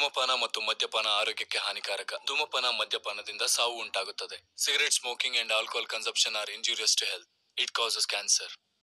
ಧೂಮಪಾನ ಮತ್ತು ಮದ್ಯಪಾನ ಆರೋಗ್ಯಕ್ಕೆ ಹಾನಿಕಾರಕ ಧೂಮಪಾನ ಮದ್ಯಪಾನದಿಂದ ಸಾವು ಉಂಟಾಗುತ್ತದೆ cigarette smoking and alcohol consumption are injurious to health it causes cancer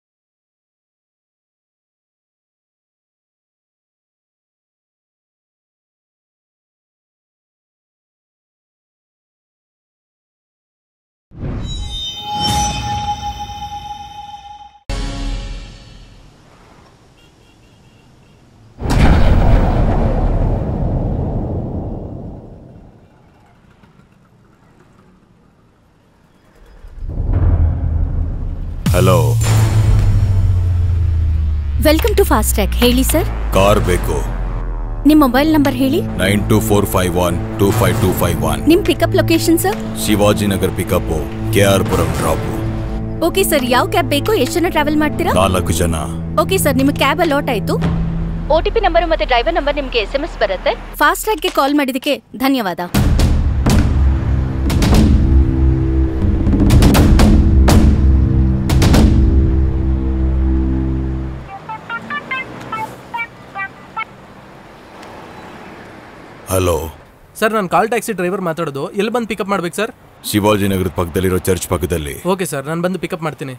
hello welcome to fast track ಹೇಳಿ ಸರ್ ಕಾರ್ ಬೇಕು ನಿಮ್ಮ ಮೊಬೈಲ್ ನಂಬರ್ ಹೇಳಿ nine two four five one two five two five one ನಿಮ್ pickup location sir Shivajinagar pickup K R Puram drop okay sir ಯಾವ cab ಬೇಕು ಎಷ್ಟು ಜನ travel ಮಾಡ್ತೀರಾ ನಾಲ್ಕು ಜನ ಓಕೆ ಸರ್ ನಿಮ್ಮ ಕ್ಯಾಬ್ ಅಲಾಟ್ ಆಯ್ತು ಒ ಟಿ ಪಿ ನಂಬರ್ ಮತ್ತೆ ಡ್ರೈವರ್ ನಂಬರ್ ನಿಮಗೆ ಎಸ್ ಎಂ ಎಸ್ ಬರುತ್ತೆ ಫಾಸ್ಟ್ ಟ್ರ್ಯಾಕ್ಗೆ ಕಾಲ್ ಮಾಡಿದಕ್ಕೆ ಧನ್ಯವಾದ ಹಲೋ ಸರ್ ನಾನು ಕಾಲ್ ಟ್ಯಾಕ್ಸಿ ಡ್ರೈವರ್ ಮಾತಾಡೋದು ಎಲ್ಲಿ ಬಂದು ಪಿಕಪ್ ಮಾಡ್ಬೇಕು ಸರ್ ಶಿವಾಜಿನಗರದ ಪಕ್ಕದಲ್ಲಿರೋ ಚರ್ಚ್ ಪಕ್ಕದಲ್ಲಿ ಓಕೆ ಸರ್ ನಾನು ಬಂದು ಪಿಕಪ್ ಮಾಡ್ತೀನಿ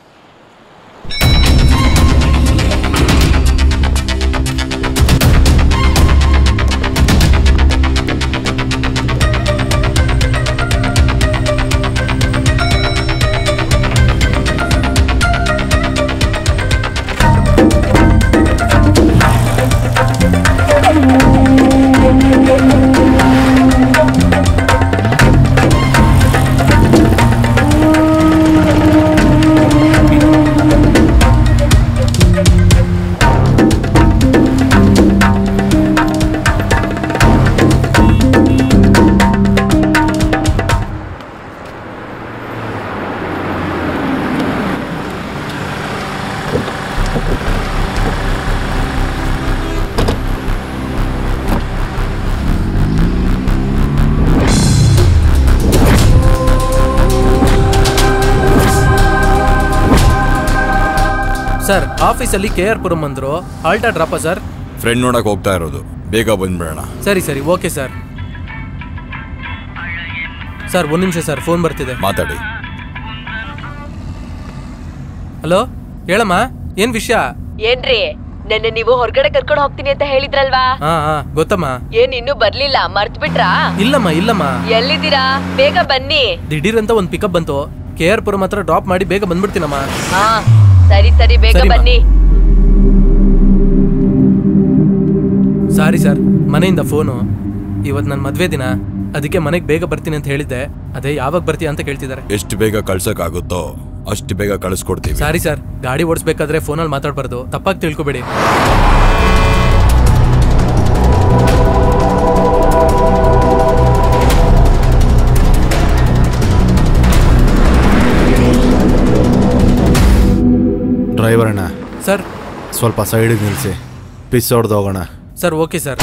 ಸರ್ ಆಫೀಸಲ್ಲಿ ಕೆ ಆರ್ ಪುರಂ ಅಂದರು ಆಲ್ಟಾ ಡ್ರಾಪಾ ಸರ್ ಫ್ರೆಂಡ್ ನೋಡಕ್ ಹೋಗ್ತಾ ಇರೋದು ಬೇಗ ಬಂದ್ಬಿಡೋಣ ಸರಿ ಸರಿ ಓಕೆ ಸರ್ ಸರ್ ಒಂದು ನಿಮಿಷ ಸರ್ ಫೋನ್ ಬರ್ತಿದೆ ಮಾತಾಡಿ ಹಲೋ ಹೇಳಮ್ಮ ಏನು ವಿಷಯ ಏನ್ರಿ ನೆನ್ನೆ ನೀವು ಹೊರಗಡೆ ಕರ್ಕೊಂಡು ಹೋಗ್ತೀನಿ ಅಂತ ಹೇಳಿದ್ರಲ್ವಾ ಹಾಂ ಹಾಂ ಗೊತ್ತಮ್ಮ ಏನ್ ಇನ್ನೂ ಬರ್ಲಿಲ್ಲ ಮರ್ತ್ ಬಿಟ್ರಾ ಇಲ್ಲಮ್ಮ ಇಲ್ಲಮ್ಮ ಎಲ್ಲಿದ್ದೀರಾ ಬೇಗ ಬನ್ನಿ ದಿಢೀರ್ ಅಂತ ಒಂದು ಪಿಕಪ್ ಬಂತು ಕೆ ಆರ್ ಪುರಂ ಹತ್ರ ಡ್ರಾಪ್ ಮಾಡಿ ಬೇಗ ಬಂದ್ಬಿಡ್ತೀನಮ್ಮ ಹಾ ಸರಿ ಸರಿ ಬೇಗ ಸರಿಮಾ. ಬನ್ನಿ ಸಾರಿ ಸರ್ ಮನೆಯಿಂದ ಫೋನು ಇವತ್ತು ನನ್ನ ಮದುವೆ ದಿನ ಅದಕ್ಕೆ ಮನೆಗೆ ಬೇಗ ಬರ್ತೀನಿ ಅಂತ ಹೇಳಿದ್ದೆ ಅದೇ ಯಾವಾಗ ಬರ್ತೀಯ ಅಂತ ಕೇಳ್ತಿದ್ದಾರೆ ಎಷ್ಟು ಬೇಗ ಕಳ್ಸಕ್ ಆಗುತ್ತೋ ಅಷ್ಟು ಬೇಗ ಕಳಿಸ್ಕೊಡ್ತೀವಿ ಸಾರಿ ಸರ್ ಗಾಡಿ ಓಡಿಸ್ಬೇಕಾದ್ರೆ ಫೋನಲ್ಲಿ ಮಾತಾಡಬಾರ್ದು ತಪ್ಪಾಗಿ ತಿಳ್ಕೊಬೇಡಿ ಡ್ರೈವರ್ ಅಣ್ಣ ಸರ್ ಸ್ವಲ್ಪ ಸೈಡಿಗೆ ನಿಲ್ಲಿಸಿ ಪಿಸ್ ಹೊಡೆದು ಹೋಗೋಣ ಸರ್ ಓಕೆ ಸರ್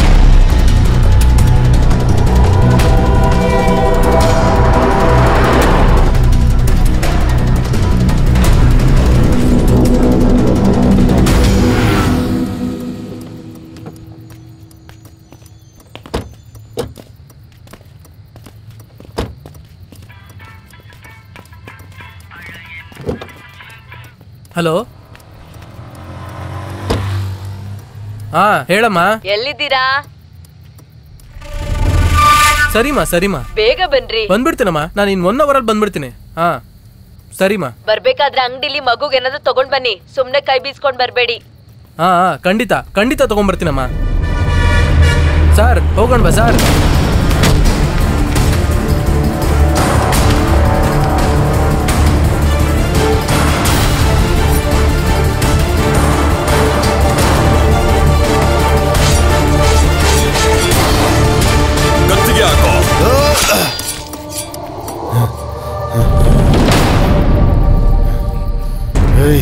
ಹಲೋ ಹಾ ಹೇಳಮ್ಮ ಎಲ್ಲಿದ್ದೀರಾ ಸರಿಮಾ ಸರಿಮಾ ಬೇಗ ಬನ್ರಿ ಬಂದ್ಬಿಡ್ತೀನಮ್ಮ ನಾನು ಇನ್ ಒನ್ ಅವರಲ್ಲಿ ಬಂದ್ಬಿಡ್ತೀನಿ ಹಾ ಸರಿಮಾ ಬರ್ಬೇಕಾದ್ರೆ ಅಂಗಡಿಲಿ ಮಗುಗ್ ಏನಾದ್ರು ತಗೊಂಡ್ ಬನ್ನಿ ಸುಮ್ನೆ ಕೈ ಬೀಸ್ಕೊಂಡ್ ಬರ್ಬೇಡಿ ಹಾ ಹಾ ಖಂಡಿತ ಖಂಡಿತ ತಗೊಂಡ್ಬರ್ತೀನಮ್ಮ ಸರ್ ಹೋಗೋಣ ಬಾ ಸರ್ ಗತ್ತಿಗೆ ಹಾಕೋ ಏಯ್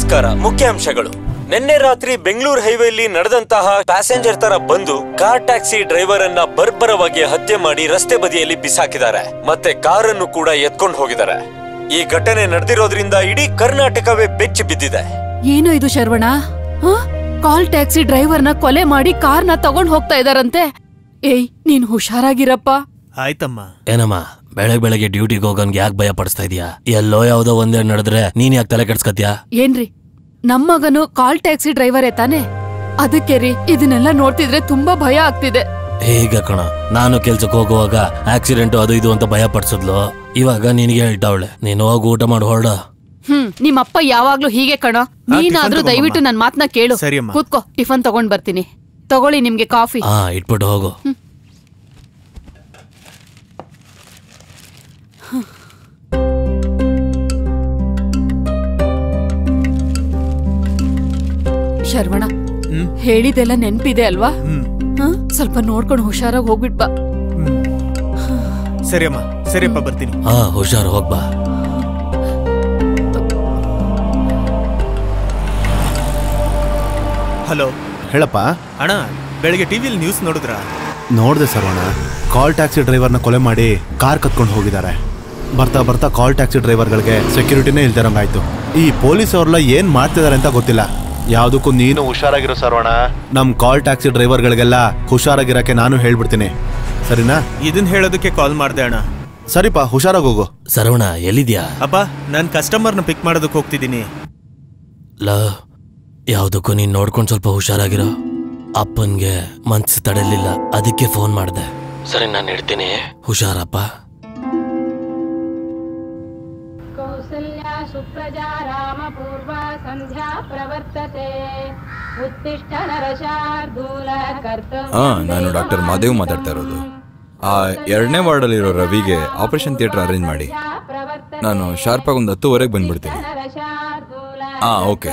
ನಮಸ್ಕಾರ ಮುಖ್ಯಾಂಶಗಳು ನಿನ್ನೆ ರಾತ್ರಿ ಬೆಂಗಳೂರು ಹೈವೇಲಿ ನಡೆದಂತಹ ಪ್ಯಾಸೆಂಜರ್ ತರ ಬಂದು ಕಾರ್ ಟ್ಯಾಕ್ಸಿ ಡ್ರೈವರ್ ಅನ್ನ ಬರ್ಬರವಾಗಿ ಹತ್ಯೆ ಮಾಡಿ ರಸ್ತೆ ಬದಿಯಲ್ಲಿ ಬಿಸಾಕಿದ್ದಾರೆ ಮತ್ತೆ ಕಾರನ್ನು ಕೂಡ ಎತ್ಕೊಂಡು ಹೋಗಿದ್ದಾರೆ ಈ ಘಟನೆ ನಡೆದಿರೋದ್ರಿಂದ ಇಡೀ ಕರ್ನಾಟಕವೇ ಬೆಚ್ಚಿ ಬಿದ್ದಿದೆ ಏನು ಇದು ಶರವಣ ಹ? ಕಾಲ್ ಟ್ಯಾಕ್ಸಿ ಡ್ರೈವರ್ನ ಕೊಲೆ ಮಾಡಿ ಕಾರ್ನ ತಗೊಂಡ್ ಹೋಗ್ತಾ ಇದಾರಂತೆ ಏಯ್ ನೀನ್ ಹುಷಾರಾಗಿರಪ್ಪ ಆಯ್ತಮ್ಮ ಏನಮ್ಮ ಬೆಳಗ್ ಬೆಳಗ್ಗೆ ಡ್ಯೂಟಿಗೆ ಹೋಗೋನ್ಗೆ ಯಾಕೆ ಭಯ ಪಡಿಸ್ತಾ ಇದೀಯಾ ಎಲ್ಲೋ ಯಾವ್ದೋ ಒಂದೇ ನಡೆದ್ರೆ ನೀನ್ ಯಾಕೆ ತಲೆ ಕೆಡ್ಸ್ಕತ್ಯಾ ಏನ್ರಿ ನಮ್ಮಗನು ಕಾಲ್ ಟ್ಯಾಕ್ಸಿ ಡ್ರೈವರೇ ತಾನೆ ಅದಕ್ಕೆ ರೀ ಇದನ್ನೆಲ್ಲ ನೋಡ್ತಿದ್ರೆ ತುಂಬಾ ಭಯ ಆಗ್ತಿದೆ ಹೇಗೆ ಕಣ ನಾನು ಕೆಲ್ಸಕ್ಕೆ ಹೋಗುವಾಗ ಆಕ್ಸಿಡೆಂಟ್ ಅದು ಇದು ಅಂತ ಭಯ ಪಡಿಸಿದ್ಲು ಇವಾಗ ನಿನಗೆ ಹೇಳ್ತಾವಳೆ ನೀನು ಹೋಗಿ ಊಟ ಮಾಡಿ ಹೊರಡ ಹ್ಮ್ ನಿಮ್ಮಪ್ಪ ಯಾವಾಗ್ಲೂ ಹೀಗೆ ಕಣ ನೀನಾದ್ರೂ ತಗೊಂಬಮ್ಮ. ದಯವಿಟ್ಟು ನನ್ ಮಾತ್ನ ಕೇಳು ಸರಿ ಅಮ್ಮ. ಕೂತ್ಕೋ ಟಿಫನ್ ತಗೊಂಡ್ ಬರ್ತೀನಿ ತಗೊಳ್ಳಿ ನಿಮ್ಗೆ ಕಾಫಿ ಹಾ ಇಟ್ಬಿಟ್ಟು ಹೋಗು ಶರವಣ ಹೇಳಿದೆಲ್ಲ ನೆನ್ಪಿದೆ ಅಲ್ವಾ ಹ? ಸ್ವಲ್ಪ ನೋಡ್ಕೊಂಡು ಹುಷಾರಾಗಿ ಹೋಗ್ಬಿಟ್ ಬಾ ಸರಿ ಅಮ್ಮ ಸರಿಯಪ್ಪ ಬರ್ತೀನಿ ಹಾ ಹುಷಾರು ಹೋಗ್ಬಾ ಹಲೋ ಹೇಳಪ್ಪ ಅಣ್ಣ ಬೆಳಗ್ಗೆ ಟಿವಿಲಿ ನ್ಯೂಸ್ ನೋಡಿದ್ರ ನೋಡ್ದೆ ಸರ್ವಣ ಕಾಲ್ ಟ್ಯಾಕ್ಸಿ ಡ್ರೈವರ್ನ ಕೊಲೆ ಮಾಡಿ ಕಾರ್ ಕತ್ಕೊಂಡು ಹೋಗಿದ್ದಾರೆ ಬರ್ತಾ ಬರ್ತಾ ಕಾಲ್ ಟ್ಯಾಕ್ಸಿ ಡ್ರೈವರ್ಗಳಿಗೆ ಸೆಕ್ಯೂರಿಟಿನೇ ಇಲ್ದಿರಂಗಾಯ್ತು ಈ ಪೊಲೀಸ್ ಅವ್ರೆಲ್ಲ ಏನ್ ಮಾಡ್ತಿದಾರೆ ಅಂತ ಗೊತ್ತಿಲ್ಲ ಯಾವ್ದಕ್ಕೂ ನೀನು ಹುಷಾರಾಗಿರೋ ಸರ್ವಣ ನಮ್ ಕಾಲ್ ಟ್ಯಾಕ್ಸಿ ಡ್ರೈವರ್ಗಳಿಗೆಲ್ಲ ಹುಷಾರಾಗಿರಕ್ಕೆ ನಾನು ಹೇಳ್ಬಿಡ್ತೀನಿ ಸರಿನಾ ಇದನ್ ಹೇಳೋದಕ್ಕೆ ಕಾಲ್ ಮಾಡ್ದೆ ಅಣ್ಣ ಸರಿಪಾ ಹುಷಾರಾಗಿ ಹೋಗು ಸರವಣ ಎಲ್ಲಿದ್ಯಾ ಅಪ್ಪ ನಾನು ಕಸ್ಟಮರ್ನ ಪಿಕ್ ಮಾಡೋದಕ್ಕೆ ಹೋಗ್ತಿದ್ದೀನಿ ಲ ಯಾವ್ದಕ್ಕೂ ನೀನ್ ನೋಡ್ಕೊಂಡ್ ಸ್ವಲ್ಪ ಹುಷಾರಾಗಿರೋ ಅಪ್ಪನ್ಗೆ ಮನ್ಸು ತಡಲಿಲ್ಲ ಅದಕ್ಕೆ ಫೋನ್ ಮಾಡ್ದೆ ಸರಿ ನಾನು ಇಡ್ತೀನಿ ಹುಷಾರಪ್ಪ कौसल्या सुप्रजा रामपूर्वा सन्ध्या प्रवर्तते उत्तिष्ठ नरशार्दूल ಹಾ ನಾನು ಡಾಕ್ಟರ್ ಮಾದೇವ್ ಮಾತಾಡ್ತಾ ಇರೋದು ಆ ಎರಡನೇ ವಾರ್ಡಲ್ಲಿರೋ ರವಿಗೆ ಆಪರೇಷನ್ ಥಿಯೇಟರ್ ಅರೇಂಜ್ ಮಾಡಿ ನಾನು ಶಾರ್ಪಾಗಿ ಒಂದು ಹತ್ತುವರೆಗೆ ಬಂದ್ಬಿಡ್ತೀನಿ ಹಾ ಓಕೆ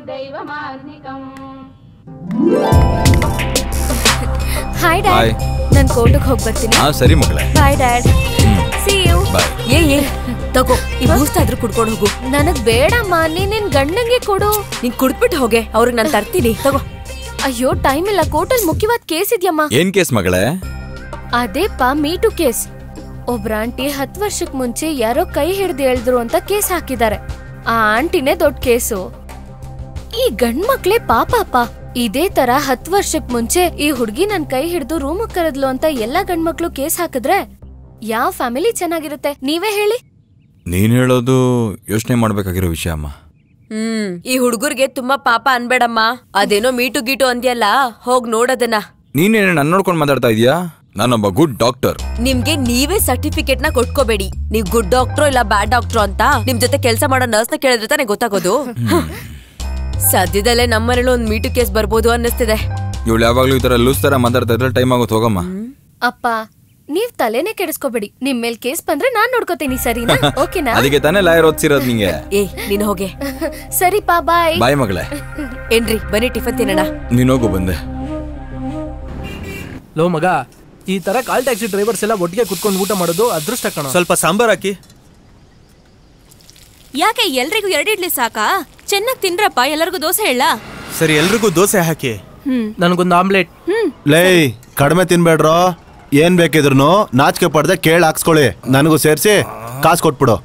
ಹಾಯ್ Hi. ಡ್ಯಾಡ್ ನಾನು ಕೋರ್ಟಿಗೆ ಹೋಗಿ ಬರ್ತೀನಿ ಹಾ ಸರಿ ಮಗಳೇ bye dad see you bye ಏ ಏ ತಗೋ ಈ ಬೂಸ್ಟ್ ಆದ್ರೂ ಕುಡ್ಕೊಂಡು ಹೋಗು ನನಗ್ ಬೇಡಮ್ಮ ನೀನ್ ನಿನ್ ಗಂಡಂಗೆ ಕೊಡು ನೀನ್ ಕುಡ್ದ್ಬಿಟ್ಟು ಹೋಗೆ ಅವ್ರಿಗೆ ನಾನು ತರ್ತೀನಿ ತಗೋ ಅಯ್ಯೋ ಟೈಮ್ ಇಲ್ಲ ಕೋರ್ಟಲ್ ಮುಖ್ಯವಾದ ಕೇಸ್ ಇದೆಯಮ್ಮ ಏನ್ ಕೇಸ್ ಮಗಳೇ ಅದೇಪ್ಪ ಮೀಟು ಕೇಸ್ ಒಬ್ರ ಆಂಟಿ ಹತ್ತು ವರ್ಷಕ್ ಮುಂಚೆ ಯಾರೋ ಕೈ ಹಿಡ್ದು ಎಳ್ದ್ರು ಅಂತ ಕೇಸ್ ಹಾಕಿದ್ದಾರೆ ಆ ಆಂಟಿನೇ ದೊಡ್ಡ ಕೇಸು ಈ ಗಂಡ್ ಮಕ್ಳೇ ಪಾಪಾಪ ಇದೇ ತರ ಹತ್ ವರ್ಷಕ್ ಮುಂಚೆ ಈ ಹುಡ್ಗಿ ನನ್ ಕೈ ಹಿಡ್ದು ರೂಮ್ ಕರೆದ್ಲು ಅಂತ ಎಲ್ಲಾ ಗಂಡ್ ಮಕ್ಳು ಕೇಸ್ ಹಾಕಿದ್ರೆ ಯಾವ ಫ್ಯಾಮಿಲಿ ಚೆನ್ನಾಗಿರುತ್ತೆ ನೀವೇ ಹೇಳಿ ನೀನ್ ಹೇಳೋದು ಯೋಚನೆ ಮಾಡ್ಬೇಕಾಗಿರೋ ವಿಷಯ ಅಮ್ಮ ಹ್ಮ್ ಈ ಹುಡುಗರ್ಗೆ ತುಂಬಾ ಪಾಪ ಅನ್ಬೇಡಮ್ಮ ಅದೇನೋ ಮೀಟು ಗೀಟು ಅಂದ್ಯಲ್ಲ ಹೋಗ್ ನೋಡೋದನ್ನ ನೀನೇನು ನನ್ನ ನೋಡ್ಕೊಂಡು ಮಾತಾಡ್ತಾ ಇದೀಯಾ ನಾನೊಬ್ಬ ಗುಡ್ ಡಾಕ್ಟರ್ ನಿಮ್ಗೆ ನೀವೇ ಸರ್ಟಿಫಿಕೇಟ್ ನ ಕೊಟ್ಕೋಬೇಡಿ ನೀವ್ ಗುಡ್ ಡಾಕ್ಟ್ರೋ ಇಲ್ಲ ಬ್ಯಾಡ್ ಡಾಕ್ಟ್ರೋ ಅಂತ ನಿಮ್ ಜೊತೆ ಕೆಲಸ ಮಾಡೋ ನರ್ಸ್ ನ ಕೇಳಿದ್ರೆ ತಾನೇ ಗೊತ್ತಾಗೋದು ಸದ್ಯದಲ್ಲೇ ನಮ್ಮನೇಲಿ ಒಂದ್ ಮೀಟು ಕೇಸ್ ಬರ್ಬೋದು ಅನ್ನಿಸ್ತಿದೆ ಇವಳು ಯಾವಾಗ್ಲೂ ಈ ತರ ಲೂಸ್ ತರ ಮಾತಾಡ್ತಾ ಇದ್ರೆ ಟೈಮ್ ಆಗುತ್ತೆ ಹೋಗಮ್ಮ ಅಪ್ಪ ನೀವ್ ತಲೆನೇ ಕೆಡಿಸ್ಕೋಬೇಡಿ ನಿಮ್ ಮೇಲ್ ಕೇಸ್ ಬಂದ್ರೆ ನಾನ್ ನೋಡ್ಕೋತೀನಿ ಸರಿನಾ ಓಕೆನಾ ಅದಕ್ಕೆ ತಾನೇ ಲಾಯರ್ ಓದ್ಸಿರೋದು ನಿಂಗೆ ಏ ನೀನ್ ಹೋಗೆ ಸರಿಪಾ ಬಾಯ್ ಬಾಯ್ ಮಗಳೇ ಏನ್ರಿ ಬನ್ನಿ ಟಿಫನ್ ತಿನ್ನೋಣ ನೀನೋಗು ಬಂದೆ ಲೋ ಮಗ ಈ ತರ ಕಾಲ್ ಟ್ಯಾಕ್ಸಿ ಡ್ರೈವರ್ಸ್ ಎಲ್ಲ ಒಟ್ಟಿಗೆ ಕುತ್ಕೊಂಡು ಊಟ ಮಾಡೋದು ಅದೃಷ್ಟ ಕಣ ಸ್ವಲ್ಪ ಸಾಂಬಾರ್ ಹಾಕಿ ಯಾಕೆ ಎಲ್ರಿಗೂ ಎರಡು ಇಡ್ಲಿ ಸಾಕಾ ಚೆನ್ನಾಗಿ ತಿನ್ರಪ್ಪ ಎಲ್ಲರಿಗೂ ದೋಸೆ ಹೇಳ ಸರಿ ಎಲ್ರಿಗೂ ದೋಸೆ ಹಾಕಿ ನನಗೊಂದು ಆಮ್ಲೆಟ್ ಲೇ ಕಡಿಮೆ ತಿನ್ಬೇಡ್ರೋ ಏನ್ ಬೇಕಿದ್ರು ನಾಚಿಕೆ ಪಡ್ದೆ ಕೇಳಿ ಹಾಕ್ಸ್ಕೊಳ್ಳಿ ನನಗೂ ಸೇರಿಸಿ ಕಾಸು ಕೊಟ್ಬಿಡು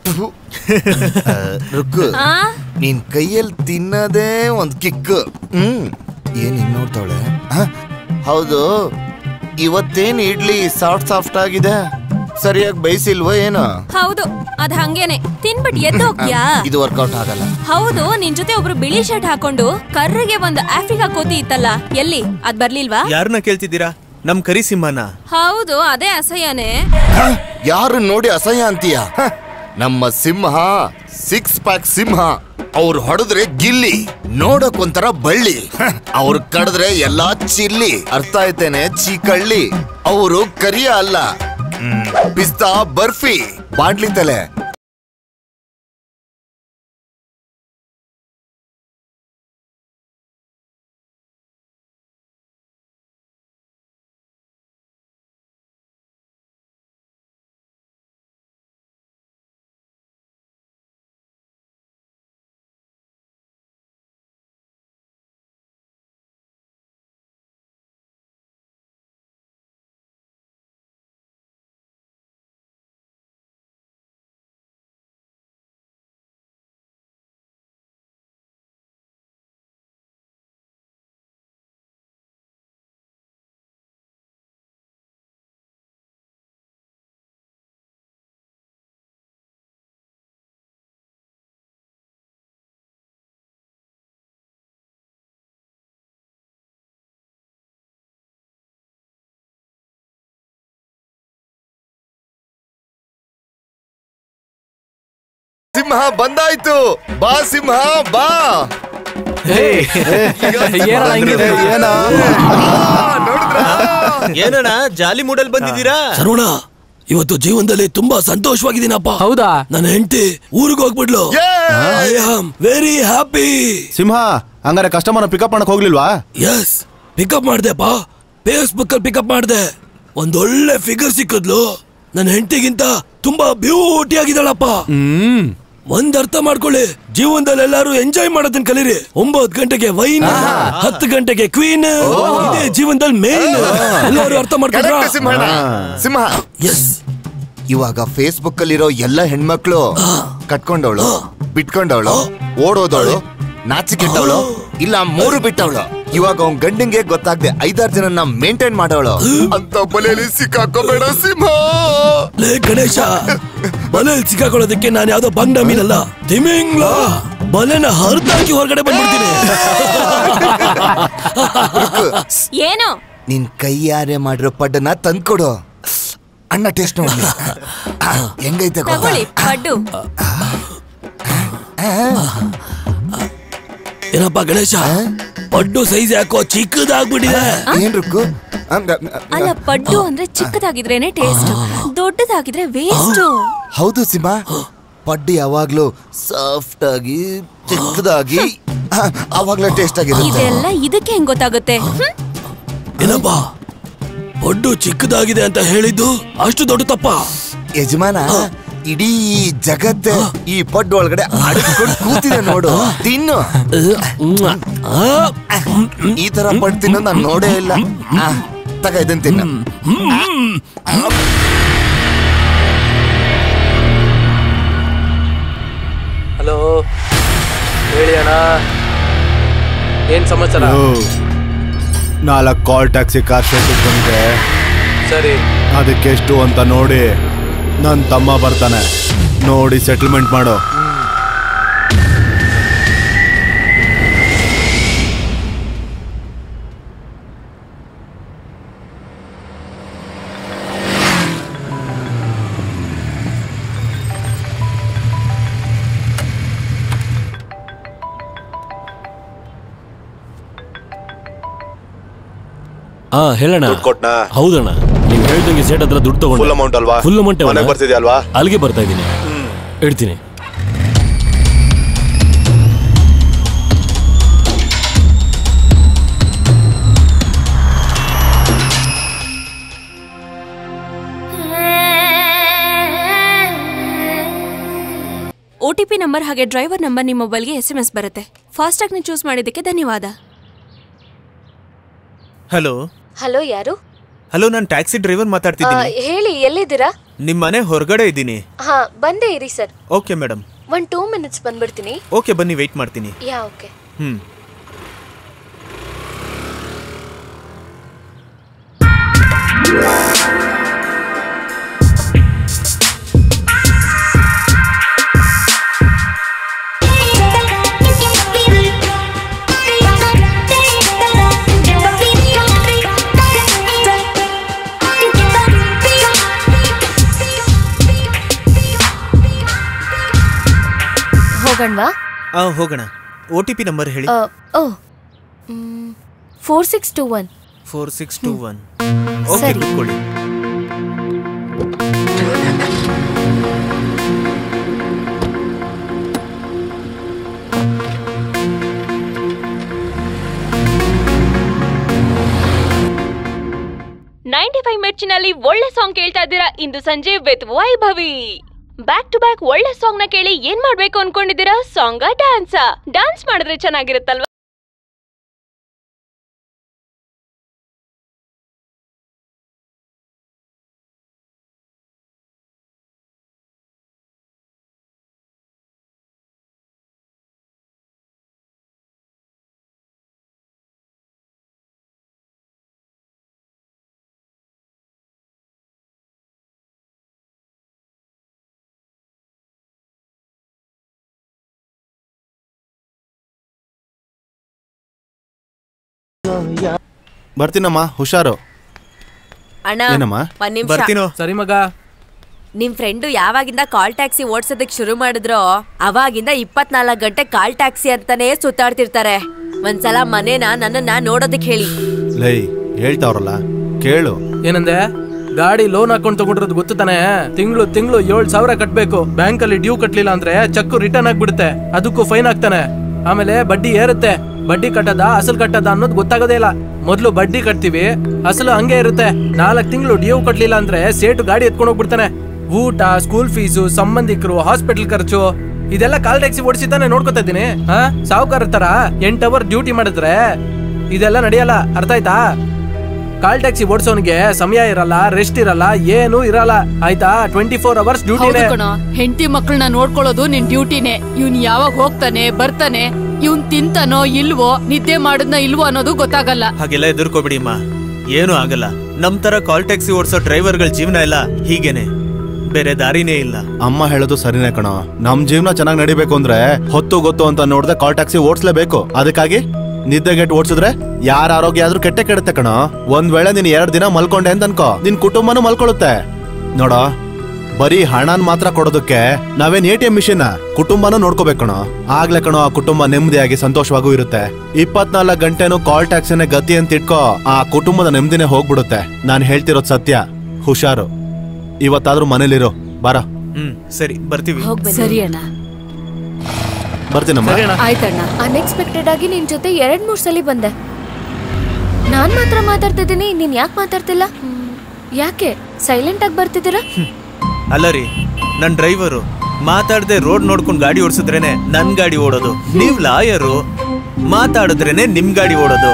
ರುಕ್ಕು ನಿನ್ ಕೈಯಲ್ಲಿ ತಿನ್ನೋದೇ ಒಂದ್ ಕಿಕ್ ಹ್ಮ್ ಏನ್ ಹಿಂಗ್ ನೋಡ್ತಾವಳೆ ಹ? ಹೌದು ಇವತ್ತೇನ್ ಇಡ್ಲಿ ಸಾಫ್ಟ್ ಸಾಫ್ಟ್ ಆಗಿದೆ ಸರಿಯಾಗಿ ಬೈಸಿಲ್ವೋ ಏನೋ ಹೌದು ಅದ್ ಹಂಗೇನೆ ತಿನ್ಬಿಟ್ ಎದ್ದು ಹೋಗ್ಯಾ ಇದು ವರ್ಕೌಟ್ ಆಗಲ್ಲ ಹೌದು ನಿನ್ ಜೊತೆ ಒಬ್ರು ಬಿಳಿ ಶರ್ಟ್ ಹಾಕೊಂಡು ಕರ್ರಿಗೆ ಒಂದು ಆಫ್ರಿಕಾ ಕೋತಿ ಇತ್ತಲ್ಲ ಎಲ್ಲಿ ಅದ್ ಬರ್ಲಿಲ್ವಾ ಯಾರನ್ನ ಕೇಳ್ತಿದ್ದೀರಾ ನಮ್ ಕರಿಸಿಂಹನ ಹೌದು ಅದೇ ಅಸಹ್ಯನೇ ಯಾರು ನೋಡಿ ಅಸಹ್ಯ ಅಂತೀಯ ಹ? ನಮ್ಮ ಸಿಂಹ ಸಿಕ್ಸ್ ಪ್ಯಾಕ್ ಸಿಂಹ ಅವ್ರು ಹೊಡೆದ್ರೆ ಗಿಲ್ಲಿ ನೋಡಕ್ ಒಂಥರ ಬಳ್ಳಿ ಅವ್ರು ಕಡಿದ್ರೆ ಎಲ್ಲಾ ಚಿಲ್ಲಿ ಅರ್ಥ ಆಯ್ತೇನೆ ಚೀಕಳ್ಳಿ ಅವರು ಕರಿಯ ಅಲ್ಲ ಹ್ಮ್, ಪಿಸ್ತಾ ಬರ್ಫಿ ಬಾಡ್ಲಿ ತಲೆ ಸಿಂಹ ಬಂದಾಯ್ತು ಬಾ ಸಿಂಹ ಬಾ ಏನಣ್ಣ ಜಾಲಿ ಮೂಡಲ್ ಬಂದಿದ್ದೀರಾ ಶರವಣ ಇವತ್ತು ಜೀವನದಲ್ಲಿ ತುಂಬಾ ಸಂತೋಷವಾಗಿದ್ದೀನಪ್ಪ ಹೌದಾ ನನ್ನ ಹೆಂಡತಿ ಊರಿಗೆ ಹೋಗ್ಬಿಡ್ಲು I am very happy Simha ಹಂಗಾರೆ ಕಸ್ಟಮರ್ ಪಿಕಪ್ ಮಾಡಕ್ ಹೋಗ್ಲಿಲ್ವಾ ಎಸ್ ಪಿಕಪ್ ಮಾಡ್ದೆಪ್ಪ ಫೇಸ್ಬುಕ್ ಅಲ್ಲಿ ಪಿಕಪ್ ಮಾಡ್ದೆ ಒಂದೊಳ್ಳೆ ಫಿಗರ್ ಸಿಕ್ಕಿದ್ಲು ನನ್ನ ಹೆಂಡತಿಗಿಂತ ತುಂಬಾ ಬ್ಯೂಟಿ ಆಗಿದ್ದಾಳಪ್ಪ ಹ್ಮ್ ಒಂದ್ ಅರ್ಥ ಮಾಡ್ಕೊಳ್ಳಿ ಜೀವನದಲ್ಲಿ ಎಲ್ಲಾರು ಎಂಜಾಯ್ ಮಾಡೋದನ್ನ ಕಲೀರಿ ಒಂಬತ್ ಗಂಟೆಗೆ ವೈನ್ ಹತ್ತು ಗಂಟೆಗೆ ಕ್ವೀನ್ ಇದೇ ಜೀವನದಲ್ಲಿ ಮೇನ್ ಎಲ್ಲಾರು ಅರ್ಥ ಮಾಡ್ಕೊಂಡ್ರ Correct, ಸಿಂಹಣ್ಣ. ಸಿಂಹ ಎಸ್ ಇವಾಗ ಫೇಸ್ಬುಕ್ ಅಲ್ಲಿರೋ ಎಲ್ಲ ಹೆಣ್ಮಕ್ಳು ಕಟ್ಕೊಂಡವಳು ಬಿಟ್ಕೊಂಡವಳು ಓಡೋದವಳು ನಾಚಿಕೆಟ್ಟವಳು ಇಲ್ಲ ಮೂರು ಬಿಟ್ಟವಳು ಇವಾಗ ಅವ್ನ್ ಗಂಡಂಗೆ ಗೊತ್ತಾಗ್ದೆ ಐದಾರು ಜನನ್ನ ಮೇಂಟೈನ್ ಮಾಡವಳು ಅಂತ ಬಲೆಯಲ್ಲಿ ಸಿಕ್ಕಾಕೋಬೇಡ ಸಿಂಹ ಲೇ ಗಣೇಶ ಬಲೆಯಲ್ಲಿ ಸಿಕ್ಕಾಕೊಳ್ಳೋದಕ್ಕೆ ನಾನು ಯಾವ್ದೋ ಬಂಡ ಮೀನಲ್ಲ ತಿಮಿಂಗ್ಲ ಬಲೆನ ಹರಿದಾಕಿ ಹೊರಗಡೆ ಬಂದ್ಬಿಡ್ತೀನಿ ಏನು ನಿನ್ ಕೈಯಾರೆ ಮಾಡಿರೋ ಪಡ್ಡನ್ನ ತಂದ್ಕೊಡು ಅಣ್ಣ ಟೇಸ್ಟ್ ನೋಡಿ ಹೆಂಗೈತೆ ಗೊತ್ತಾ ತಗೊಳ್ಳಿ ಪಡ್ಡು ಏನಪ್ಪ ಗಣೇಶ ಪಡ್ಡು ಸೈಜ್ ಯಾಕೋ ಚಿಕ್ಕದಾಗ್ಬಿಟ್ಟಿದೆ ಏನ್ ರುಕ್ಕು ಅಲ್ಲ ಪಡ್ಡು ಅಂದ್ರೆ ಚಿಕ್ಕದಾಗಿದ್ರೇನೆ ಟೇಸ್ಟ್ ದೊಡ್ಡದಾಗಿದ್ರೆ ವೇಸ್ಟ್ ಹೌದು ಸಿಂಹ ಪಡ್ಡು ಯಾವಾಗ್ಲೂ ಸಾಫ್ಟ್ ಆಗಿ ಚಿಕ್ಕದಾಗಿ ಆ, ಆವಾಗ್ಲೇ ಟೇಸ್ಟ್ ಆಗಿರುತ್ತೆ ಇದೆಲ್ಲ ಇದಕ್ಕೆ ಹೆಂಗ್ ಗೊತ್ತಾಗುತ್ತೆ ಹ್ಮ್? ಏನಪ್ಪ ಪಡ್ಡು ಚಿಕ್ಕದಾಗಿದೆ ಅಂತ ಹೇಳಿದ್ದು ಅಷ್ಟು ದೊಡ್ಡ ತಪ್ಪ ಯಜಮಾನ ಇಡೀ ಜಗತ್ತೇ ಈ ಪಡ್ಡು ಒಳಗಡೆ ಅಡಕೊಂಡು ಕೂತಿದೆ ನೋಡು ತಿನ್ನು ಈ ತರ ಪಡ್ಡು ತಿನ್ನೋದು ನಾನು ನೋಡೇ ಇಲ್ಲ ಆ, ತಗ ಇದನ್ ತಿನ್ನು ಹಲೋ ಹೇಳಿ ಅಣ್ಣ ಏನ್ ಸಮಾಚಾರ ನಾಲ್ಕು ಕಾಲ್ ಟ್ಯಾಕ್ಸಿ ಕಾರ್ ಶೆಡ್ ಬಂದಿದೆ ಸರಿ ಅದಕ್ಕೆ ಎಷ್ಟು ಅಂತ ನೋಡಿ ನನ್ನ ತಮ್ಮ ಬರ್ತಾನೆ ನೋಡಿ ಸೆಟಲ್ಮೆಂಟ್ ಮಾಡು ಹಾ ಹೇಳಣ್ಣ ಕೊಟ್ನಾ ಹೌದಣ್ಣ ನೀವು ಹೇಳ್ದಂಗೆ ಸೇಟ್ ಹತ್ರ ದುಡ್ಡು ತಗೊಂಡು Full amount ಅಲ್ವಾ? ಫುಲ್ ಅಮೌಂಟ್ ಮನೆಗ್ ಬರ್ತಿದ್ಯಾ ಅಲ್ವಾ? ಅಲ್ಲಿಗೆ ಬರ್ತಾ ಇದ್ದೀನಿ ಹೇಳ್ತೀನಿ ಒ ಟಿ ಪಿ ನಂಬರ್ ಹಾಗೆ ಡ್ರೈವರ್ ನಂಬರ್ ನಿಮ್ಮ ಮೊಬೈಲ್ಗೆ ಎಸ್ ಎಂ ಎಸ್ ಬರುತ್ತೆ ಫಾಸ್ಟಾಗ್ನ ಚೂಸ್ ಮಾಡಿದ್ದಕ್ಕೆ ಧನ್ಯವಾದ ಹಲೋ ಹಲೋ ಯಾರು ಹಲೋ ನಾನು ಟ್ಯಾಕ್ಸಿ ಡ್ರೈವರ್ ಆ, ಮಾತಾಡ್ತಿದ್ದೀನಿ ಹೇಳಿ ಎಲ್ಲಿದ್ದೀರಾ ನಿಮ್ಮ ಮನೆ ಹೊರಗಡೆ ಇದ್ದೀನಿ ಹಾ ಬಂದೇ ಇರಿ ಸರ್ ಓಕೆ ಮೇಡಮ್ ಒಂದ್ ಟೂ ಮಿನಿಟ್ಸ್ ಬಂದ್ಬಿಡ್ತೀನಿ ಓಕೆ ಬನ್ನಿ ವೆಯ್ಟ್ ಮಾಡ್ತೀನಿ ಯಾ ಓಕೆ ಹ್ಮ್ ಹೋಗಣ್ವಾ ಆ ಹೋಗೋಣ ಒ ಟಿ ಪಿ ನಂಬರ್ ಹೇಳಿ ಆ, O four six two one four six two one okay ಸರಿ. ಕೂತ್ಕೊಳ್ಳಿ ನೈಂಟಿ ಫೈವ್ ಮೆರ್ಚಿನಲ್ಲಿ ಒಳ್ಳೆ ಸಾಂಗ್ ಕೇಳ್ತಾ ಇದ್ದೀರಾ ಇಂದು ಸಂಜೆ with Vaibhavi back to back ಒಳ್ಳೆ ಸಾಂಗ್ ನ ಕೇಳಿ ಏನ್ ಮಾಡ್ಬೇಕು ಅನ್ಕೊಂಡಿದ್ದೀರಾ ಸಾಂಗ ಡ್ಯಾನ್ಸ್ ಡ್ಯಾನ್ಸ್ ಮಾಡಿದ್ರೆ ಚೆನ್ನಾಗಿರುತ್ತಲ್ವಾ ಬರ್ತೀನಮ್ಮ ಹುಷಾರು ಅಣ್ಣ ಏನಮ್ಮ? ಒಂದ್ ನಿಮಿಷ ಸರಿ ಮಗ ನಿಮ್ ಫ್ರೆಂಡು ಯಾವಾಗಿಂದ ಕಾಲ್ ಟ್ಯಾಕ್ಸಿ ಓಡ್ಸೋದಕ್ ಶುರು ಮಾಡಿದ್ರೋ ಅವಾಗಿಂದ ಇಪ್ಪತ್ನಾಲ್ಕು ಗಂಟೆ ಕಾಲ್ ಟ್ಯಾಕ್ಸಿ ಅಂತಾನೆ ಸುತ್ತಾಡ್ತಿರ್ತಾರೆ ಒಂದ್ಸಲ ಮನೇನ ನನ್ನನ್ನ ನೋಡೋದಕ್ ಹೇಳಿ ಲೈ ಹೇಳ್ತಾವ್ರಲ್ಲ ಕೇಳು ಏನಂದೆ ಗಾಡಿ ಲೋನ್ ಹಾಕೊಂಡ್ ತಗೊಂಡಿರೋದು ಗೊತ್ತು ತಾನೆ ತಿಂಗಳು ತಿಂಗಳು ಏಳ್ ಸಾವಿರ ಕಟ್ಬೇಕು ಬ್ಯಾಂಕ್ ಅಲ್ಲಿ ಡ್ಯೂ ಕಟ್ಲಿಲ್ಲ ಅಂದ್ರೆ ಚೆಕ್ ರಿಟರ್ನ್ ಆಗ್ಬಿಡುತ್ತೆ ಅದಕ್ಕೂ ಫೈನ್ ಆಗ್ತಾನೆ ಆಮೇಲೆ ಬಡ್ಡಿ ಏರುತ್ತೆ ಬಡ್ಡಿ ಕಟ್ಟದ ಅಸಲು ಕಟ್ಟದ ಅನ್ನೋದು ಗೊತ್ತಾಗೋದೇ ಇಲ್ಲ ಮೊದ್ಲು ಬಡ್ಡಿ ಕಟ್ತೀವಿ ಅಸಲು ಹಂಗೆ ಇರುತ್ತೆ ನಾಲ್ಕು ತಿಂಗಳು ಡ್ಯೂ ಕಟ್ಲಿಲ್ಲ ಅಂದ್ರೆ ಸೇಟು ಗಾಡಿ ಎತ್ಕೊಂಡು ಹೋಗ್ಬಿಡ್ತಾನೆ ಊಟ ಸ್ಕೂಲ್ ಫೀಸು ಸಂಬಂಧಿಕರು ಹಾಸ್ಪಿಟಲ್ ಖರ್ಚು ಇದೆಲ್ಲ ಕಾಲ್ ಟ್ಯಾಕ್ಸಿ ಓಡಿಸಿದ್ದಾನೆ ನೋಡ್ಕೊತಾ ಇದ್ದೀನಿ ಹಾ ಸಾವುಕಾರ ತರ ಎಂಟ್ ಅವರ್ ಡ್ಯೂಟಿ ಮಾಡಿದ್ರೆ ಇದೆಲ್ಲ ನಡೆಯಲ್ಲ ಅರ್ಥ ಆಯ್ತಾ ಕಾಲ್ ಟ್ಯಾಕ್ಸಿ ಓಡಿಸೋನಿಗೆ ಸಮಯ ಇರಲ್ಲ ರೆಸ್ಟ್ ಇರಲ್ಲ ಏನು ಇರಲ್ಲ ಆಯ್ತಾ ಟ್ವೆಂಟಿ ಫೋರ್ ಅವರ್ಸ್ ಡ್ಯೂಟಿ ಹೌದು ಕಣೋ ಹೆಂಡತಿ ಮಕ್ಕಳನ್ನ ನೋಡ್ಕೊಳ್ಳೋದು ನಿನ್ ಡ್ಯೂಟಿನೇ ಇವ್ನ್ ಯಾವಾಗ ಹೋಗ್ತಾನೆ ಬರ್ತಾನೆ ಇವ್ನ್ ತಿಂತಾನೋ ಇಲ್ವೋ ನಿದ್ದೆ ಮಾಡದ್ನ ಇಲ್ವೋ ಅನ್ನೋದು ಗೊತ್ತಾಗಲ್ಲ ಹಾಗೆಲ್ಲ ಎದುರ್ಕೋಬಿಡಿ ಅಮ್ಮ ಏನೂ ಆಗಲ್ಲ ನಮ್ ತರ ಕಾಲ್ ಟ್ಯಾಕ್ಸಿ ಓಡಿಸೋ ಡ್ರೈವರ್ಗಳ ಜೀವನ ಎಲ್ಲ ಹೀಗೇನೆ ಬೇರೆ ದಾರಿನೇ ಇಲ್ಲ ಅಮ್ಮ ಹೇಳೋದು ಸರಿನೇ ಕಣೋ ನಮ್ ಜೀವನ ಚೆನ್ನಾಗಿ ನಡಿಬೇಕು ಅಂದ್ರೆ ಹೊತ್ತು ಗೊತ್ತು ಅಂತ ನೋಡ್ದೆ ಕಾಲ್ ಟ್ಯಾಕ್ಸಿ ಓಡಿಸ್ಲೇಬೇಕು ಅದಕ್ಕಾಗಿ ನಿದ್ದೆಗೆಟ್ ಓಡಿಸಿದ್ರೆ ಯಾರ ಆರೋಗ್ಯ ಆದ್ರೂ ಕೆಟ್ಟ ಕೆಡುತ್ತೆ ಕಣೋ ಒಂದ್ ವೇಳೆ ನೀನ್ ಎರಡ್ ದಿನ ಮಲ್ಕೊಂಡೆ ಅಂತ ಅನ್ಕೋ ನಿನ್ ಕುಟುಂಬನೂ ಮಲ್ಕೊಳ್ಳುತ್ತೆ ನೋಡೋ ಬರೀ ಹಣನ್ ಮಾತ್ರ ಕೊಡೋದಕ್ಕೆ ನಾವೇನ್ ಎ ಟಿ ಎಂ ಮಿಷಿನ್ ಕುಟುಂಬನೂ ನೋಡ್ಕೋಬೇಕು ಕಣೋ ಆಗ್ಲೇ ಕಣೋ ಆ ಕುಟುಂಬ ನೆಮ್ಮದಿಯಾಗಿ ಸಂತೋಷವಾಗೂ ಇರುತ್ತೆ ಇಪ್ಪತ್ನಾಲ್ಕು ಗಂಟೆನೂ ಕಾಲ್ ಟ್ಯಾಕ್ಸಿನೇ ಗತಿ ಅಂತ ಇಟ್ಕೋ ಆ ಕುಟುಂಬದ ನೆಮ್ಮದಿನೇ ಹೋಗ್ಬಿಡುತ್ತೆ ನಾನ್ ಹೇಳ್ತಿರೋದ್ ಸತ್ಯ ಹುಷಾರು ಇವತ್ತಾದ್ರೂ ಮನೇಲಿರು ಬಾರ ಹ್ಮ್ ಸರಿ ಬರ್ತೀವಿ ಸರಿ ಅಣ್ಣ ಬರ್ತೀನಮ್ಮ ಆಯ್ತಣ್ಣ ಅನ್ಎಕ್ಸ್ಪೆಕ್ಟೆಡ್ ಆಗಿ ನಿನ್ ಜೊತೆ ಎರಡ್ ಮೂರ್ ಸಲ ಬಂದೆ ನಾನ್ ಮಾತ್ರ ಮಾತಾಡ್ತಿದ್ದೀನಿ ನೀನ್ ಯಾಕೆ ಮಾತಾಡ್ತಿಲ್ಲ ಹ್ಮ್. ಯಾಕೆ ಸೈಲೆಂಟ್ ಆಗಿ ಬರ್ತಿದ್ದೀರಾ ಅಲ್ಲ ರೀ ನನ್ ಡ್ರೈವರು ಮಾತಾಡದೆ ರೋಡ್ ನೋಡ್ಕೊಂಡು ಗಾಡಿ ಓಡಿಸಿದ್ರೇನೆ ನನ್ ಗಾಡಿ ಓಡೋದು ನೀವ್ ಲಾಯರು ಮಾತಾಡಿದ್ರೇನೆ ನಿಮ್ ಗಾಡಿ ಓಡೋದು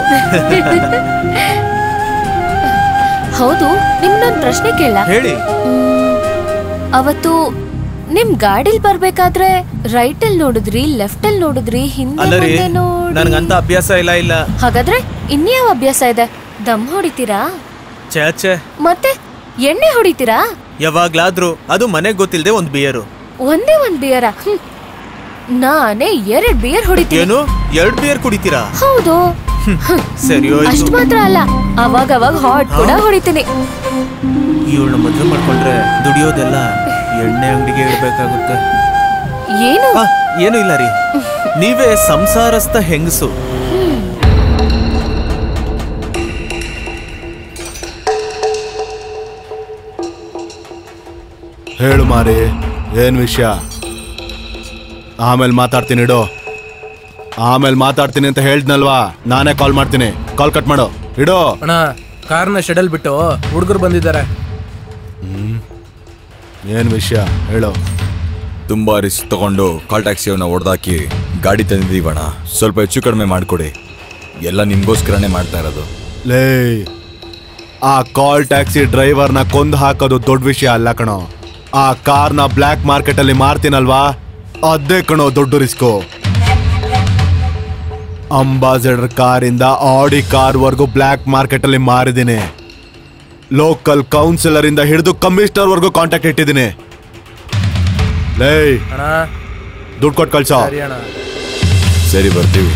ಹೌದು ನಿಮ್ನೊಂದ್ ಪ್ರಶ್ನೆ ಕೇಳ ಹೇಳಿ ಅವತ್ತು ನಿಮ್ ಗಾಡಿಲ್ ಬರ್ಬೇಕಾದ್ರೆ ರೈಟ್ ಅಲ್ಲಿ ನೋಡಿದ್ರಿ ಲೆಫ್ಟ್ ಅಲ್ಲಿ ನೋಡಿದ್ರಿ ಹಿಂದೆ ಅಲ್ಲ ರೀ ಮುಂದೆ ನೋಡಿ ನನ್ಗಂತ ಅಭ್ಯಾಸ ಇಲ್ಲ ಇಲ್ಲ ಹಾಗಾದ್ರೆ ಇನ್ಯಾವ ಅಭ್ಯಾಸ ಇದೆ ದಮ್ ಹೊಡಿತೀರಾ ಛೇ ಛೇ ಮತ್ತೆ ಎಣ್ಣೆ ಹೊಡಿತೀರಾ ಯಾವಾಗ್ಲಾದ್ರೂ ಅದು ಮನೆಗ್ ಗೊತ್ತಿಲ್ದೆ ಒಂದ್ ಬಿಯರು ಒಂದೇ ಒಂದ್ ಬಿಯರ ನಾನೇ ಎರಡ್ ಬಿಯರ್ ಹೊಡಿತೀನಿ ಏನು ಎರಡ್ ಬಿಯರ್ ಕುಡಿತೀರಾ ಹೌದು ಸರಿ ಅಷ್ಟ್ ಹೋಯ್ತು ಮಾತ್ರ ಅಲ್ಲ ಅವಾಗ ಅವಾಗ ಹಾಟ್ ಕೂಡ ಹೊಡಿತೀನಿ ಇವಳನ್ನ ಮದ್ವೆ ಮಾಡ್ಕೊಂಡ್ರೆ ದುಡಿಯೋದೆಲ್ಲ ಎಣ್ಣೆ ಅಂಗಡಿಗೆ ಇಡ್ಬೇಕಾಗುತ್ತೆ ಏನು ಆ, ಏನು ಇಲ್ಲ ರೀ ನೀವೇ ಸಂಸಾರಸ್ಥ ಹೆಂಗಸು ಹೇಳು ಮಾರಿ ಏನ್ ವಿಷಯ ಆಮೇಲೆ ಮಾತಾಡ್ತೀನಿ ಇಡು ಆಮೇಲೆ ಮಾತಾಡ್ತೀನಿ ಅಂತ ಹೇಳ್ದ್ನಲ್ವಾ ನಾನೇ ಕಾಲ್ ಮಾಡ್ತೀನಿ ಕಾಲ್ ಕಟ್ ಮಾಡು ಇಡು ಅಣ್ಣ ಕಾರ್ನ ಶೆಡಲ್ ಬಿಟ್ಟು ಹುಡುಗರು ಬಂದಿದ್ದಾರೆ ಏನ್ ವಿಷಯ ಹೇಳು ತುಂಬಾ ರಿಸ್ಕ್ ತಗೊಂಡು ಕಾಲ್ ಟ್ಯಾಕ್ಸಿಯವನ್ನ ಹೊಡೆದಾಕಿ ಗಾಡಿ ತಂದಿದ್ದೀವಣ್ಣ ಸ್ವಲ್ಪ ಹೆಚ್ಚು ಕಡಿಮೆ ಮಾಡಿಕೊಡಿ ಎಲ್ಲ ನಿಮ್ಗೋಸ್ಕರನೇ ಮಾಡ್ತಾ ಇರೋದು ಲೇ ಆ ಕಾಲ್ ಟ್ಯಾಕ್ಸಿ ಡ್ರೈವರ್ನ ಕೊಂದು ಹಾಕೋದು ದೊಡ್ಡ ವಿಷಯ ಅಲ್ಲ ಕಣೋ ಆ ಕಾರ್ನ ಬ್ಲ್ಯಾಕ್ ಮಾರ್ಕೆಟ್ ಅಲ್ಲಿ ಮಾರ್ತೀನಲ್ವಾ ಅದೇ ಕಣೋ ದೊಡ್ಡ ರಿಸ್ಕು ಅಂಬಾಸಡರ್ ಕಾರಿಂದ ಆಡಿ ಕಾರ್ ವರ್ಗು ಬ್ಲ್ಯಾಕ್ ಮಾರ್ಕೆಟ್ ಅಲ್ಲಿ ಮಾರಿದ್ದೀನಿ ಲೋಕಲ್ ಕೌನ್ಸಿಲರ್ ಇಂದ ಹಿಡಿದು ಕಮಿಷನರ್ ವರ್ಗು ಕಾಂಟ್ಯಾಕ್ಟ್ ಇಟ್ಟಿದ್ದೀನಿ ಲೇ ಅಣ್ಣ ದುಡ್ಡು ಕೊಟ್ಟು ಕಳ್ಸೋ ಸರಿ ಅಣ್ಣ ಸರಿ ಬರ್ತೀವಿ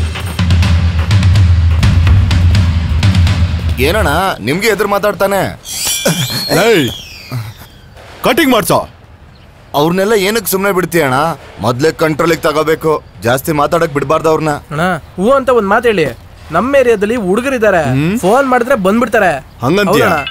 ಏನಣ್ಣ ನಿಮ್ಗೆ ಎದುರು ಮಾತಾಡ್ತಾನೆ ಕಟಿಂಗ್ ಮಾಡ್ಸೋ ಅವ್ರನ್ನೆಲ್ಲ ಏನಕ್ಕೆ ಸುಮ್ಮನೆ ಬಿಡ್ತೀಯಣ್ಣ ಮೊದ್ಲೇ ಕಂಟ್ರೋಲಿಗೆ ತಗೋಬೇಕು ಜಾಸ್ತಿ ಮಾತಾಡಕ್ ಬಿಡಬಾರ್ದು ಅವ್ರನ್ನ ಅಣ್ಣ ಹೂ ಅಂತ ಒಂದ್ ಮಾತು ಹೇಳಿ ನಮ್ಮ ಏರಿಯಾದಲ್ಲಿ ಹುಡುಗರಿದ್ದಾರೆ ಫೋನ್ ಮಾಡಿದ್ರೆ ಬಂದ್ಬಿಡ್ತಾರೆ ಹಂಗಂತೀಯ? ಹೌದಣ್ಣ?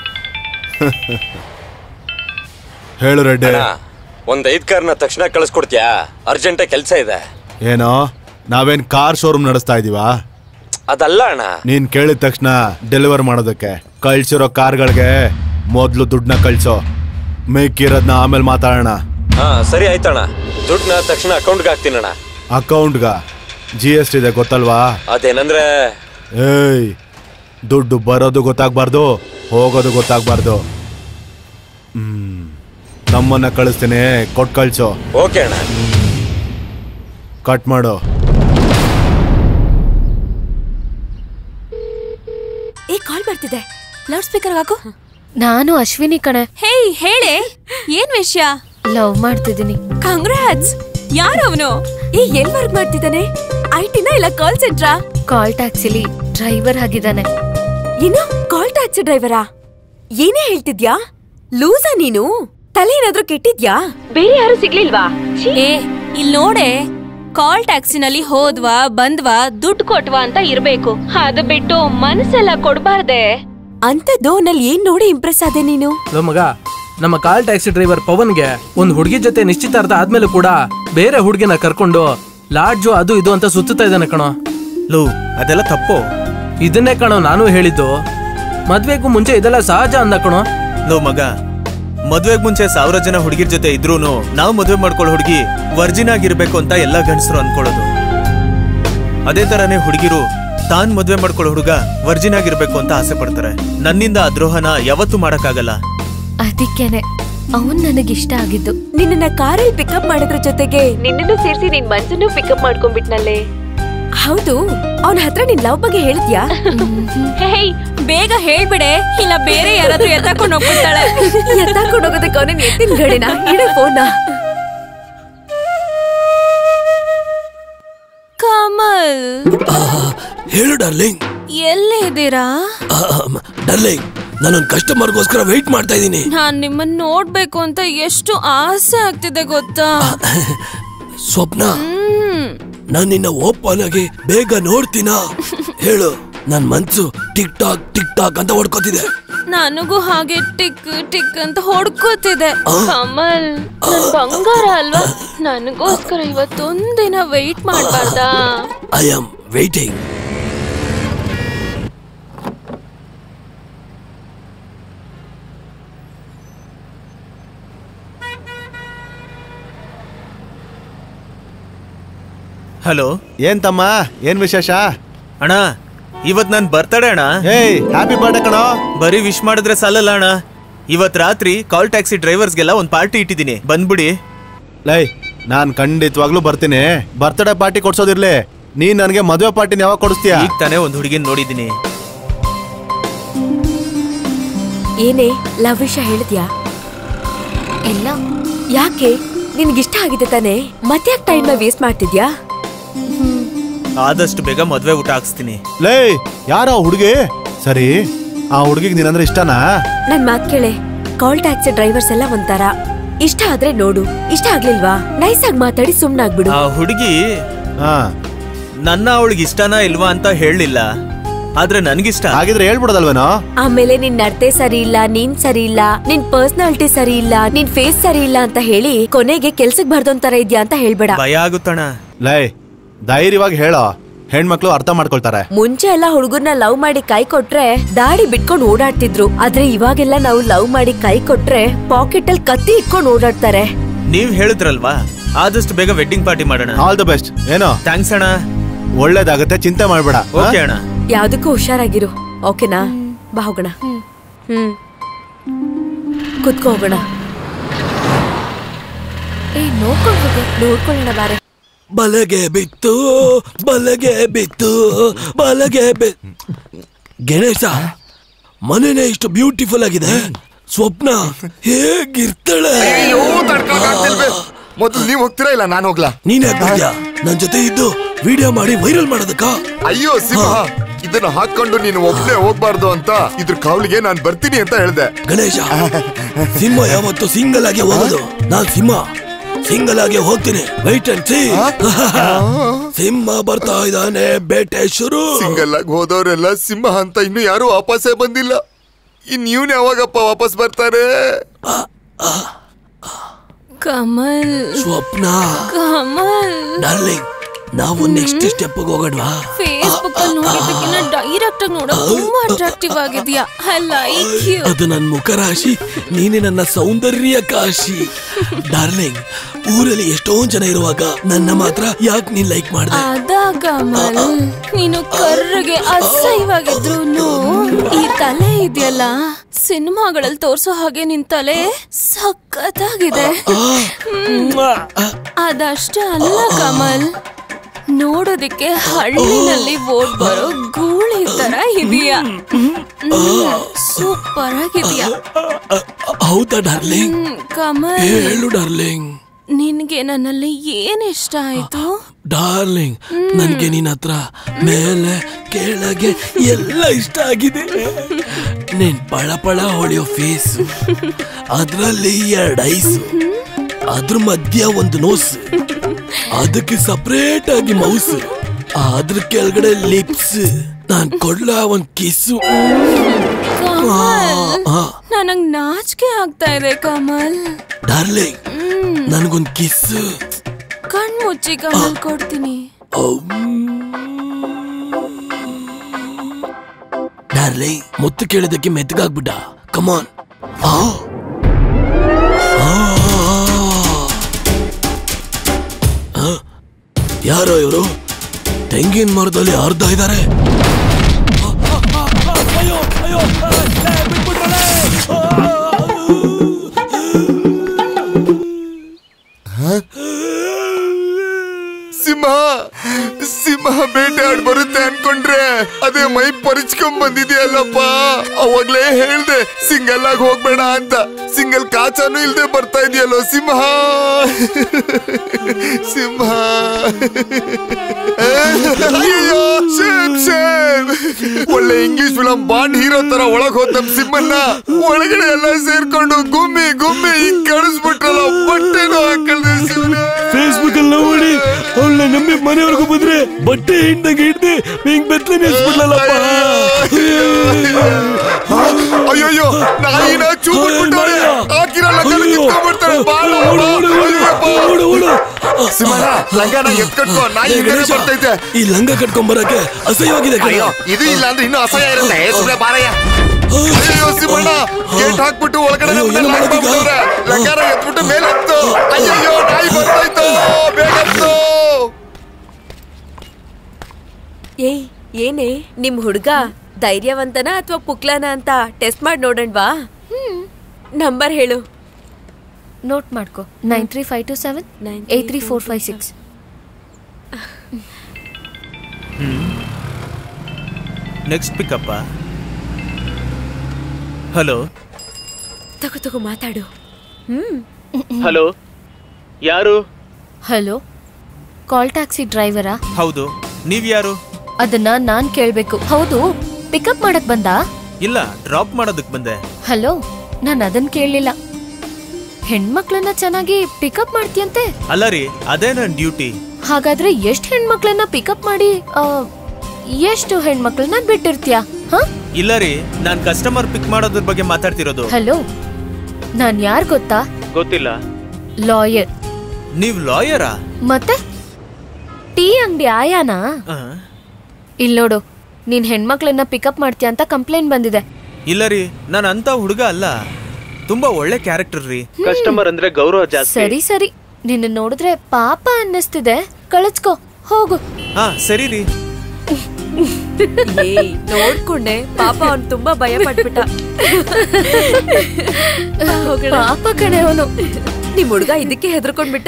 ಹೇಳು ರೆಡ್ಡಿ ಒಂದ್ ಐದ್ ಕಾರ್ನ ತಕ್ಷಣ ಕಳಿಸ್ಕೊಡ್ತೀಯಾ ಅರ್ಜೆಂಟ್ ಕೆಲ್ಸ ಇದೆ ಏನೋ ನಾವೇನ್ ಕಾರ್ ಶೋರೂಮ್ ನಡೆಸ್ತಾ ಇದೀವಾ ಅದಲ್ಲ ಅಣ್ಣ ನೀನ್ ಕೇಳಿದ ತಕ್ಷಣ ಡೆಲಿವರ್ ಮಾಡೋದಕ್ಕೆ ಕಳ್ಸಿರೋ ಕಾರ್ಗಳಿಗೆ ಮೊದ್ಲು ದುಡ್ಡನ್ನ ಕಳ್ಸೋ ಮಿಕ್ಕಿರೋದ್ನ ಆಮೇಲೆ ಮಾತಾಡೋಣ ಹಾ ಸರಿ ಆಯ್ತಣ್ಣ ದುಡ್ಡನ್ನ ತಕ್ಷಣ ಅಕೌಂಟ್ಗೆ ಹಾಕ್ತೀನಣ್ಣ ಅಕೌಂಟ್ಗ ಜಿ ಎಸ್ ಟಿ ಇದೆ ಗೊತ್ತಲ್ವಾ ಅದೇನಂದ್ರೆ ಏಯ್ ದುಡ್ಡು ಬರೋದು ಗೊತ್ತಾಗ್ಬಾರ್ದು ಹೋಗೋದು ಗೊತ್ತಾಗ್ಬಾರ್ದು ಹ್ಮ್ ನಮ್ಮನ್ನ ಕಳಿಸ್ತೀನಿ ಕೊಟ್ ಕಳ್ಸೋ ಓಕೆ ಅಣ್ಣ ಕಟ್ ಮಾಡು ಏ ಕಾಲ್ ಬರ್ತಿದೆ ಲೌಡ್ ಸ್ಪೀಕರ್ ಹಾಕು ನಾನು ಅಶ್ವಿನಿ ಕಣೆ ಹೇಯ್ ಹೇಳೆ ಏನ್ ವಿಷಯ ಲವ್ ಮಾಡ್ತಿದ್ದೀನಿ ಕಂಗ್ರಾಟ್ಸ್ ಯಾರವನು ಏ ಎಲ್ ವರ್ಕ್ ಮಾಡ್ತಿದ್ದಾನೆ ಐಟಿನ ಇಲ್ಲ ಕಾಲ್ ಸೆಂಟ್ರಾ ಕಾಲ್ ಟ್ಯಾಕ್ಸಿಲಿ ಡ್ರೈವರ್ ಆಗಿದ್ದಾನೆ ಏನು ಕಾಲ್ ಟ್ಯಾಕ್ಸಿ ಡ್ರೈವರಾ ಏನೇ ಹೇಳ್ತಿದ್ಯಾ ಲೂಸಾ ನೀನು ತಲೆ ಏನಾದ್ರೂ ಕೆಟ್ಟಿದ್ಯಾ ಬೇರೆ ಯಾರು ಸಿಗ್ಲಿಲ್ವಾ ಏ ಇಲ್ಲಿ ನೋಡೆ ಕಾಲ್ ಟ್ಯಾಕ್ಸಿನಲ್ಲಿ ಹೋದ್ವಾ ಬಂದ್ವಾ ದುಡ್ಡು ಕೊಟ್ವಾ ಅಂತ ಇರ್ಬೇಕು ಅದು ಬಿಟ್ಟು ಮನಸ್ಸೆಲ್ಲ ಕೊಡ್ಬಾರ್ದೆ ಅಂತದ್ದು ನಲ್ಲಿ ಏನ್ ನೋಡಿ ಇಂಪ್ರೆಸ್ ಆದೆ ನೀನು ಲೋ ಮಗ ನಮ್ಮ ಕಾಲ್ ಟ್ಯಾಕ್ಸಿ ಡ್ರೈವರ್ ಪವನ್ಗೆ ಒಂದ್ ಹುಡುಗಿ ಜೊತೆ ನಿಶ್ಚಿತಾರ್ಥ ಆದ್ಮೇಲೆ ಕೂಡ ಬೇರೆ ಹುಡುಗಿನ ಕರ್ಕೊಂಡು ಲಾಡ್ಜು ಅದು ಇದು ಅಂತ ಸುತ್ತುತ್ತಾ ಇದ್ದಾನೆ ಕಣೋ ಲೋ ಅದೆಲ್ಲ ತಪ್ಪು ಇದನ್ನೇ ಕಣೋ ನಾನು ಹೇಳಿದ್ದು ಮದ್ವೆಗೂ ಮುಂಚೆ ಇದೆಲ್ಲ ಸಹಜ ಅಂದ ಕಣೋ ಲೋ ಮಗ ಮದ್ವೆಗ್ ಮುಂಚೆ ಸಾವಿರ ಜನ ಹುಡುಗಿರ್ ಜೊತೆ ಇದ್ರೂನು ನಾವು ಮದ್ವೆ ಮಾಡ್ಕೊಳ್ಳೋ ಹುಡುಗಿ ವರ್ಜಿನ್ ಆಗಿರ್ಬೇಕು ಅಂತ ಎಲ್ಲಾ ಗಂಡಸರು ಅನ್ಕೊಳ್ಳೋದು ಅದೇ ತರನೇ ಹುಡುಗಿರು ತಾನ್ ಮದ್ವೆ ಮಾಡ್ಕೊಳ್ಳೋ ಹುಡುಗ ವರ್ಜಿನ್ ಆಗಿರ್ಬೇಕು ಅಂತ ಆಸೆ ಪಡ್ತಾರೆ ನನ್ನಿಂದ ಆ ದ್ರೋಹನ ಯಾವತ್ತೂ ಮಾಡಕ್ಕಾಗಲ್ಲ ಅದಕ್ಕೇನೆ ಅವನ್ ನನಗಿಷ್ಟ ಆಗಿದ್ದು ನಿನ್ನ ಕಾರಲ್ಲಿ ಪಿಕಪ್ ಮಾಡೋದ್ರ ಜೊತೆಗೆ ನಿನ್ನನ್ನು ಸೇರಿಸಿ ನಿನ್ ಮನ್ಸನ್ನು ಪಿಕಪ್ ಮಾಡ್ಕೊಂಡ್ಬಿಟ್ನಲ್ಲೇ ಹೌದು ಅವನ ಹತ್ರ ನಿನ್ ಲವ್ ಬಗ್ಗೆ ಹೇಳಿದ್ಯಾ ಹೇಯ್ ಬೇಗ ಹೇಳ್ಬಿಡೆ ಇಲ್ಲ ಬೇರೆ ಯಾರಾದ್ರೂ ಎತ್ತಾಕೊಂಡು ಹೋಗ್ಬಿಡ್ತಾಳೆ ಎತ್ತಾಕೊಂಡು ಹೋಗೋದಕ್ಕೆ ಅವನ ಎತ್ತಿನ ಗಡಿನ ಇಡ ಫೋನ ಕಮಲ್ ಹೇಳು ಡಾರ್ಲಿಂಗ್ ಎಲ್ಲಿ ಇದ್ದೀರಾ ಡಾರ್ಲಿಂಗ್ ನಾನೊಂದು ಕಸ್ಟಮರ್ಗೋಸ್ಕರ ವೆಯ್ಟ್ ಮಾಡ್ತಾ ಇದ್ದೀನಿ ನಾನ್ ನಿಮ್ಮನ್ನ ನೋಡ್ಬೇಕು ಅಂತ ಎಷ್ಟು ಆಸೆ ಆಗ್ತಿದೆ ಗೊತ್ತಾ ಸ್ವಪ್ನ ಹ್ಮ್ ನಾನ್ ನಿನ್ನ ಓಪನ್ ಆಗಿ ಬೇಗ ನೋಡ್ತೀನ ಹೇಳು ನನ್ ಮನ್ಸು ಟಿಕ್ ಟಾಕ್ ಟಿಕ್ ಟಾಕ್ ಅಂತ ಹೊಡ್ಕೋತಿದೆ ನನಗೂ ಹಾಗೆ ಟಿಕ್ ಟಿಕ್ ಅಂತ ಹೊಡ್ಕೋತಿದೆ ಕಮಲ್ ನನ್ ಬಂಗಾರ ಅಲ್ವಾ ನನಗೋಸ್ಕರ ಇವತ್ತೊಂದಿನ ವೆಯ್ಟ್ ಮಾಡ್ಬಾರ್ದಾ ಐ ಆಮ್ ವೇಟಿಂಗ್ ಹಲೋ ಏನ್ ತಮ್ಮ ಏನ್ ವಿಶೇಷ ಅಣ್ಣ ಇವತ್ ನನ್ ಬರ್ತಡೇ ಅಣ್ಣ ಏಯ್ ಹ್ಯಾಪಿ ಬರ್ಡೇ ಕಣೋ ಬರೀ ವಿಶ್ ಮಾಡಿದ್ರೆ ಸಾಲಲ್ಲ ಅಣ್ಣ ಇವತ್ ರಾತ್ರಿ ಕಾಲ್ ಟ್ಯಾಕ್ಸಿ ಡ್ರೈವರ್ಸ್ಗೆಲ್ಲ ಒಂದ್ ಪಾರ್ಟಿ ಇಟ್ಟಿದ್ದೀನಿ ಬಂದ್ಬಿಡಿ ಲೈ ನಾನ್ ಖಂಡಿತವಾಗ್ಲೂ ಬರ್ತೀನಿ ಬರ್ತ್ಡೇ ಪಾರ್ಟಿ ಕೊಡ್ಸೋದಿರ್ಲಿ ನೀನ್ ನನಗೆ ಮದುವೆ ಪಾರ್ಟಿನ ಯಾವಾಗ ಕೊಡಿಸ್ತೀಯಾ ಈಗ ತಾನೇ ಒಂದ್ ಹುಡುಗಿನ ನೋಡಿದ್ದೀನಿ ಏನೇ ಲವ್ ವಿಷಯ ಹೇಳಿದ್ಯಾ ಇಲ್ಲ ಯಾಕೆ ನಿನ್ಗಿಷ್ಟ ಆಗಿದೆ ತಾನೇ ಮತ್ತೆ ಯಾಕೆ ಟೈಮ್ ವೇಸ್ಟ್ ಮಾಡ್ತಿದ್ಯಾ ಆದಷ್ಟು ಬೇಗ ಮದ್ವೆ ಊಟ ಹಾಕ್ಸ್ತೀನಿ ಲೇ ಯಾರ ಹುಡುಗಿ ಸರಿ ಆ ಹುಡುಗಿಗೆ ನೀನಂದ್ರೆ ಇಷ್ಟನಾ ನನ್ ಮಾತ್ ಕೇಳೆ ಕಾಲ್ ಟ್ಯಾಕ್ಸಿ ಡ್ರೈವರ್ಸ್ ಎಲ್ಲ ಒಂಥರ ಇಷ್ಟ ಆದ್ರೆ ನೋಡು ಇಷ್ಟ ಆಗ್ಲಿಲ್ವಾ ನೈಸ್ ಆಗಿ ಮಾತಾಡಿ ಸುಮ್ನಾಗ್ಬಿಡು ಆ ಹುಡುಗಿ ಹಾ ನನ್ನ ಅವಳಿಗೆ ಇಷ್ಟನಾ ಇಲ್ವಾ ಅಂತ ಹೇಳಲಿಲ್ಲ ಆದ್ರೆ ನನ್ಗಿಷ್ಟ ಹಾಗಿದ್ರೆ ಹೇಳ್ಬಿಡೋದಲ್ವೇನೋ ಆಮೇಲೆ ನಿನ್ ನಡತೆ ಸರಿ ಇಲ್ಲ ನೀನ್ ಸರಿ ಇಲ್ಲ ನಿನ್ ಪರ್ಸನಾಲಿಟಿ ಸರಿ ಇಲ್ಲ ನಿನ್ ಫೇಸ್ ಸರಿ ಇಲ್ಲ ಅಂತ ಹೇಳಿ ಕೊನೆಗೆ ಕೆಲ್ಸಕ್ ಬರ್ದೊಂತರ ಇದ್ಯಾ ಅಂತ ಹೇಳ್ಬೇಡ ಭಯ ಆಗುತ್ತಣ ಲೈ ಧೈರ್ಯವಾಗಿ ಹೇಳೋ ಹೆಣ್ಮಕ್ಳು ಅರ್ಥ ಮಾಡ್ಕೊಳ್ತಾರೆ ಮುಂಚೆ ಎಲ್ಲ ಹುಡುಗರ್ನ ಲವ್ ಮಾಡಿ ಕೈ ಕೊಟ್ರೆ ದಾಡಿ ಬಿಟ್ಕೊಂಡು ಓಡಾಡ್ತಿದ್ರು ಆದ್ರೆ ಇವಾಗೆಲ್ಲ ನಾವು ಲವ್ ಮಾಡಿ ಕೈ ಕೊಟ್ರೆ ಪಾಕೆಟ್ ಅಲ್ಲಿ ಕತ್ತಿ ಇಟ್ಕೊಂಡು ಓಡಾಡ್ತಾರೆ ನೀವ್ ಹೇಳಿದ್ರಲ್ವಾ ಆದಷ್ಟು ಬೇಗ ವೆಡ್ಡಿಂಗ್ ಪಾರ್ಟಿ ಮಾಡೋಣ ಆಲ್ ದ ಬೆಸ್ಟ್ ಏನೋ ಥ್ಯಾಂಕ್ಸ್ ಅಣ್ಣ ಒಳ್ಳೇದಾಗತ್ತೆ ಚಿಂತೆ ಮಾಡ್ಬೇಡ ಓಕೆ ಅಣ್ಣ ಯಾವ್ದಕ್ಕೂ ಹುಷಾರಾಗಿರು ಓಕೆನಾ ಬಾ ಹೋಗೋಣ ಹ್ಮ್ ಕುತ್ಕೋ ಹೋಗೋಣ ಏ ನೋಡ್ಕೊಂಡು ಹೋಗು ನೋಡ್ಕೊಳ್ಳೋಣ ಬಾರೆ ಬಲಗೆ ಬಿತ್ತು ಬಲಗೆ ಬಿತ್ತು ಬಲಗೆ ಬಿ ಗಣೇಶ ಮನೆನೇ ಇಷ್ಟು ಬ್ಯೂಟಿಫುಲ್ ಆಗಿದೆ ಸ್ವಪ್ನ ಹೇಗಿರ್ತಾಳೆ ಅಯ್ಯೋ ತಡ್ಕೊಳಕ್ಕಾಗ್ತಿಲ್ವೇ? ಮೊದ್ಲು ನೀವ್ ಹೋಗ್ತೀರಾ ಇಲ್ಲ ನಾನು ಹೋಗ್ಲಾ ನೀನ್ ಯಾಕಿದ್ಯಾ ನನ್ ಜೊತೆ ಇದ್ದು ವಿಡಿಯೋ ಮಾಡಿ ವೈರಲ್ ಮಾಡೋದಕ್ಕ ಅಯ್ಯೋ ಸಿಂಹ ಇದನ್ನ ಹಾಕೊಂಡು ನೀನು ಒಬ್ನೇ ಹೋಗ್ಬಾರ್ದು ಅಂತ ಇದ್ರ ಕಾವಲಿಗೆ ನಾನ್ ಬರ್ತೀನಿ ಅಂತ ಹೇಳ್ದೆ ಗಣೇಶ ಸಿಂಹ ಯಾವತ್ತು ಸಿಂಗಲ್ ಆಗಿ ಹೋಗೋದು ನಾನ್ ಸಿಂಹ ಸಿಂಗಲ್ ಆಗಿ ಹೋಗ್ತೀನಿ ವೈಟ್ ಅಂಡ್ ಸಿ ಸಿಂಹ ಬರ್ತಾ ಇದ್ದಾನೆ ಬೇಟೆ ಶುರು ಸಿಂಗಲ್ ಆಗಿ ಹೋದವರೆಲ್ಲ ಸಿಂಹ ಅಂತ ಇನ್ನು ಯಾರು ವಾಪಸ್ಸೇ ಬಂದಿಲ್ಲ ಇನ್ ಇವ್ನ್ ಯಾವಾಗಪ್ಪ ವಾಪಸ್ ಬರ್ತಾರೆ ಕಮಲ್ ಸ್ವಪ್ನ ಕಮಲ್ ಡಾರ್ಲಿಂಗ್ ನಾವು ನೆಕ್ಸ್ಟ್ ಸ್ಟೆಪ್ ಹೋಗೋಣವಾ ಫೇಸ್ಬುಕ್ ಅಲ್ಲಿ ನೋಡಿದ್ದಕ್ಕಿಂತ ಡೈರೆಕ್ಟ್ ಆಗಿ ನೋಡೋದು ತುಂಬಾ ಅಟ್ರಾಕ್ಟಿವ್ ಆಗಿದ್ಯಾ ಐ ಲೈಕ್ ಯು ಅದು ನನ್ನ ಮುಖ ರಾಶಿ ನೀನೆ ನನ್ನ ಸೌಂದರ್ಯ ಕಾಶಿ ಡಾರ್ಲಿಂಗ್ ಊರಲ್ಲಿ ಎಷ್ಟೊಂದ್ ಜನ ಇರುವಾಗ ನನ್ನ ಮಾತ್ರ ಯಾಕೆ ನೀನ್ ಲೈಕ್ ಮಾಡ್ದೆ ಅದ ಕಮಲ್ ನೀನು ಕರ್ರಗೆ ಅಸಹ್ಯವಾಗಿದ್ರು ಈ ತಲೆ ಇದೆಯಲ್ಲ ಸಿನಿಮಾಗಳಲ್ಲಿ ತೋರ್ಸೋ ಹಾಗೆ ನಿನ್ ತಲೆ ಸಖತ್ತಾಗಿದೆ ಹ್ಮ್. ಅದಷ್ಟೇ ಅಲ್ಲ ಕಮಲ್ ನೋಡೋದಿಕ್ಕೆ ಹಳ್ಳಿನಲ್ಲಿ ಓಡ್ ಬರೋ ಗೂಳಿ ತರ ಇದೆಯಾ ಸೂಪರ್ ಆಗಿದೆಯಾ ಹೌದಾ ಡಾರ್ಲಿಂಗ್ ಹ್ಮ್, ಕಮಲ್ ಹೇಳು ಡಾರ್ಲಿಂಗ್ ನಿನ್ಗೆ ನನ್ನಲ್ಲಿ ಏನ್ ಇಷ್ಟ ಆಯ್ತು ಡಾರ್ಲಿಂಗ್ ನನ್ಗೆ ನಿನ್ನ ಹತ್ರ ಮೇಲೆ ಕೆಳಗೆ ಎಲ್ಲ ಇಷ್ಟ ಆಗಿದೆ ನೀನ್ ಪಳ ಪಳ ಹೊಳೆಯೋ ಫೇಸ್ ಅದ್ರಲ್ಲಿ ಎರಡ್ ಐಸ್ ಅದ್ರ ಮಧ್ಯ ಒಂದು ನೋಸ್ ಅದಕ್ಕೆ ಸಪರೇಟ್ ಆಗಿ ಮೌಸ್ ಅದ್ರ ಕೆಳಗಡೆ ಲಿಪ್ಸ್ ನಾನ್ ಕೊಡ್ಲ ಒಂದ್ ಕಿಸ್ಸು ಕಮಲ್ ನನಗ್ ನಾಚಿಕೆ ಆಗ್ತಾ ಇದೆ ಕಮಲ್ ಡಾರ್ಲಿಂಗ್ ನನ್ಗೊಂದ್ ಕಿಸ್ಸು ಕಣ್ ಮುಚ್ಚಿ ಕಮಲ್ ಕೊಡ್ತೀನಿ ಡಾರ್ಲಿಂಗ್ ಮುತ್ತು ಕೇಳಿದಕ್ಕೆ ಮೆತ್ತಗಾಗ್ಬಿಟ್ಟ ಕಮಾನ್ ಯಾರೋ ಇವರು ತೆಂಗಿನ ಮರದಲ್ಲಿ ಅರ್ಧ ಇದ್ದಾರೆ ಸಿಂಹ ಸಿಂಹ ಬೇಟೆ ಆಡ್ ಬರುತ್ತೆ ಅನ್ಕೊಂಡ್ರೆ ಅದೇ ಮೈ ಪರಿಚ್ಕೊಂಡ್ ಬಂದಿದೆಯಲ್ಲಪ್ಪ ಅವಾಗ್ಲೇ ಹೇಳ್ದೆ ಸಿಂಗಲ್ ಆಗಿ ಹೋಗ್ಬೇಡ ಅಂತ ಸಿಂಗಲ್ ಕಾಚಾನು ಇಲ್ದೆ ಬರ್ತಾ ಇದೆಯಲ್ಲೋ ಸಿಂಹ ಸಿಂಹ ಅಯ್ಯೋ ಶೇಮ್ ಶೇಮ್ ಒಳ್ಳೆ ಇಂಗ್ಲಿಷ್ ಫಿಲಂ ಬಾಂಡ್ ಹೀರೋ ತರ ಒಳಗ್ ಹೋದ್ ನಮ್ ಸಿಂಹನ್ನ ಒಳಗಡೆ ಎಲ್ಲ ಸೇರ್ಕೊಂಡು ಗುಮ್ಮಿ ಗುಮ್ಮಿ ಹಿಂಗ್ ಕಳಿಸ್ಬಿಟ್ರಲ್ಲ ಬಟ್ಟೆನೂ ಹಾಕಲ್ದೆ ಸಿಂಹ ಫೇಸ್ಬುಕ್ ಅಲ್ಲಿ ನೋಡಿ ಅವಳ ನಂಬಿ ಮನೆವರೆಗೂ ಬಂದ್ರೆ ಬಟ್ಟೆ ಹಿಂಡಂಗೆ ಹಿಡ್ದೆ ಹಿಂಗ್ ಬೆತ್ತಲೆ ನಿಲ್ಸ್ಬಿಡ್ಲಲ್ಲಪ್ಪ ಅಯ್ಯೋ ನಾಯಿನ ಚೂಬಿಟ್ಬಿಟ್ಟವ್ರೆ ಹಾಕಿರಲ್ಲ ಕಲ್ಲು ಕಿತ್ಕೊಂಡ್ಬಿಡ್ತಾರೆ ಬಾಳು ಸಿಂಹನ ಲಂಗನ ಎತ್ಕಟ್ಕೋ ನಾಯಿ ಹಿಂದೆ ಬರ್ತೈತೆ ಈ ಲಂಗ ಕಟ್ಕೊಂಡ್ ಬರಕ್ಕೆ ಅಸಹ್ಯವಾಗಿದೆ ಕಣೋ. ಅಯ್ಯೋ ಇದು ಇಲ್ಲ ಅಂದ್ರೆ ಇನ್ನೂ ಅಸಹ್ಯ ಇರುತ್ತೆ ಏ, ಸುಮ್ನೆ ಬಾರಯ್ಯ ಅಯ್ಯೋ ಸಿಂಹಣ್ಣ ಗೇಟ್ ಹಾಕ್ಬಿಟ್ಟು ಒಳಗಡೆ ನಮ್ಮನ್ನ ಲಾಕ್ ಮಾಡ್ಬಿಟ್ಟವ್ರೆ. ಲಂಗಾರ ಎತ್ಬಿಟ್ಟು ಮೇಲೆ ಹತ್ತು ಅಯ್ಯಯ್ಯೋ ನಾಯಿ ಬರ್ತಾಯ್ತು ಬೇಗ ಹತ್ತು ಏಯ್ ಏನೇ ನಿಮ್ ಹುಡ್ಗ ಧೈರ್ಯವಂತನ ಅಥವಾ ಪುಕ್ಲನ ಅಂತ ಟೆಸ್ಟ್ ಮಾಡಿ ನೋಡಣ್ವಾ ನಂಬರ್ ಹೇಳು ನೋಟ್ ಮಾಡ್ಕೊ nine three five two seven eight three four five six next ಪಿಕಪ್ಪ ಹಲೋ ತಗೋ ತಗೋ ಮಾತಾಡು ಹ್ಮ್ ಹಲೋ ಯಾರು ಹಲೋ ಕಾಲ್ ಟ್ಯಾಕ್ಸಿ ಡ್ರೈವರಾ ಹೌದು ನೀವ್ ಯಾರು ಅದನ್ನ ನಾನ್ ಕೇಳ್ಬೇಕು ಹೌದು ಪಿಕಪ್ ಮಾಡಕ್ ಬಂದಾ ಇಲ್ಲ ಡ್ರಾಪ್ ಮಾಡೋದಕ್ ಬಂದೆ ಹಲೋ ನಾನ್ ಅದನ್ ಕೇಳಲಿಲ್ಲ ಹೆಣ್ಮಕ್ಳನ್ನ ಚೆನ್ನಾಗಿ ಪಿಕಪ್ ಮಾಡ್ತೀಯಂತೆ ಅಲ್ಲ ರೀ ಅದೇ ನನ್ ಡ್ಯೂಟಿ ಹಾಗಾದ್ರೆ ಎಷ್ಟ್ ಹೆಣ್ಮಕ್ಳನ್ನ ಪಿಕಪ್ ಮಾಡಿ ಆ, ಎಷ್ಟು ಹೆಣ್ಮಕ್ಳನ್ನ ಬಿಟ್ಟಿರ್ತೀಯ ಹ ಇಲ್ಲ ರೀ ನಾನ್ ಕಸ್ಟಮರ್ ಪಿಕ್ ಮಾಡೋದ್ರ ಬಗ್ಗೆ ಮಾತಾಡ್ತಿರೋದು ಹಲೋ ನಾನ್ ಯಾರ್ ಗೊತ್ತಾ ಗೊತ್ತಿಲ್ಲ ಲಾಯರ್ ನೀವ್ ಲಾಯರಾ ಮತ್ತೆ ಟೀ ಅಂಗಡಿ ಆಯಾನಾ ಇಲ್ ನೋಡು ನೀನ್ ಹೆಣ್ಮಕ್ಳನ್ನ ಪಿಕಪ್ ಮಾಡ್ತೀಯ ಅಂತ ಕಂಪ್ಲೇಂಟ್ ಬಂದಿದೆ ಇಲ್ಲ ರೀ ನಾನ್ ಅಂತ ಹುಡುಗ ಅಲ್ಲ ತುಂಬಾ ಒಳ್ಳೆ ಕ್ಯಾರೆಕ್ಟರ್ ರೀ ಕಸ್ಟಮರ್ ಅಂದ್ರೆ ಗೌರವ ಸರಿ ಸರಿ ನಿನ್ನ ನೋಡಿದ್ರೆ ಪಾಪ ಅನ್ನಿಸ್ತಿದೆ ಕಳಿಸ್ಕೊ ಹೋಗು ಹಾ ಸರಿ ರೀ ಏಯ್ ನೋಡ್ಕೊಂಡೆ ಪಾಪ ಅವ್ನ್ ತುಂಬಾ ಭಯ ಪಟ್ಬಿಟ್ಟ ಪಾಪ ಕಣೆ ಅವನು ನಿಮ್ ಹುಡ್ಗ ಇದಕ್ಕೆ ಹೆದರ್ಕೊಂಡ್ಬಿಟ್ಟ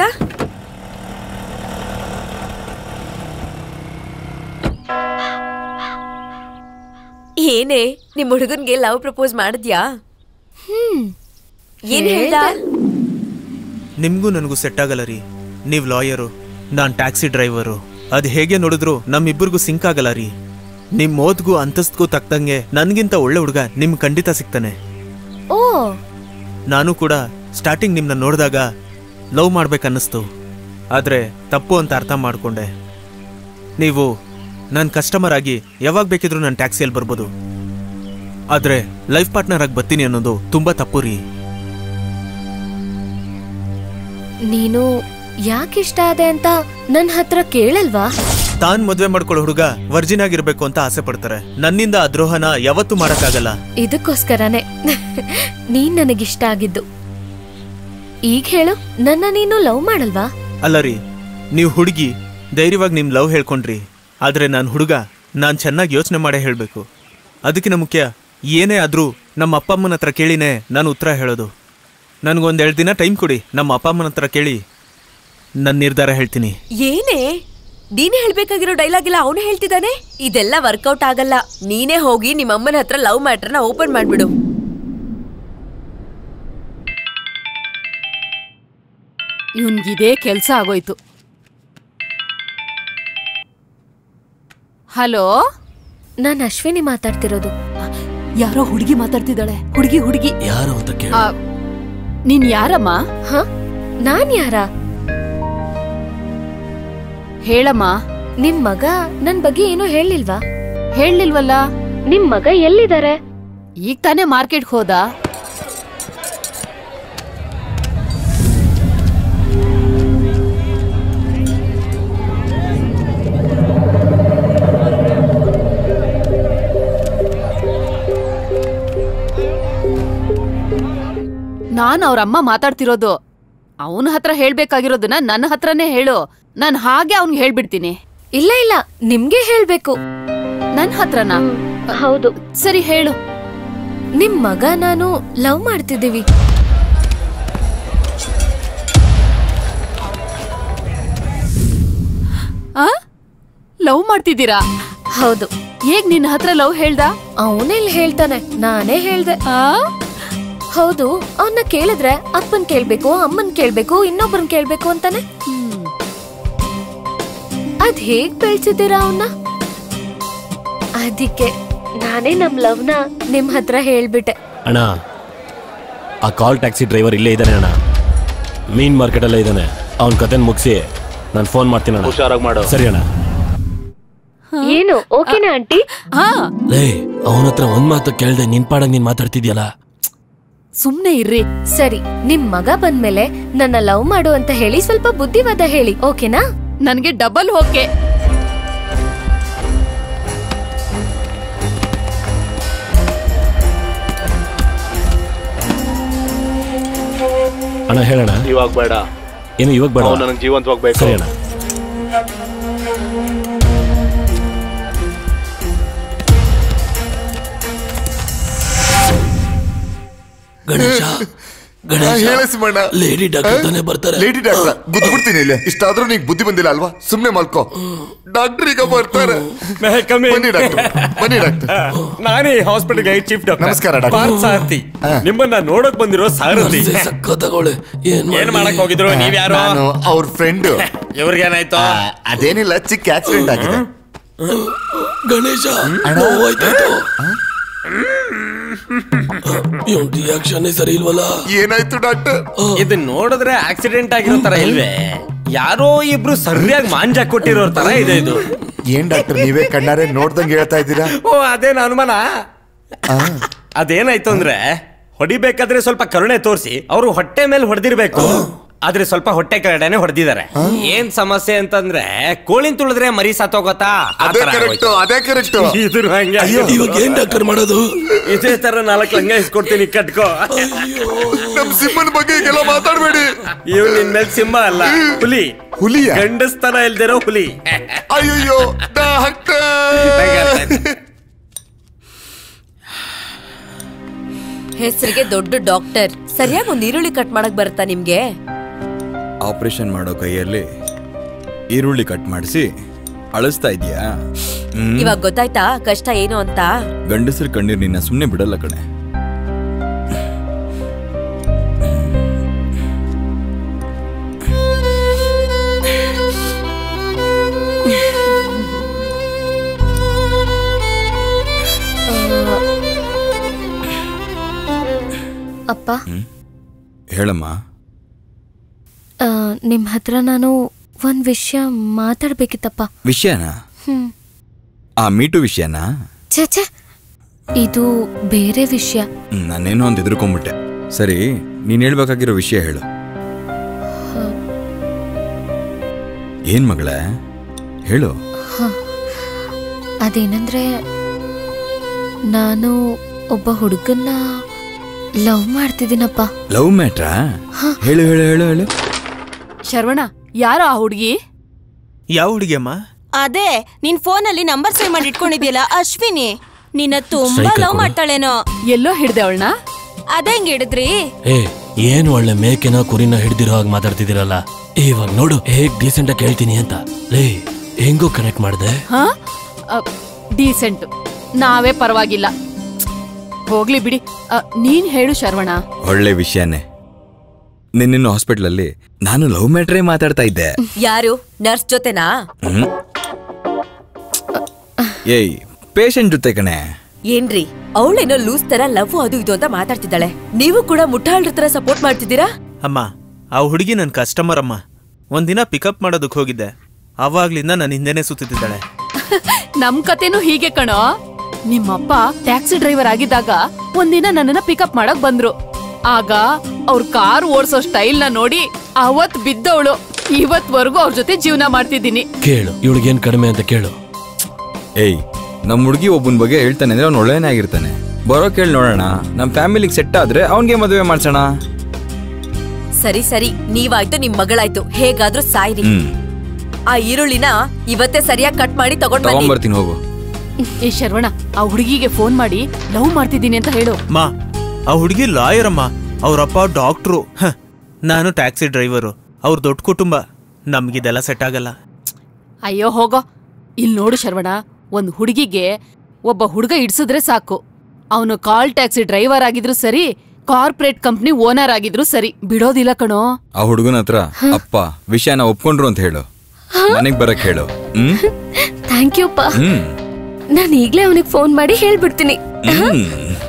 ಏನೇ ನಿಮ್ ಹುಡುಗನ್ಗೆ ಲವ್ ಪ್ರಪೋಸ್ ಮಾಡಿದ್ಯಾ ಹ್ಮ್ ಏನ್ ಹೇಳ್ದ ನಿಮ್ಗೂ ನನಗೂ ಸೆಟ್ ಆಗಲ್ಲ ರೀ ನೀವ್ ಲಾಯರು ನಾನ್ ಟ್ಯಾಕ್ಸಿ ಡ್ರೈವರು ಅದ್ ಹೇಗೆ ನೋಡಿದ್ರು ನಮ್ಮಿಬ್ಬರಿಗೂ ಸಿಂಕ್ ಆಗಲ್ಲ ರೀ ನಿಮ್ ಓದ್ಗೂ ಅಂತಸ್ತ್ಗೂ ತಕ್ಕಂಗೆ ನನ್ಗಿಂತ ಒಳ್ಳೆ ಹುಡುಗ ನಿಮ್ ಖಂಡಿತ ಸಿಗ್ತಾನೆ ಓ ನಾನು ಕೂಡ ಸ್ಟಾರ್ಟಿಂಗ್ ನಿಮ್ನ ನೋಡಿದಾಗ ಲವ್ ಮಾಡ್ಬೇಕನ್ನಿಸ್ತು ಆದ್ರೆ ತಪ್ಪು ಅಂತ ಅರ್ಥ ಮಾಡ್ಕೊಂಡೆ ನೀವು ನನ್ನ ಕಸ್ಟಮರ್ ಆಗಿ ಯಾವಾಗ ಬೇಕಿದ್ರು ನನ್ನ ಟ್ಯಾಕ್ಸಿಯಲ್ಲಿ ಬರ್ಬೋದು ಆದ್ರೆ ಲೈಫ್ ಪಾರ್ಟ್ನರ್ ಆಗಿ ಬರ್ತೀನಿ ಅನ್ನೋದು ತುಂಬಾ ತಪ್ಪು ರೀ ನೀನು ಯಾಕೆ ಇಷ್ಟ ಆದೆ ಅಂತ ನನ್ ಹತ್ರ ಕೇಳಲ್ವಾ ತಾನ್ ಮದ್ವೆ ಮಾಡ್ಕೊಳ್ಳೋ ಹುಡುಗ ವರ್ಜಿನ್ ಆಗಿರ್ಬೇಕು ಅಂತ ಆಸೆ ಪಡ್ತಾರೆ ನನ್ನಿಂದ ಆ ದ್ರೋಹನ ಯಾವತ್ತೂ ಮಾಡಕ್ಕಾಗಲ್ಲ ಇದಕ್ಕೋಸ್ಕರನೇ ನೀನ್ ನನಗಿಷ್ಟ ಆಗಿದ್ದು ಈಗ ಹೇಳು ನನ್ನ ನೀನು ಲವ್ ಮಾಡಲ್ವಾ ಅಲ್ಲ ರೀ ನೀವು ಹುಡುಗಿ ಧೈರ್ಯವಾಗಿ ನಿಮ್ ಲವ್ ಹೇಳ್ಕೊಂಡ್ರಿ ಆದ್ರೆ ನಾನು ಹುಡುಗ ನಾನ್ ಚೆನ್ನಾಗಿ ಯೋಚನೆ ಮಾಡೇ ಹೇಳ್ಬೇಕು ಅದಕ್ಕಿಂತ ಮುಖ್ಯ ಏನೇ ಆದ್ರೂ ನಮ್ಮ ಅಪ್ಪ ಅಮ್ಮನ ಹತ್ರ ಕೇಳಿನೇ ನಾನು ಉತ್ತರ ಹೇಳೋದು ನನಗೊಂದ್ ಎರಡು ದಿನ ಟೈಮ್ ಕೊಡಿ ನಮ್ಮ ಅಪ್ಪ ಅಮ್ಮನ ಹತ್ರ ಕೇಳಿ ನನ್ನ ನಿರ್ಧಾರ ಹೇಳ್ತೀನಿ ಏನೇ ನೀನೇ ಹೇಳ್ಬೇಕಾಗಿರೋ ಡೈಲಾಗ್ ಇಲ್ಲ ಅವನು ಹೇಳ್ತಿದ್ದಾನೆ ಇದೆಲ್ಲ ವರ್ಕೌಟ್ ಆಗಲ್ಲ ನೀನೇ ಹೋಗಿ ನಿಮ್ಮ ಅಮ್ಮನ ಹತ್ರ ಲವ್ ಮ್ಯಾಟ್ರನ್ನ ಓಪನ್ ಮಾಡ್ಬಿಡು ಇವನ್ಗಿದೇ ಕೆಲ್ಸ ಆಗೋಯ್ತು ಹಲೋ ನಾನ್ ಅಶ್ವಿನಿ ಮಾತಾಡ್ತಿರೋದು ಯಾರೋ ಹುಡುಗಿ ಮಾತಾಡ್ತಿದ್ದಾಳೆ ಹುಡುಗಿ ಹುಡುಗಿ ಯಾರು ಅಂತ ಕೇಳ ಆ, ನೀನ್ ಯಾರಮ್ಮ ಹ ನಾನ್ ಯಾರ ಹೇಳಮ್ಮ ನಿಮ್ ಮಗ ನನ್ ಬಗ್ಗೆ ಏನೂ ಹೇಳಿಲ್ವಾ ಹೇಳಲಿಲ್ವಲ್ಲ ನಿಮ್ ಮಗ ಎಲ್ಲಿದ್ದಾರೆ ಈಗ ತಾನೇ ಮಾರ್ಕೆಟ್ಗೆ ಹೋದ ನಾನು ಅವ್ರ ಅಮ್ಮ ಮಾತಾಡ್ತಿರೋದು ಅವನ ಹತ್ರ ಹೇಳ್ಬೇಕಾಗಿರೋದನ್ನ ನನ್ನ ಹತ್ರನೇ ಹೇಳು ನಾನು ಹಾಗೆ ಅವ್ನ್ಗೆ ಹೇಳ್ಬಿಡ್ತೀನಿ ಇಲ್ಲ ಇಲ್ಲ ನಿಮ್ಗೆ ಹೇಳ್ಬೇಕು ನನ್ನ ಹತ್ರನಾ ಹೌದು ಸರಿ ಹೇಳು ನಿಮ್ ಮಗ ನಾನು ಲವ್ ಮಾಡ್ತಿದ್ದೀವಿ ಆ ಲವ್ ಮಾಡ್ತಿದ್ದೀರಾ ಹೌದು ಹೇಗ್ ನಿನ್ನ ಹತ್ರ ಲವ್ ಹೇಳ್ದ ಅವನೆಲ್ಲಿ ಹೇಳ್ತಾನೆ ನಾನೇ ಹೇಳ್ದೆ ಆ ಹೌದು ಅವನ್ನ ಕೇಳಿದ್ರೆ ಅಪ್ಪನ್ ಕೇಳ್ಬೇಕು ಅಮ್ಮನ್ ಕೇಳ್ಬೇಕು ಇನ್ನೊಬ್ಬರನ್ ಕೇಳ್ಬೇಕು ಅಂತಾನೆ ಅದ್ ಹೇಗ್ ಬೆಳ್ಸಿದ್ದೀರಾ ಅವನ್ನ ಅದಕ್ಕೆ ನಾನೇ ನಮ್ ಲವ್ನ ನಿಮ್ ಹತ್ರ ಹೇಳ್ಬಿಟ್ಟೆ ಅಣ್ಣ ಆ ಕಾಲ್ ಟ್ಯಾಕ್ಸಿ ಡ್ರೈವರ್ ಇಲ್ಲೇ ಇದ್ದಾನೆ ಅಣ್ಣ ಮೀನ್ ಮಾರ್ಕೆಟ್ ಅಲ್ಲೇ ಇದ್ದಾನೆ ಅವನ ಕತೆನ್ ಮುಗಿಸಿ ನಾನು ಫೋನ್ ಮಾಡ್ತೀನಿ ಅಣ್ಣ ಹುಷಾರಾಗಿ ಮಾಡು ಸರಿ ಅಣ್ಣ ಏನು ಓಕೆನಾ ಆಂಟಿ ಹಾ ಲೇ ಅವನ ಹತ್ರ ಒಂದ್ ಮಾತು ಕೇಳ್ದೆ ನಿನ್ ಪಾಡಂಗ್ ನೀನ್ ಮಾತಾಡ್ತಿದ್ಯಲ್ಲ ಸುಮ್ನೆ ಇರ್ರಿ ಸರಿ ನಿಮ್ ಮಗ ಬಂದ್ಮೇಲೆ ನನ್ನ ಲವ್ ಮಾಡು ಅಂತ ಹೇಳಿ ಸ್ವಲ್ಪ ಬುದ್ಧಿವಾದ ಹೇಳಿ ಓಕೆನಾ ನನ್ಗೆ ಡಬಲ್ ಓಕೆ ಅಣ್ಣ ಹೇಳಣ್ಣ ಇವಾಗ ಬೇಡ ಏನು ಇವಾಗ ಬೇಡ ಅವ್ನು ನನಗೆ ಜೀವಂತವಾಗ್ಬೇಕು ಸರಿ ಅಣ್ಣ ಗಣೇಶ ಗಣೇಶ ಹೇಳಿಸ್ಮಣ್ಣ ಲೇಡಿ ಡಾಕ್ಟರ್ ತಾನೇ ಬರ್ತಾರೆ ಲೇಡಿ ಡಾಕ್ಟರ್ ಗುದ್ಬಿಡ್ತೀನಿ ಇಲ್ಲಿ ಇಷ್ಟಾದ್ರೂ ನೀಗ್ ಬುದ್ಧಿ ಬಂದಿಲ್ಲ ಅಲ್ವಾ ಸುಮ್ನೆ ಮಲ್ಕೋ ಡಾಕ್ಟರ್ ಈಗ ಬರ್ತಾರೆ ಬನ್ನಿ ಡಾಕ್ಟರ್ ಬನ್ನಿ ಡಾಕ್ಟರ್ ನಾನೇ ಹಾಸ್ಪಿಟಲ್ಗೆ ಚೀಫ್ ಡಾಕ್ಟರ್ ನಮಸ್ಕಾರ, ಡಾಕ್ಟರ್. ಪಾರ್ಥ ಸಾರಥಿ ನಿಮ್ಮನ್ನ ನೋಡಕ್ ಬಂದಿರೋ ಸಾರಥಿ ಸಕ್ಕತ್ತಗೊಳ್ಳೆ ಏನ್ ಏನ್ ಮಾಡಕ್ ಹೋಗಿದ್ರು ನೀವ್ ಯಾರು ನಾನು ಅವ್ರ ಫ್ರೆಂಡ್ ಇವ್ರಿಗೇನಾಯ್ತು ಅದೇನಿಲ್ಲ ಚಿಕ್ಕ ಆಕ್ಸಿಡೆಂಟ್ ಆಗಿದೆ ಗಣೇಶ ನೋವಾಯ್ತಾಯ್ತು ಇವ್ನ್ ರಿಯಾಕ್ಷನ್ ಸರಿ ಇಲ್ವಲ್ಲ ಏನಾಯ್ತು ಡಾಕ್ಟರ್ ಇದನ್ನ ನೋಡಿದ್ರೆ ಆಕ್ಸಿಡೆಂಟ್ ಆಗಿರೋ ತರ ಇಲ್ವೇ ಯಾರೋ ಇಬ್ರು ಸರಿಯಾಗಿ ಮಾಂಜ ಕೊಟ್ಟಿರೋ ತರ ಇದೆ ಇದು ಏನ್ ಡಾಕ್ಟರ್ ನೀವೇ ಕಣ್ಣಾರೆ ನೋಡ್ದಂಗೆ ಹೇಳ್ತಾ ಇದ್ದೀರಾ ಓ ಅದೇನ ಅನುಮಾನ ಅದೇನಾಯ್ತು ಅಂದ್ರೆ ಹೊಡಿಬೇಕಾದ್ರೆ ಸ್ವಲ್ಪ ಕರುಣೆ ತೋರಿಸಿ ಅವರು ಹೊಟ್ಟೆ ಮೇಲೆ ಹೊಡೆದಿರ್ಬೇಕು ಆದ್ರೆ ಸ್ವಲ್ಪ ಹೊಟ್ಟೆ ಕೆಳಗಡೆನೆ ಹೊಡೆದಿದ್ದಾರೆ ಏನ್ ಸಮಸ್ಯೆ ಅಂತಂದ್ರೆ ಕೋಳಿನ್ ತುಳಿದ್ರೆ ಮರಿ ಸತ್ತೋಗತ್ತಾ ಆ ಅದೇ ಥರ ಕರೆಕ್ಟ್ ಆಗೋಯ್ತು. ಅದೇ ಕರೆಕ್ಟ್ ಇದ್ರು ಹಂಗೆ ಇವಾಗ ಏನ್ ಡಾಕ್ಟರ್ ಮಾಡೋದು ಇದೇ ತರ ನಾಲ್ಕು ಲಂಗ ಇಸ್ಕೊಡ್ತೀನಿ ಕಟ್ಕೋ ನಮ್ ಸಿಂಹನ ಬಗ್ಗೆ ಈಗೆಲ್ಲ ಮಾತಾಡ್ಬೇಡಿ ಇವ್ ನಿನ್ ಮೇಲೆ ಸಿಂಹ ಅಲ್ಲ ಹುಲಿ ಹುಲಿಯ ಗಂಡಸ್ತನ ಇಲ್ದಿರೋ ಹುಲಿ ಅಯ್ಯಯ್ಯೋ ಡಾಕ್ಟರ್ ಹೆಸರಿಗೆ ದೊಡ್ಡ ಡಾಕ್ಟರ್ ಸರಿಯಾಗಿ ಒಂದ್ ಈರುಳ್ಳಿ ಕಟ್ ಮಾಡಕ್ ಬರುತ್ತಾ ನಿಮ್ಗೆ ಆಪರೇಷನ್ ಮಾಡೋ ಕೈಯಲ್ಲಿ ಈರುಳ್ಳಿ ಕಟ್ ಮಾಡಿಸಿ ಅಳಿಸ್ತಾ ಇದೀಯಾ ಹ್ಮ್ ಇವಾಗ ಗೊತ್ತಾಯ್ತಾ ಕಷ್ಟ ಏನು ಅಂತ ಗಂಡಸರ ಕಣ್ಣೀರ್ ನಿನ್ನ ಸುಮ್ಮನೆ ಬಿಡಲ್ಲ ಕಣೆ ಅಪ್ಪ ಹೇಳಮ್ಮ ಆ, ನಿಮ್ ಹತ್ರ ನಾನು ಒಂದ್ ವಿಷಯ ಮಾತಾಡ್ಬೇಕಿತ್ತಪ್ಪ ವಿಷಯನಾ ಹ್ಮ್ ಆ ಮೀಟು ವಿಷಯನಾ ಛೇ ಛೇ ಇದು ಬೇರೆ ವಿಷಯ ಹ್ಮ್, ನಾನೇನೋ ಒಂದು ಎದುರ್ಕೊಂಡ್ಬಿಟ್ಟೆ ಸರಿ ನೀನ್ ಹೇಳ್ಬೇಕಾಗಿರೋ ವಿಷಯ ಹೇಳು ಏನ್ ಮಗಳೇ ಹೇಳು ಹ. ಅದೇನಂದ್ರೆ ನಾನು ಒಬ್ಬ ಹುಡುಗನ್ನ ಲವ್ ಮಾಡ್ತಿದ್ದೀನಪ್ಪ ಲವ್ ಮ್ಯಾಟ್ರಾ ಹೇಳು ಹೇಳು ಹೇಳು ಹೇಳು ಶರವಣ ಯಾರ ಆ ಹುಡುಗಿ ಯಾವ ಹುಡುಗಿಯಮ್ಮ ಅದೇ ನಿನ್ ಫೋನಲ್ಲಿ ನಂಬರ್ ಸೇವ್ ಮಾಡಿ ಇಟ್ಕೊಂಡಿದ್ಯಲ್ಲ ಅಶ್ವಿನಿ ನಿನ್ನ ತುಂಬಾ Strike ಲವ್ ಹಾಕು. ಮಾಡ್ತಾಳೇನೋ ಎಲ್ಲೋ ಹಿಡ್ದೆ ಅವಳನ್ನ ಅದಂಗ್ ಹಿಡಿದ್ರಿ ಏ ಏನ್ ಒಳ್ಳೆ ಮೇಕೆನ ಕುರಿನ ಹಿಡ್ದಿರೋ ಹಾಗೆ ಮಾತಾಡ್ತಿದ್ದೀರಲ್ಲ ಇವಾಗ ನೋಡು ಹೇಗ್ ಡೀಸೆಂಟ್ ಆಗಿ ಹೇಳ್ತೀನಿ ಅಂತ ಲೇ ಹೆಂಗೋ ಕನೆಕ್ಟ್ ಮಾಡ್ದೆ ಹಾ ಡೀಸೆಂಟ್ ನಾವೇ ಪರವಾಗಿಲ್ಲ ಹೋಗ್ಲಿ ಬಿಡಿ ಅ, ನೀನ್ ಹೇಳು ಶರವಣ ಒಳ್ಳೆ ವಿಷಯನೇ ನಿನ್ನಿನ್ನು ಹಾಸ್ಪಿಟ್ಲಲ್ಲಿ ನಾನು ಲವ್ ಮ್ಯಾಟ್ರೇ ಮಾತಾಡ್ತಾ ಇದ್ದೆ ಯಾರು ನರ್ಸ್ ಜೊತೆನಾ ಹ್ಮ್. ಏಯ್ ಪೇಷಂಟ್ ಜೊತೆ ಕಣೆ ಏನ್ರಿ ಅವಳೇನೋ ಲೂಸ್ ತರ ಲವ್ ಅದು ಇದು ಅಂತ ಮಾತಾಡ್ತಿದ್ದಾಳೆ ನೀವು ಕೂಡ ಮುಟ್ಟಾಳ್ರ ತರ ಸಪೋರ್ಟ್ ಮಾಡ್ತಿದ್ದೀರಾ ಅಮ್ಮ ಆ ಹುಡುಗಿ ನನ್ನ ಕಸ್ಟಮರ್ ಅಮ್ಮ ಒಂದಿನ ಪಿಕಪ್ ಮಾಡೋದಕ್ಕೆ ಹೋಗಿದ್ದೆ ಅವಾಗ್ಲಿಂದ ನನ್ನ ಹಿಂದೆನೆ ಸುತ್ತಿದ್ದಾಳೆ ನಮ್ ಕತೆನೂ ಹೀಗೆ ಕಣೋ ನಿಮ್ಮಪ್ಪ ಟ್ಯಾಕ್ಸಿ ಡ್ರೈವರ್ ಆಗಿದ್ದಾಗ ಒಂದಿನ ನನ್ನನ್ನ ಪಿಕಪ್ ಮಾಡಕ್ ಬಂದ್ರು ಆಗ ಅವ್ರ ಕಾರ್ ಓಡ್ಸೋ ಸ್ಟೈಲ್ ನ ನೋಡಿ ಅವತ್ ಬಿದ್ದವಳು ಇವತ್ವರೆಗೂ ಅವ್ರ ಜೊತೆ ಜೀವನ ಮಾಡ್ತಿದ್ದೀನಿ ಕೇಳು ಇವಳಿಗೇನ್ ಕಡಿಮೆ ಅಂತ ಕೇಳು ಏಯ್ ನಮ್ಮ ಹುಡುಗಿ ಒಬ್ಬನ ಬಗ್ಗೆ ಹೇಳ್ತಾನೆ ಅಂದ್ರೆ ಅವ್ನು ಒಳ್ಳೆಯನೇ ಆಗಿರ್ತಾನೆ ಬರೋ ಕೇಳಿ ನೋಡೋಣ ನಮ್ಮ ಫ್ಯಾಮಿಲಿಗೆ ಸೆಟ್ ಆದ್ರೆ ಅವನಿಗೆ ಮದುವೆ ಮಾಡ್ಸೋಣ ಸರಿ ಸರಿ ನೀವಾಯ್ತು ನಿಮ್ ಮಗಳಾಯ್ತು ಹೇಗಾದ್ರೂ ಸಾಯ್ರಿ ಹ್ಮ್ ಆ ಈರುಳ್ಳಿನ ಇವತ್ತೇ ಸರಿಯಾಗಿ ಕಟ್ ಮಾಡಿ ತಗೊಂಡ್ ಬನ್ನಿ ತಗೊಂಬರ್ತೀನಿ ಹೋಗು ಏ ಶರವಣ ಆ ಹುಡುಗಿಗೆ ಫೋನ್ ಮಾಡಿ ಲವ್ ಮಾಡ್ತಿದ್ದೀನಿ ಅಂತ ಹೇಳು ಮಾ ಆ ಹುಡುಗಿ ಲಾಯರ್ ಅಮ್ಮ ಅವ್ರಪ್ಪ ಡಾಕ್ಟ್ರು ಹ, ನಾನು ಟ್ಯಾಕ್ಸಿ ಡ್ರೈವರು ಅವ್ರ ದೊಡ್ಡ ಕುಟುಂಬ ನಮ್ಗಿದೆಲ್ಲ ಸೆಟ್ ಆಗಲ್ಲ ಅಯ್ಯೋ ಹೋಗೋ ಇಲ್ಲಿ ನೋಡು ಶರವಣ ಒಂದ್ ಹುಡುಗಿಗೆ ಒಬ್ಬ ಹುಡುಗ ಇಡ್ಸಿದ್ರೆ ಸಾಕು ಅವನು ಕಾಲ್ ಟ್ಯಾಕ್ಸಿ ಡ್ರೈವರ್ ಆಗಿದ್ರು ಸರಿ ಕಾರ್ಪೊರೇಟ್ ಕಂಪ್ನಿ ಓನರ್ ಆಗಿದ್ರು ಸರಿ ಬಿಡೋದಿಲ್ಲ ಕಣೋ ಆ ಹುಡುಗನ ಹತ್ರ ಅಪ್ಪ ವಿಷಯನ ಒಪ್ಕೊಂಡ್ರು ಅಂತ ಹೇಳು ಮನೆಗ್ ಬರಕ್ ಹೇಳು ಹ್ಮ್ ಥ್ಯಾಂಕ್ ಯು ಪಾ ಹ್ಮ್ ನಾನು ಈಗ್ಲೇ ಅವನಿಗೆ ಫೋನ್ ಮಾಡಿ ಹೇಳ್ಬಿಡ್ತೀನಿ ಹ್ಮ್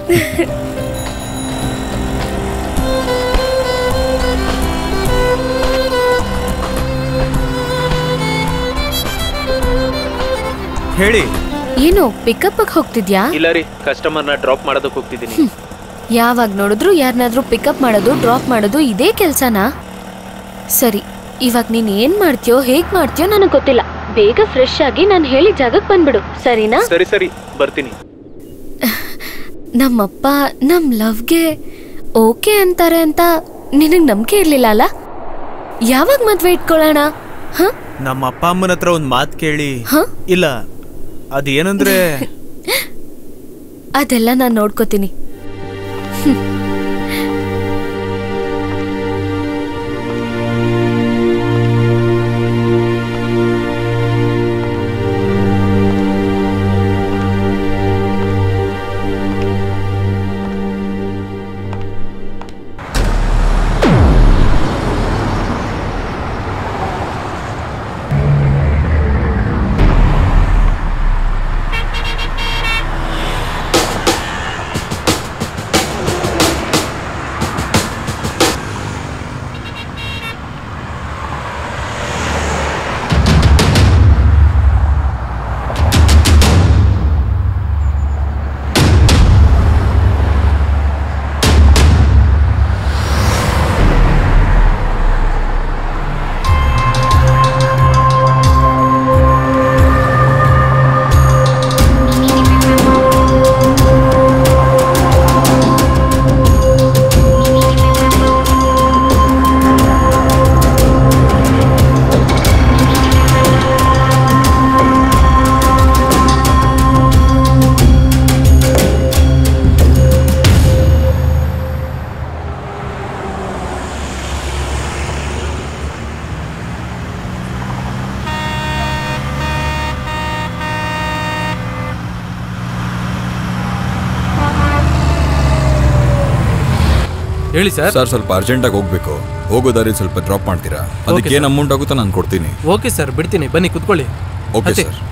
ಹೇಳಿ ಏನು ಪಿಕಪ್ ಹೋಗ್ತಿದ್ಯಾ ಇಲ್ಲ ರೀ ಕಸ್ಟಮರ್ನ ಡ್ರಾಪ್ ಮಾಡೋದಕ್ಕೆ ಹೋಗ್ತಿದ್ದೀನಿ ಯಾವಾಗ ನೋಡಿದ್ರು ಯಾರನ್ನಾದ್ರೂ ಪಿಕಪ್ ಮಾಡೋದು ಡ್ರಾಪ್ ಮಾಡೋದು ಇದೇ ಕೆಲ್ಸನಾ ಸರಿ ಇವಾಗ ನೀನ್ ಏನ್ ಮಾಡ್ತೀಯೋ ಹೇಗ್ ಮಾಡ್ತೀಯೋ ನನಗೆ ಗೊತ್ತಿಲ್ಲ ಬೇಗ ಫ್ರೆಶ್ ಆಗಿ ನಾನು ಹೇಳಿ ಜಾಗಕ್ಕೆ ಬಂದ್ಬಿಡು ಸರಿನಾ ಸರಿ ಸರಿ ಬರ್ತೀನಿ ನಮ್ಮಪ್ಪ ನಮ್ ಲವ್ಗೆ ಓಕೆ ಅಂತಾರೆ ಅಂತ ನಿನಗ್ ನಂಬಿಕೆ ಇರ್ಲಿಲ್ಲ ಅಲ್ಲ ಯಾವಾಗ ಮದ್ವೆ ಇಟ್ಕೊಳ್ಳೋಣ ಹ ನಮ್ಮ ಅಪ್ಪ ಅಮ್ಮನ ಹತ್ರ ಒಂದ್ ಮಾತ್ ಕೇಳಿ ಹ? ಇಲ್ಲ ಅದೇನಂದ್ರೆ ಅದೆಲ್ಲ ನಾನು ನೋಡ್ಕೋತೀನಿ ಹೇಳಿ ಸರ್ ಸರ್ ಸ್ವಲ್ಪ ಅರ್ಜೆಂಟಾಗಿ ಹೋಗ್ಬೇಕು ಹೋಗೋ ದಾರಿ ಸ್ವಲ್ಪ ಡ್ರಾಪ್ ಮಾಡ್ತೀರಾ ಅದಕ್ಕೆ ಏನು ಅಮೌಂಟ್ ಆಗುತ್ತೋ ನಾನು ಕೊಡ್ತೀನಿ ಓಕೆ ಸರ್ ಬಿಡ್ತೀನಿ ಬನ್ನಿ ಕುತ್ಕೊಳ್ಳಿ ಓಕೆ ಹತ್ತಿ. ಸರ್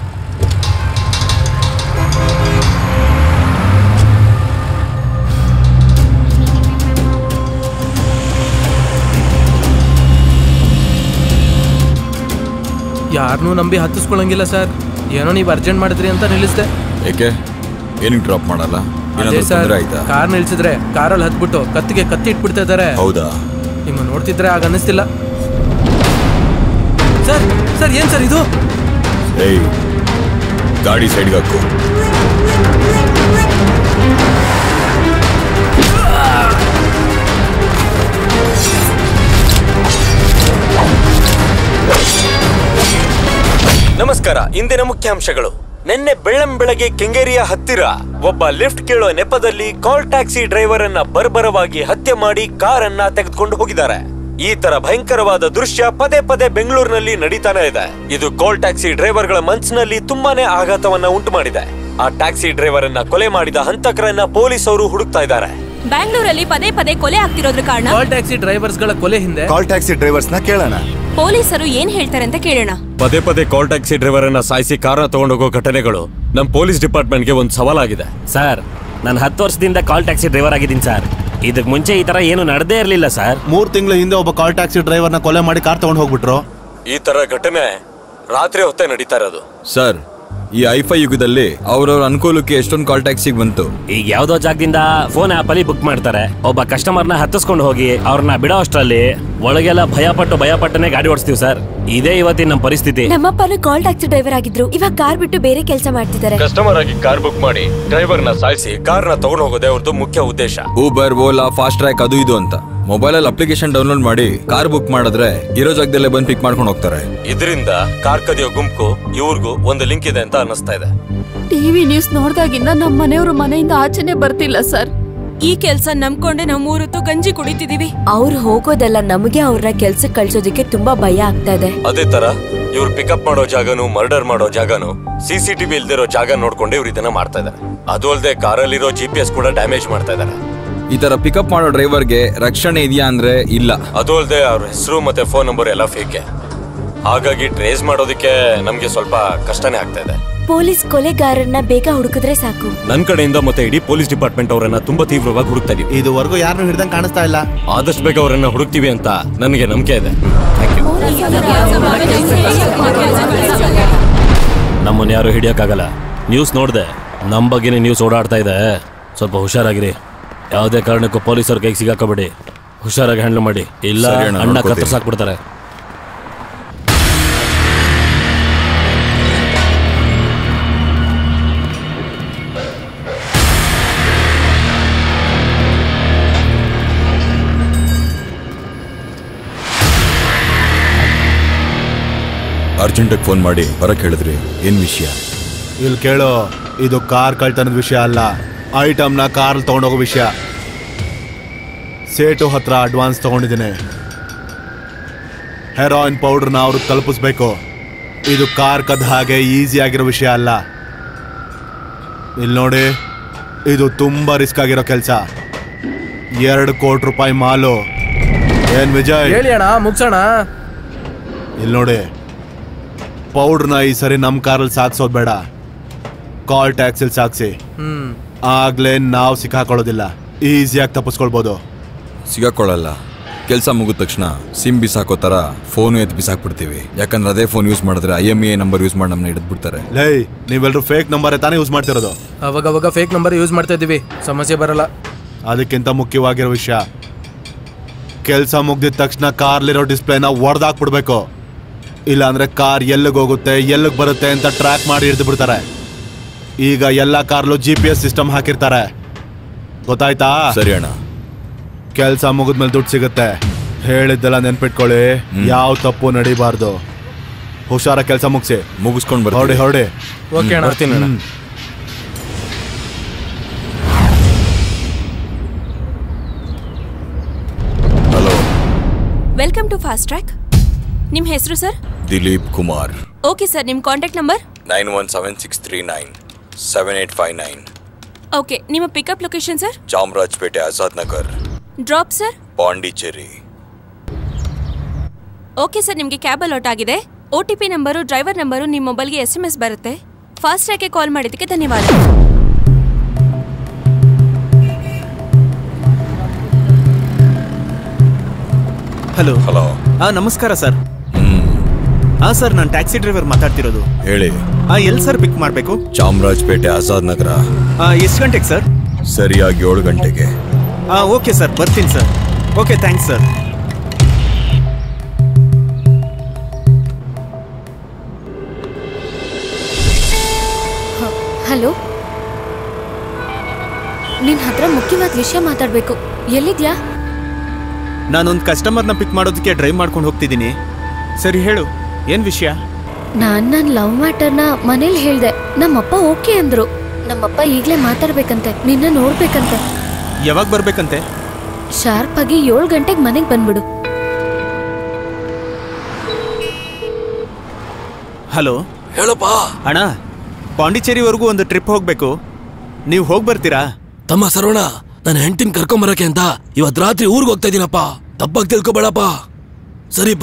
ಯಾರನ್ನೂ ನಂಬಿ ಹತ್ತಿಸ್ಕೊಳಂಗಿಲ್ಲ ಸರ್ ಏನೋ ನೀವು ಅರ್ಜೆಂಟ್ ಮಾಡಿದ್ರಿ ಅಂತ ನಿಲ್ಲಿಸ್ದೆ ಏಕೆ ಏನಕ್ಕೆ ಡ್ರಾಪ್ ಮಾಡಲ್ಲ ಅದೇ ಏನಾದ್ರು ಸರ್ ತೊಂದರೆ ಆಯ್ತಾ ಕಾರ್ ನಿಲ್ಸಿದ್ರೆ ಕಾರಲ್ಲಿ ಹತ್ಬಿಟ್ಟು ಕತ್ತಿಗೆ ಕತ್ತಿ ಇಟ್ಬಿಡ್ತಾ ಇದ್ದಾರೆ ಹೌದಾ ನಿಮ್ಮ ನೋಡ್ತಿದ್ರೆ ಆಗ ಅನ್ನಿಸ್ತಿಲ್ಲ ಸರ್ ಸರ್ ಏನ್ ಸರ್ ಇದು ಏಯ್ ಗಾಡಿ ಸೈಡ್ಗೆ ಹಾಕು ನಮಸ್ಕಾರ ಇಂದಿನ ಮುಖ್ಯಾಂಶಗಳು ನಿನ್ನೆ ಬೆಳ್ಳಂ ಬೆಳಗ್ಗೆ ಕೆಂಗೇರಿಯ ಹತ್ತಿರ ಒಬ್ಬ ಲಿಫ್ಟ್ ಕೇಳೋ ನೆಪದಲ್ಲಿ ಕಾಲ್ ಟ್ಯಾಕ್ಸಿ ಡ್ರೈವರ್ ಅನ್ನ ಬರ್ಬರವಾಗಿ ಹತ್ಯೆ ಮಾಡಿ ಕಾರನ್ನ ತೆಗೆದುಕೊಂಡು ಹೋಗಿದ್ದಾರೆ ಈ ತರ ಭಯಂಕರವಾದ ದೃಶ್ಯ ಪದೇ ಪದೇ ಬೆಂಗಳೂರಿನಲ್ಲಿ ನಡೀತಾನೆ ಇದೆ ಇದು ಕಾಲ್ ಟ್ಯಾಕ್ಸಿ ಡ್ರೈವರ್ಗಳ ಮನಸ್ಸಿನಲ್ಲಿ ತುಂಬಾನೇ ಆಘಾತವನ್ನ ಉಂಟು ಮಾಡಿದೆ ಆ ಟ್ಯಾಕ್ಸಿ ಡ್ರೈವರ್ ಅನ್ನ ಕೊಲೆ ಮಾಡಿದ ಹಂತಕರನ್ನ ಪೊಲೀಸರು ಹುಡುಕ್ತಾ ಇದ್ದಾರೆ ಬ್ಯಾಂಗ್ಳೂರಲ್ಲಿ ಪದೇ ಪದೇ ಕೊಲೆ ಆಗ್ತಿರೋದ್ರ ಕಾರಣ ಕಾಲ್ ಟ್ಯಾಕ್ಸಿ ಡ್ರೈವರ್ಸ್ ಗಳ ಕೊಲೆ ಹಿಂದೆ ಕಾಲ್ ಟ್ಯಾಕ್ಸಿ ಡ್ರೈವರ್ಸ್ ನ ಕೇಳೋಣ ಪೊಲೀಸರು ಏನ್ ಹೇಳ್ತಾರೆ ಅಂತ ಕೇಳೋಣ ಪದೇ ಪದೇ ಕಾಲ್ ಟ್ಯಾಕ್ಸಿ ಡ್ರೈವರ್ ಅನ್ನ ಸಾಯಿಸಿ ಕಾರ್ನ ತಗೊಂಡೋಗೋ ಘಟನೆಗಳು ನಮ್ ಪೊಲೀಸ್ ಡಿಪಾರ್ಟ್ಮೆಂಟ್ಗೆ ಒಂದು ಸವಾಲಾಗಿದೆ ಸರ್ ನಾನು ಹತ್ತು ವರ್ಷದಿಂದ ಕಾಲ್ ಟ್ಯಾಕ್ಸಿ ಡ್ರೈವರ್ ಆಗಿದ್ದೀನಿ ಸರ್ ಇದಕ್ ಮುಂಚೆ ಈ ತರ ಏನು ನಡೆದೇ ಇರಲಿಲ್ಲ ಸರ್ ಮೂರ್ ತಿಂಗಳ ಹಿಂದೆ ಒಬ್ಬ ಕಾಲ್ ಟ್ಯಾಕ್ಸಿ ಡ್ರೈವರ್ನ ಕೊಲೆ ಮಾಡಿ ಕಾರ್ ತಗೊಂಡು ಹೋಗ್ಬಿಟ್ರು ಈ ತರ ಘಟನೆ ರಾತ್ರಿ ಹೊತ್ತೇ ನಡೀತಾ ಇರೋದು ಸರ್ ಈ ಐಫೈ ಯುಗದಲ್ಲಿ ಅವ್ರವ್ರ ಅನುಕೂಲಕ್ಕೆ ಎಷ್ಟೊಂದು ಕಾಲ್ ಟ್ಯಾಕ್ಸಿಗೆ ಬಂತು ಈಗ ಯಾವ್ದೋ ಜಾಗದಿಂದ ಫೋನ್ ಆಪ್ ಅಲ್ಲಿ ಬುಕ್ ಮಾಡ್ತಾರೆ ಒಬ್ಬ ಕಸ್ಟಮರ್ನ ಹತ್ತಿಸ್ಕೊಂಡು ಹೋಗಿ ಅವ್ರನ್ನ ಬಿಡೋ ಅಷ್ಟರಲ್ಲಿ ಒಳಗೆಲ್ಲ ಭಯ ಪಟ್ಟು ಭಯ ಪಟ್ಟನೆ ಗಾಡಿ ಓಡಿಸ್ತೀವಿ ಸರ್ ಇದೇ ಇವತ್ತಿನ ನಮ್ಮ ಪರಿಸ್ಥಿತಿ ನಮ್ಮಪ್ಪನು ಕಾಲ್ ಟ್ಯಾಕ್ಸಿ ಡ್ರೈವರ್ ಆಗಿದ್ರು ಇವಾಗ ಕಾರ್ ಬಿಟ್ಟು ಬೇರೆ ಕೆಲಸ ಮಾಡ್ತಿದ್ದಾರೆ ಕಸ್ಟಮರ್ ಆಗಿ ಕಾರ್ ಬುಕ್ ಮಾಡಿ ಡ್ರೈವರ್ ನ ಸಾಯಿಸಿ ಕಾರ್ನ ತಗೊಂಡು ಹೋಗೋದೇ ಅವ್ರದ್ದು ಮುಖ್ಯ ಉದ್ದೇಶ ಊಬರ್ ಓಲಾ ಫಾಸ್ಟ್ ಟ್ರ್ಯಾಕ್ ಅದು ಇದು ಅಂತ ಮೊಬೈಲಲ್ಲಿ ಅಪ್ಲಿಕೇಶನ್ ಡೌನ್ಲೋಡ್ ಮಾಡಿ ಕಾರ್ ಬುಕ್ ಮಾಡಿದ್ರೆ ಇರೋ ಜಾಗದಲ್ಲೇ ಬಂದು ಪಿಕ್ ಮಾಡ್ಕೊಂಡು ಹೋಗ್ತಾರೆ ಇದರಿಂದ ಕಾರ್ ಕದಿಯೋ ಗುಂಪು ಇವ್ರಿಗೂ ಒಂದು ಲಿಂಕ್ ಇದೆ ಅಂತ ಅನ್ನಿಸ್ತಾ ಇದೆ ಟಿವಿ ನ್ಯೂಸ್ ನೋಡ್ದಾಗಿಂದ ನಮ್ಮ ಮನೆಯವರು ಮನೆಯಿಂದ ಆಚೆನೆ ಬರ್ತಿಲ್ಲ ಸರ್ ಈ ಕೆಲ್ಸ ನಂಬ್ಕೊಂಡೆ ನಾವು ಮೂರೊತ್ತು ಗಂಜಿ ಕುಡಿತಿದೀವಿ ಅವ್ರು ಹೋಗೋದೆಲ್ಲ ನಮಗೆ ಅವ್ರನ್ನ ಕೆಲ್ಸಕ್ಕೆ ಕಳ್ಸೋದಕ್ಕೆ ತುಂಬಾ ಭಯ ಆಗ್ತಾ ಇದೆ ಅದೇ ತರ ಇವ್ರು ಪಿಕಪ್ ಮಾಡೋ ಜಾಗನು ಮರ್ಡರ್ ಮಾಡೋ ಜಾಗನು ಸಿಸಿಟಿವಿ ಇಲ್ದಿರೋ ಜಾಗ ನೋಡ್ಕೊಂಡು ಇವ್ರು ಇದನ್ನ ಮಾಡ್ತಾ ಇದಾರೆ ಅದು ಅಲ್ಲದೆ ಕಾರಲ್ಲಿರೋ ಜಿ ಪಿ ಎಸ್ ಕೂಡ ಡ್ಯಾಮೇಜ್ ಮಾಡ್ತಾ ಇದಾರೆ ಈ ತರ ಪಿಕಪ್ ಮಾಡೋ ಡ್ರೈವರ್ಗೆ ರಕ್ಷಣೆ ಇದೆಯಾ ಅಂದ್ರೆ ಇಲ್ಲ ಅದು ಅಲ್ಲದೆ ಅವ್ರ ಹೆಸರು ಮತ್ತೆ ಫೋನ್ ನಂಬರ್ ಎಲ್ಲ ಫೇಕೆ ಹಾಗಾಗಿ ಟ್ರೇಸ್ ಮಾಡೋದಕ್ಕೆ ನಮ್ಗೆ ಸ್ವಲ್ಪ ಕಷ್ಟನೇ ಆಗ್ತಾ ಇದೆ ಪೊಲೀಸ್ ಕೊಲೆಗಾರನ್ನ ಬೇಗ ಹುಡುಕಿದ್ರೆ ಸಾಕು ನನ್ ಕಡೆಯಿಂದ ಮತ್ತೆ ಇಡೀ ಪೊಲೀಸ್ ಡಿಪಾರ್ಟ್ಮೆಂಟ್ ಅವರನ್ನ ತುಂಬಾ ತೀವ್ರವಾಗಿ ಹುಡುಕ್ತಾ ಇದೀವಿ ಇದುವರೆಗೂ ಯಾರನ್ನು ಹಿಡ್ದಂಗ್ ಕಾಣಿಸ್ತಾ ಇಲ್ಲ ಆದಷ್ಟು ಬೇಗ ಅವರನ್ನ ಹುಡುಕ್ತಿವಿ ಅಂತ ನನಗೆ ನಂಬಿಕೆ ಇದೆ ನಮ್ಮನ್ನ ಯಾರು ಹಿಡಿಯಕ್ಕಾಗಲ್ಲ ನ್ಯೂಸ್ ನೋಡ್ದೆ ನಮ್ಮ ಬಗ್ಗೆನೇ ನ್ಯೂಸ್ ಓಡಾಡ್ತಾ ಇದೆ ಸ್ವಲ್ಪ ಹುಷಾರಾಗಿರಿ ಯಾವುದೇ ಕಾರಣಕ್ಕೂ ಪೊಲೀಸರ ಕೈಗೆ ಸಿಗಾಕಬೇಡಿ ಹುಷಾರಾಗಿ ಹ್ಯಾಂಡಲ್ ಮಾಡಿ ಇಲ್ಲ ಸರಿ ಅಣ್ಣ, ಅಣ್ಣ ನೋಡ್ಕೊತೀನಿ. ಕತ್ತರಿಸಾಕ್ಬಿಡ್ತಾರೆ ಅರ್ಜೆಂಟಾಗಿ ಫೋನ್ ಮಾಡಿ ಬರಕ್ ಹೇಳಿದ್ರಿ ಏನ್ ವಿಷಯ ಇಲ್ಲಿ ಕೇಳು ಇದು ಕಾರ್ ಕಳ್ತನದ ವಿಷಯ ಅಲ್ಲ ಐಟಮ್ನ ಕಾರ್ ತಗೊಂಡೋಗೋ ವಿಷಯ ಸೇಟು ಹತ್ರ ಅಡ್ವಾನ್ಸ್ ತಗೊಂಡಿದ್ದೀನಿ ಹೆರಾಯಿನ್ ಪೌಡರ್ನ ಅವ್ರಿಗೆ ತಲುಪಿಸ್ಬೇಕು ಇದು ಕಾರ್ ಕದ್ದ ಹಾಗೆ ಈಸಿ ಆಗಿರೋ ವಿಷಯ ಅಲ್ಲ ಇಲ್ಲಿ ನೋಡಿ ಇದು ತುಂಬಾ ರಿಸ್ಕ್ ಆಗಿರೋ ಕೆಲಸ ಎರಡು ಕೋಟಿ ರೂಪಾಯಿ ಮಾಲು ಏನ್ ವಿಜಯ್ ಹೇಳಿ ಅಣ್ಣ ಮುಗ್ಸೋಣ ಇಲ್ಲಿ ನೋಡಿ ಪೌಡ್ರನ್ನ ಈ ಸರಿ ನಮ್ಮ ಕಾರಲ್ಲಿ ಸಾಕ್ಸೋದು ಬೇಡ ಕಾಲ್ ಟ್ಯಾಕ್ಸಿಲ್ ಸಾಕ್ಸಿ ಹ್ಮ್ ಆಗ್ಲೇ ನಾವು ಸಿಕ್ಕಾಕೊಳ್ಳೋದಿಲ್ಲ ಈಸಿಯಾಗಿ ತಪ್ಪಿಸ್ಕೊಳ್ಬೋದು ಸಿಗಾಕೊಳ್ಳಲ್ಲ ಕೆಲಸ ಮುಗಿದ ತಕ್ಷಣ ಸಿಮ್ ಬಿಸಾಕೋ ತರ ಫೋನು ಎತ್ತು ಬಿಸಾಕ್ಬಿಡ್ತೀವಿ ಯಾಕಂದ್ರೆ ಅದೇ ಫೋನ್ ಯೂಸ್ ಮಾಡಿದ್ರೆ I M E number use ಮಾಡಿ ನಮ್ಮನ್ನ ಹಿಡಿದ್ಬಿಡ್ತಾರೆ ಲೈ ನೀವೆಲ್ಲರೂ ಫೇಕ್ ನಂಬರೇ ತಾನೇ ಯೂಸ್ ಮಾಡ್ತಿರೋದು ಅವಾಗ ಅವಾಗ ಫೇಕ್ ನಂಬರ್ ಯೂಸ್ ಮಾಡ್ತಾ ಇದೀವಿ ಸಮಸ್ಯೆ ಬರಲ್ಲ ಅದಕ್ಕಿಂತ ಮುಖ್ಯವಾಗಿರೋ ವಿಷಯ ಕೆಲಸ ಮುಗ್ದಿದ ತಕ್ಷಣ ಕಾರ್ಲಿರೋ ಡಿಸ್ಪ್ಲೇನ ಒಡೆದಾಕ್ಬಿಡ್ಬೇಕು ಇಲ್ಲಾಂದ್ರೆ ಕಾರ್ ಎಲ್ಲಿಗೆ ಹೋಗುತ್ತೆ ಎಲ್ಲಿಗೆ ಬರುತ್ತೆ ಅಂತ ಟ್ರ್ಯಾಕ್ ಮಾಡಿ ಹಿಡಿದು ಬಿಡ್ತಾರೆ ಈಗ ಎಲ್ಲ ಕಾರ್ಲು ಜಿ ಪಿ ಎಸ್ ಸಿಸ್ಟಮ್ ಹಾಕಿರ್ತಾರೆ ಗೊತ್ತಾಯ್ತಾ ಸರಿ ಅಣ್ಣ ಕೆಲಸ ಮುಗಿದ್ಮೇಲೆ ದುಡ್ಡು ಸಿಗುತ್ತೆ ಹೇಳಿದ್ದೆಲ್ಲ ನೆನ್ಪಿಟ್ಕೊಳ್ಳಿ ಯಾವ ತಪ್ಪು ನಡಿಬಾರ್ದು ಹುಷಾರ ಕೆಲಸ ಮುಗಿಸಿ ಮುಗಿಸ್ಕೊಂಡು ಹೊರಡಿ ಹೊರಡಿ ಓಕೆ ಅಣ್ಣ. ಬರ್ತೀನಿ ಅಣ್ಣ. Hello welcome to fast track ನಿಮ್ಮ ಹೆಸರು sir Dilip Kumar okay sir ನಿಮ್ಮ contact number nine one seven six three nine seven eight five nine okay ನಿಮ್ಮ pickup location sir Chamarajpet Azad Nagar drop sir Pondicherry okay sir ನಿಮಗೆ ಕ್ಯಾಬ್ ಅಲಾಟ್ ಆಗಿದೆ O T P number driver number ನಿಮ್ಮ ಮೊಬೈಲ್ಗೆ S M S ಬರುತ್ತೆ fast ಟ್ರ್ಯಾಕ್ಗೆ call ಮಾಡಿದ್ದಕ್ಕೆ ಧನ್ಯವಾದ hello hello ಹಾ ನಮಸ್ಕಾರ ಸರ್ ಹಾ ಸರ್ ನಾನು ಟ್ಯಾಕ್ಸಿ ಡ್ರೈವರ್ ಮಾತಾಡ್ತಿರೋದು ಹೇಳಿ ಹಾ ಎಲ್ಲಿ ಸರ್ ಪಿಕ್ ಮಾಡಬೇಕು ಚಾಮರಾಜಪೇಟೆ ಆಜಾದ್ ನಗರ ಎಷ್ಟು ಗಂಟೆಗೆ ಸರ್ ಸರಿಯಾಗಿ ಏಳು ಗಂಟೆಗೆ ಹಾ ಓಕೆ ಸರ್ ಬರ್ತೀನಿ sir okay thanks sir hello ನಿನ್ ಹತ್ರ ಮುಖ್ಯವಾದ ವಿಷಯ ಮಾತಾಡ್ಬೇಕು ಎಲ್ಲಿದ್ಯಾ ನಾನೊಂದು ಕಸ್ಟಮರ್ನ ಪಿಕ್ ಮಾಡೋದಕ್ಕೆ ಡ್ರೈವ್ ಮಾಡ್ಕೊಂಡು ಹೋಗ್ತಿದ್ದೀನಿ ಸರಿ ಹೇಳು ಏನು ವಿಷಯ ನಾನ್ ನನ್ ಲವ್ ಮ್ಯಾಟರ್ನ ಮನೇಲಿ ಹೇಳ್ದೆ ನಮ್ಮಪ್ಪ ಓಕೆ ಅಂದ್ರು ನಮ್ಮಪ್ಪ ಈಗ್ಲೇ ಮಾತಾಡ್ಬೇಕಂತೆ ನಿನ್ನ ನೋಡ್ಬೇಕಂತೆ ಯಾವಾಗ ಬರ್ಬೇಕಂತೆ ಶಾರ್ಪ್ ಆಗಿ ಏಳು ಗಂಟೆಗೆ ಮನೆಗೆ ಬಂದ್ಬಿಡು ಹಲೋ ಹೇಳಪ್ಪ ಅಣ್ಣ ಪಾಂಡಿಚೇರಿವರೆಗೂ ಒಂದು ಟ್ರಿಪ್ ಹೋಗಬೇಕು ನೀವು ಹೋಗಿ ಬರ್ತೀರಾ ತಮ್ಮ ಸರವಣ ನನ್ನ ಹೆಂಡತಿನ ಕರ್ಕೊಂಬರಕ್ಕೆ ಅಂತ ಇವತ್ ರಾತ್ರಿ ಊರಿಗೆ ಹೋಗ್ತಾ ಇದೀನಪ್ಪ ತಪ್ಪಾಗಿ ತಿಳ್ಕೊಬೇಡಪ್ಪ ಸರಿಪ್ಪ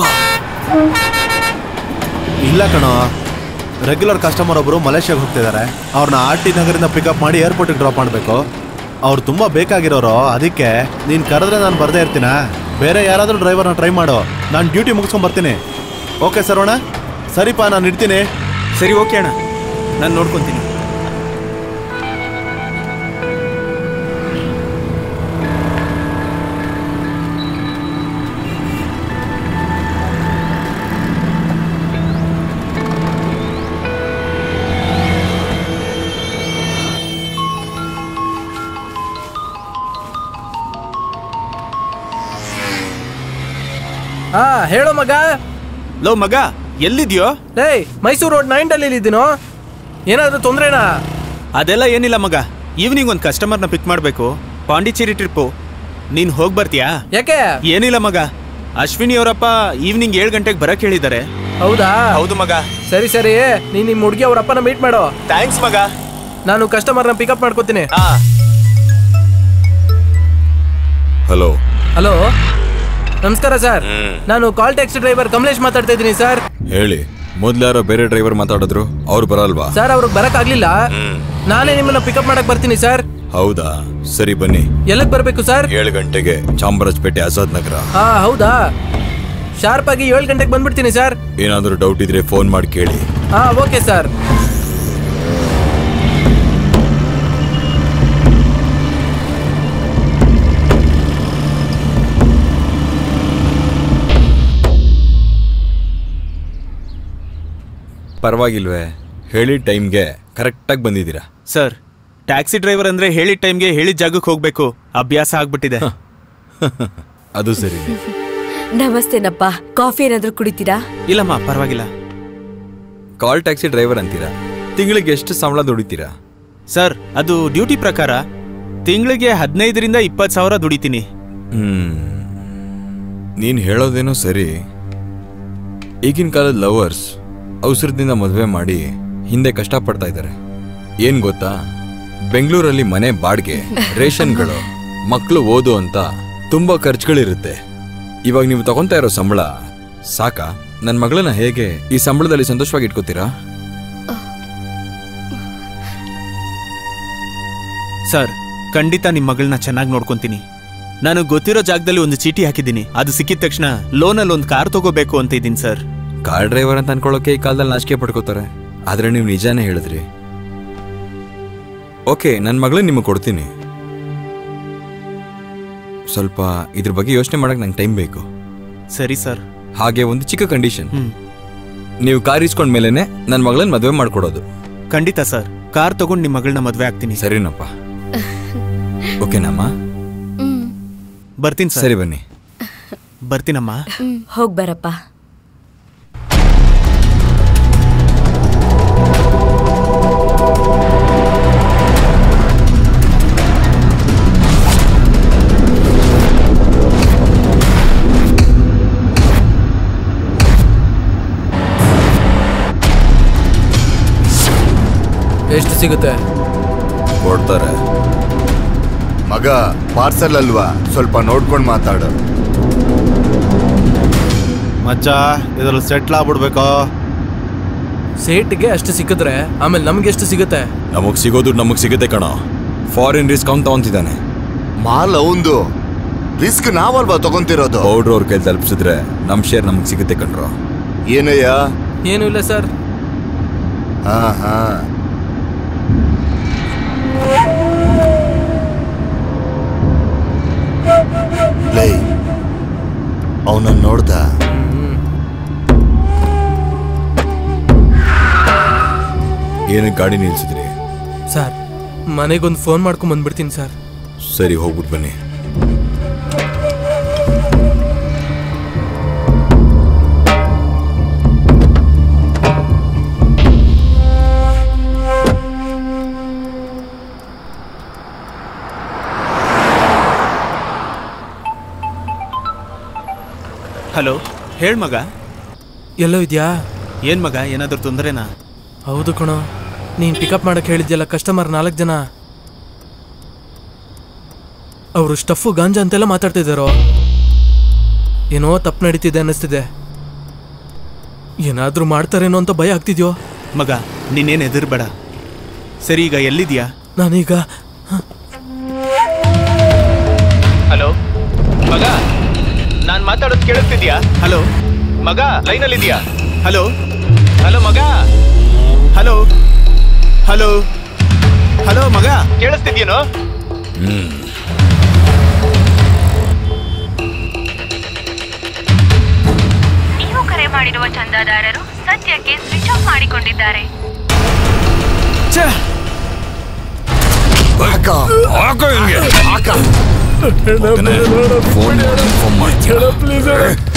ಇಲ್ಲ ಕಣೋ ರೆಗ್ಯುಲರ್ ಕಸ್ಟಮರ್ ಒಬ್ರು ಮಲೇಷ್ಯಾಗೆ ಹೋಗ್ತಿದ್ದಾರೆ ಅವ್ರನ್ನ ಆರ್ ಟಿ ನಗರಿಂದ ಪಿಕಪ್ ಮಾಡಿ ಏರ್ಪೋರ್ಟಿಗೆ ಡ್ರಾಪ್ ಮಾಡಬೇಕು ಅವ್ರು ತುಂಬಾ ಬೇಕಾಗಿರೋರು ಅದಕ್ಕೆ ನೀನು ಕರೆದ್ರೆ ನಾನು ಬರ್ದೇ ಇರ್ತೀನ ಬೇರೆ ಯಾರಾದರೂ ಡ್ರೈವರ್ನ ಟ್ರೈ ಮಾಡು ನಾನು ಡ್ಯೂಟಿ ಮುಗಿಸ್ಕೊಂಡ್ ಬರ್ತೀನಿ ಓಕೆ ಸರ್ ಅಣ್ಣ ಸರಿಪಾ ನಾನು ಇಡ್ತೀನಿ ಸರಿ ಓಕೆ ಅಣ್ಣ ನಾನು ನೋಡ್ಕೊಂತೀನಿ ಹಾ ಹೇಳೋ ಮಗ ಲೋ ಮಗ ಎಲ್ಲಿದ್ಯೋ ಲೇ ಮೈಸೂರು ರೋಡ್ ನೈನ್ ಡಲ್ಲಿ ಇದ್ದೀನೋ ಏನಾದ್ರೂ ತೊಂದ್ರೆನಾ ಅದೆಲ್ಲ ಏನಿಲ್ಲ ಮಗ ಈವ್ನಿಂಗ್ ಒಂದು ಕಸ್ಟಮರ್ನ ಪಿಕ್ ಮಾಡಬೇಕು ಪಾಂಡಿಚೇರಿ ಟ್ರಿಪ್ಪು ನೀನು ಹೋಗಿ ಬರ್ತೀಯಾ ಯಾಕೆ ಏನಿಲ್ಲ ಮಗ ಅಶ್ವಿನಿ ಅವರಪ್ಪ ಈವ್ನಿಂಗ್ ಏಳು ಗಂಟೆಗೆ ಬರಕ್ ಹೇಳಿದ್ದಾರೆ ಹೌದಾ ಹೌದು ಮಗ ಸರಿ ಸರಿ ನೀನ್ ನಿಮ್ ಹುಡುಗಿ ಅವ್ರ ಅಪ್ಪನ ಮೀಟ್ ಮಾಡೋ ಥ್ಯಾಂಕ್ಸ್ ಮಗ ನಾನು ಕಸ್ಟಮರ್ನ ಪಿಕಪ್ ಮಾಡ್ಕೋತೀನಿ ಹಲೋ ಹಲೋ ನಮಸ್ಕಾರ ಸರ್ ನಾನು ಕಾಲ್ ಟ್ಯಾಕ್ಸಿ ಡ್ರೈವರ್ ಕಮಲೇಶ್ ಮಾತಾಡ್ತಾ ಇದ್ದೀನಿ ಸರ್ ಹೇಳಿ ಮೊದ್ಲು ಯಾರೋ ಬೇರೆ ಡ್ರೈವರ್ ಮಾತಾಡಿದ್ರು ಅವ್ರು ಬರಲ್ವಾ ಸರ್ ಅವ್ರಿಗೆ ಬರಕ್ ಆಗ್ಲಿಲ್ಲ ನಾನೇ ನಿಮ್ಮನ್ನ ಪಿಕಪ್ ಮಾಡಕ್ ಬರ್ತೀನಿ ಸರ್ ಹೌದಾ ಸರಿ ಬನ್ನಿ ಎಲ್ಲಿಗೆ ಬರ್ಬೇಕು ಸರ್ ಏಳು ಗಂಟೆಗೆ ಚಾಮರಾಜಪೇಟೆ ಆಜಾದ್ ನಗರ ಹಾ ಹೌದಾ ಶಾರ್ಪ್ ಆಗಿ ಏಳು ಗಂಟೆಗೆ ಬಂದ್ಬಿಡ್ತೀನಿ ಸರ್ ಏನಾದರೂ ಡೌಟ್ ಇದ್ರೆ ಫೋನ್ ಮಾಡಿ ಕೇಳಿ ಹಾ ಓಕೆ ಸರ್ ಪರವಾಗಿಲ್ವೇ ಹೇಳಿದ ಟೈಮ್ಗೆ ಕರೆಕ್ಟಾಗಿ ಬಂದಿದ್ದೀರಾ ಸರ್ ಟ್ಯಾಕ್ಸಿ ಡ್ರೈವರ್ ಅಂದ್ರೆ ಹೇಳಿದ ಟೈಮ್ಗೆ ಹೇಳಿದ ಜಾಗಕ್ಕೆ ಹೋಗ್ಬೇಕು ಅಭ್ಯಾಸ ಆಗ್ಬಿಟ್ಟಿದೆ ಅದು ಸರಿ ನಮಸ್ತೆನಪ್ಪ ಕಾಫಿ ಏನಾದ್ರೂ ಕುಡಿತೀರಾ ಇಲ್ಲಮ್ಮ ಪರವಾಗಿಲ್ಲ ಕಾಲ್ ಟ್ಯಾಕ್ಸಿ ಡ್ರೈವರ್ ಅಂತೀರಾ ತಿಂಗಳಿಗೆ ಎಷ್ಟು ಸಂಬಳ ದುಡಿತೀರಾ ಸರ್ ಅದು ಡ್ಯೂಟಿ ಪ್ರಕಾರ ತಿಂಗಳಿಗೆ ಹದಿನೈದರಿಂದ ಇಪ್ಪತ್ತು ಸಾವಿರ ದುಡಿತೀನಿ ಹ್ಮ್ ನೀನು ಹೇಳೋದೇನೋ ಸರಿ ಈಗಿನ ಕಾಲದ ಲವರ್ಸ್ ಅವಸರದಿಂದ ಮದುವೆ ಮಾಡಿ ಹಿಂದೆ ಕಷ್ಟಪಡ್ತಾ ಇದ್ದಾರೆ ಏನ್ ಗೊತ್ತಾ ಬೆಂಗಳೂರಲ್ಲಿ ಮನೆ ಬಾಡ್ಗೆ ರೇಷನ್ಗಳು ಮಕ್ಕಳು ಓದು ಅಂತ ತುಂಬಾ ಖರ್ಚುಗಳಿರುತ್ತೆ ಇವಾಗ ನೀವು ತಗೊಂತಾ ಇರೋ ಸಂಬಳ ಸಾಕಾ ನನ್ನ ಮಗಳನ್ನ ಹೇಗೆ ಈ ಸಂಬಳದಲ್ಲಿ ಸಂತೋಷವಾಗಿ ಇಟ್ಕೋತೀರಾ ಸರ್ ಖಂಡಿತ ನಿಮ್ಮ ಮಗಳನ್ನ ಚೆನ್ನಾಗಿ ನೋಡ್ಕೊಂತೀನಿ ನಾನು ಗೊತ್ತಿರೋ ಜಾಗದಲ್ಲಿ ಒಂದು ಚೀಟಿ ಹಾಕಿದ್ದೀನಿ ಅದು ಸಿಕ್ಕಿದ ತಕ್ಷಣ ಲೋನಲ್ಲಿ ಒಂದು ಕಾರ್ ತಗೋಬೇಕು ಅಂತ ಇದ್ದೀನಿ ಸರ್ ಕಾರ್ ಡ್ರೈವರ್ ಅಂತ ಅನ್ಕೊಳ್ಳೋಕೆ ಈ ಕಾಲದಲ್ಲಿ ನಾಚಿಕೆ ಪಡ್ಕೋತಾರೆ ಆದ್ರೆ ನೀವು ನಿಜಾನೇ ಹೇಳಿದ್ರಿ ಓಕೆ ನನ್ನ ಮಗಳನ್ನ ನಿಮಗೆ ಕೊಡ್ತೀನಿ ಸ್ವಲ್ಪ ಇದ್ರ ಬಗ್ಗೆ ಯೋಚನೆ ಮಾಡಕ್ ನಂಗೆ ಟೈಮ್ ಬೇಕು ಸರಿ ಸರ್ ಹಾಗೆ ಒಂದು ಚಿಕ್ಕ ಕಂಡೀಷನ್ ನೀವು ಕಾರ್ ಇಸ್ಕೊಂಡ್ ಮೇಲೆನೆ ನನ್ನ ಮಗಳನ್ನ ಮದುವೆ ಮಾಡ್ಕೊಡೋದು ಖಂಡಿತ ಸರ್ ಕಾರ್ ತಗೊಂಡು ನಿಮ್ಮ ಮಗಳನ್ನ ಮದುವೆ ಆಗ್ತೀನಿ ಸರಿನಪ್ಪ ಓಕೆನಮ್ಮ ಬರ್ತೀನಿ ಸರ್ ಸರಿ ಬನ್ನಿ ಬರ್ತೀನಮ್ಮ ಹೋಗ್ ಬರಪ್ಪ ಎಷ್ಟು ಸಿಗುತ್ತೆ ಕೊಡ್ತಾರೆ ಮಗ ಪಾರ್ಸಲ್ ಅಲ್ವಾ ಸ್ವಲ್ಪ ನೋಡ್ಕೊಂಡು ಮಾತಾಡು ಮಚ್ಚ ಇದ್ರಲ್ಲಿ ಸೆಟ್ಲ್ ಆಗ್ಬಿಡ್ಬೇಕು ಸೇಟ್ಗೆ ಅಷ್ಟು ಸಿಕ್ಕಿದ್ರೆ ಆಮೇಲೆ ನಮ್ಗೆ ಎಷ್ಟು ಸಿಗುತ್ತೆ ನಮಗ್ ಸಿಗೋದು ನಮಗ್ ಸಿಗುತ್ತೆ ಕಣ ಫಾರಿನ್ ರಿಸ್ಕ್ ಅವ್ನು ತಗೊಂತಿದ್ದಾನೆ ಮಾಲ್ ಅವಂದು ರಿಸ್ಕ್ ನಾವಲ್ವಾ ತಗೊಂತಿರೋದು ಪೌಡ್ರ್ ಅವ್ರ ಕೈ ತಲುಪಿಸಿದ್ರೆ ನಮ್ ಶೇರ್ ನಮಗ್ ಸಿಗುತ್ತೆ ಕಣ್ರೋ ಏನಯ್ಯ ಏನೂ ಇಲ್ಲ ಸರ್ ಹಾ ಹಾ ಲೈ ಅವನನ್ನ ನೋಡ್ದ ಏನಕ್ಕೆ ಗಾಡಿ ನಿಲ್ಸಿದ್ರಿ ಸರ್ ಮನೆಗೊಂದು ಫೋನ್ ಮಾಡ್ಕೊಂಡ್ ಬಂದ್ಬಿಡ್ತೀನಿ ಸರ್ ಸರಿ ಹೋಗ್ಬಿಟ್ಟು ಬನ್ನಿ ಹಲೋ ಹೇಳ್ ಮಗ ಎಲ್ಲೋ ಇದೆಯಾ ಏನ್ ಮಗ ಏನಾದ್ರೂ ತೊಂದರೆನಾ ಹೌದು ಕಣೋ ನೀನ್ ಪಿಕಪ್ ಮಾಡಕ್ ಹೇಳಿದ್ಯಲ್ಲ ಕಸ್ಟಮರ್ ನಾಲ್ಕು ಜನ ಅವರು ಸ್ಟಫು ಗಾಂಜಾ ಅಂತೆಲ್ಲ ಮಾತಾಡ್ತಿದ್ದಾರೋ ಏನೋ ತಪ್ಪು ನಡೀತಿದೆ ಅನ್ನಿಸ್ತಿದೆ ಏನಾದ್ರೂ ಮಾಡ್ತಾರೇನೋ ಅಂತ ಭಯ ಆಗ್ತಿದ್ಯೋ ಮಗ ನೀನೇನು ಹೆದರ್ಬೇಡ ಸರಿ ಈಗ ಎಲ್ಲಿದ್ಯಾ ನಾನೀಗ ಹಲೋ ಮಗ ನಾನ್ ಮಾತಾಡೋದು ಕೇಳಿಸ್ತಿದ್ಯಾ ಹಲೋ ಮಗ ಲೈನಲ್ಲಿ ಇದೆಯಾ ಹಲೋ ಹಲೋ ಮಗ ಹಲೋ ಹಲೋ ಹಲೋ ಮಗ ಕೇಳಿಸ್ತಿದ್ಯೇನೋ ನೀವು ಕರೆ ಮಾಡಿರುವ ಚಂದಾದಾರರು ಸದ್ಯಕ್ಕೆ ಸ್ವಿಚ್ ಆಫ್ ಮಾಡಿಕೊಂಡಿದ್ದಾರೆ ಫೋನ್ ಮಾಡಿ ಫೋನ್ ಮಾಡ್ತೀಯ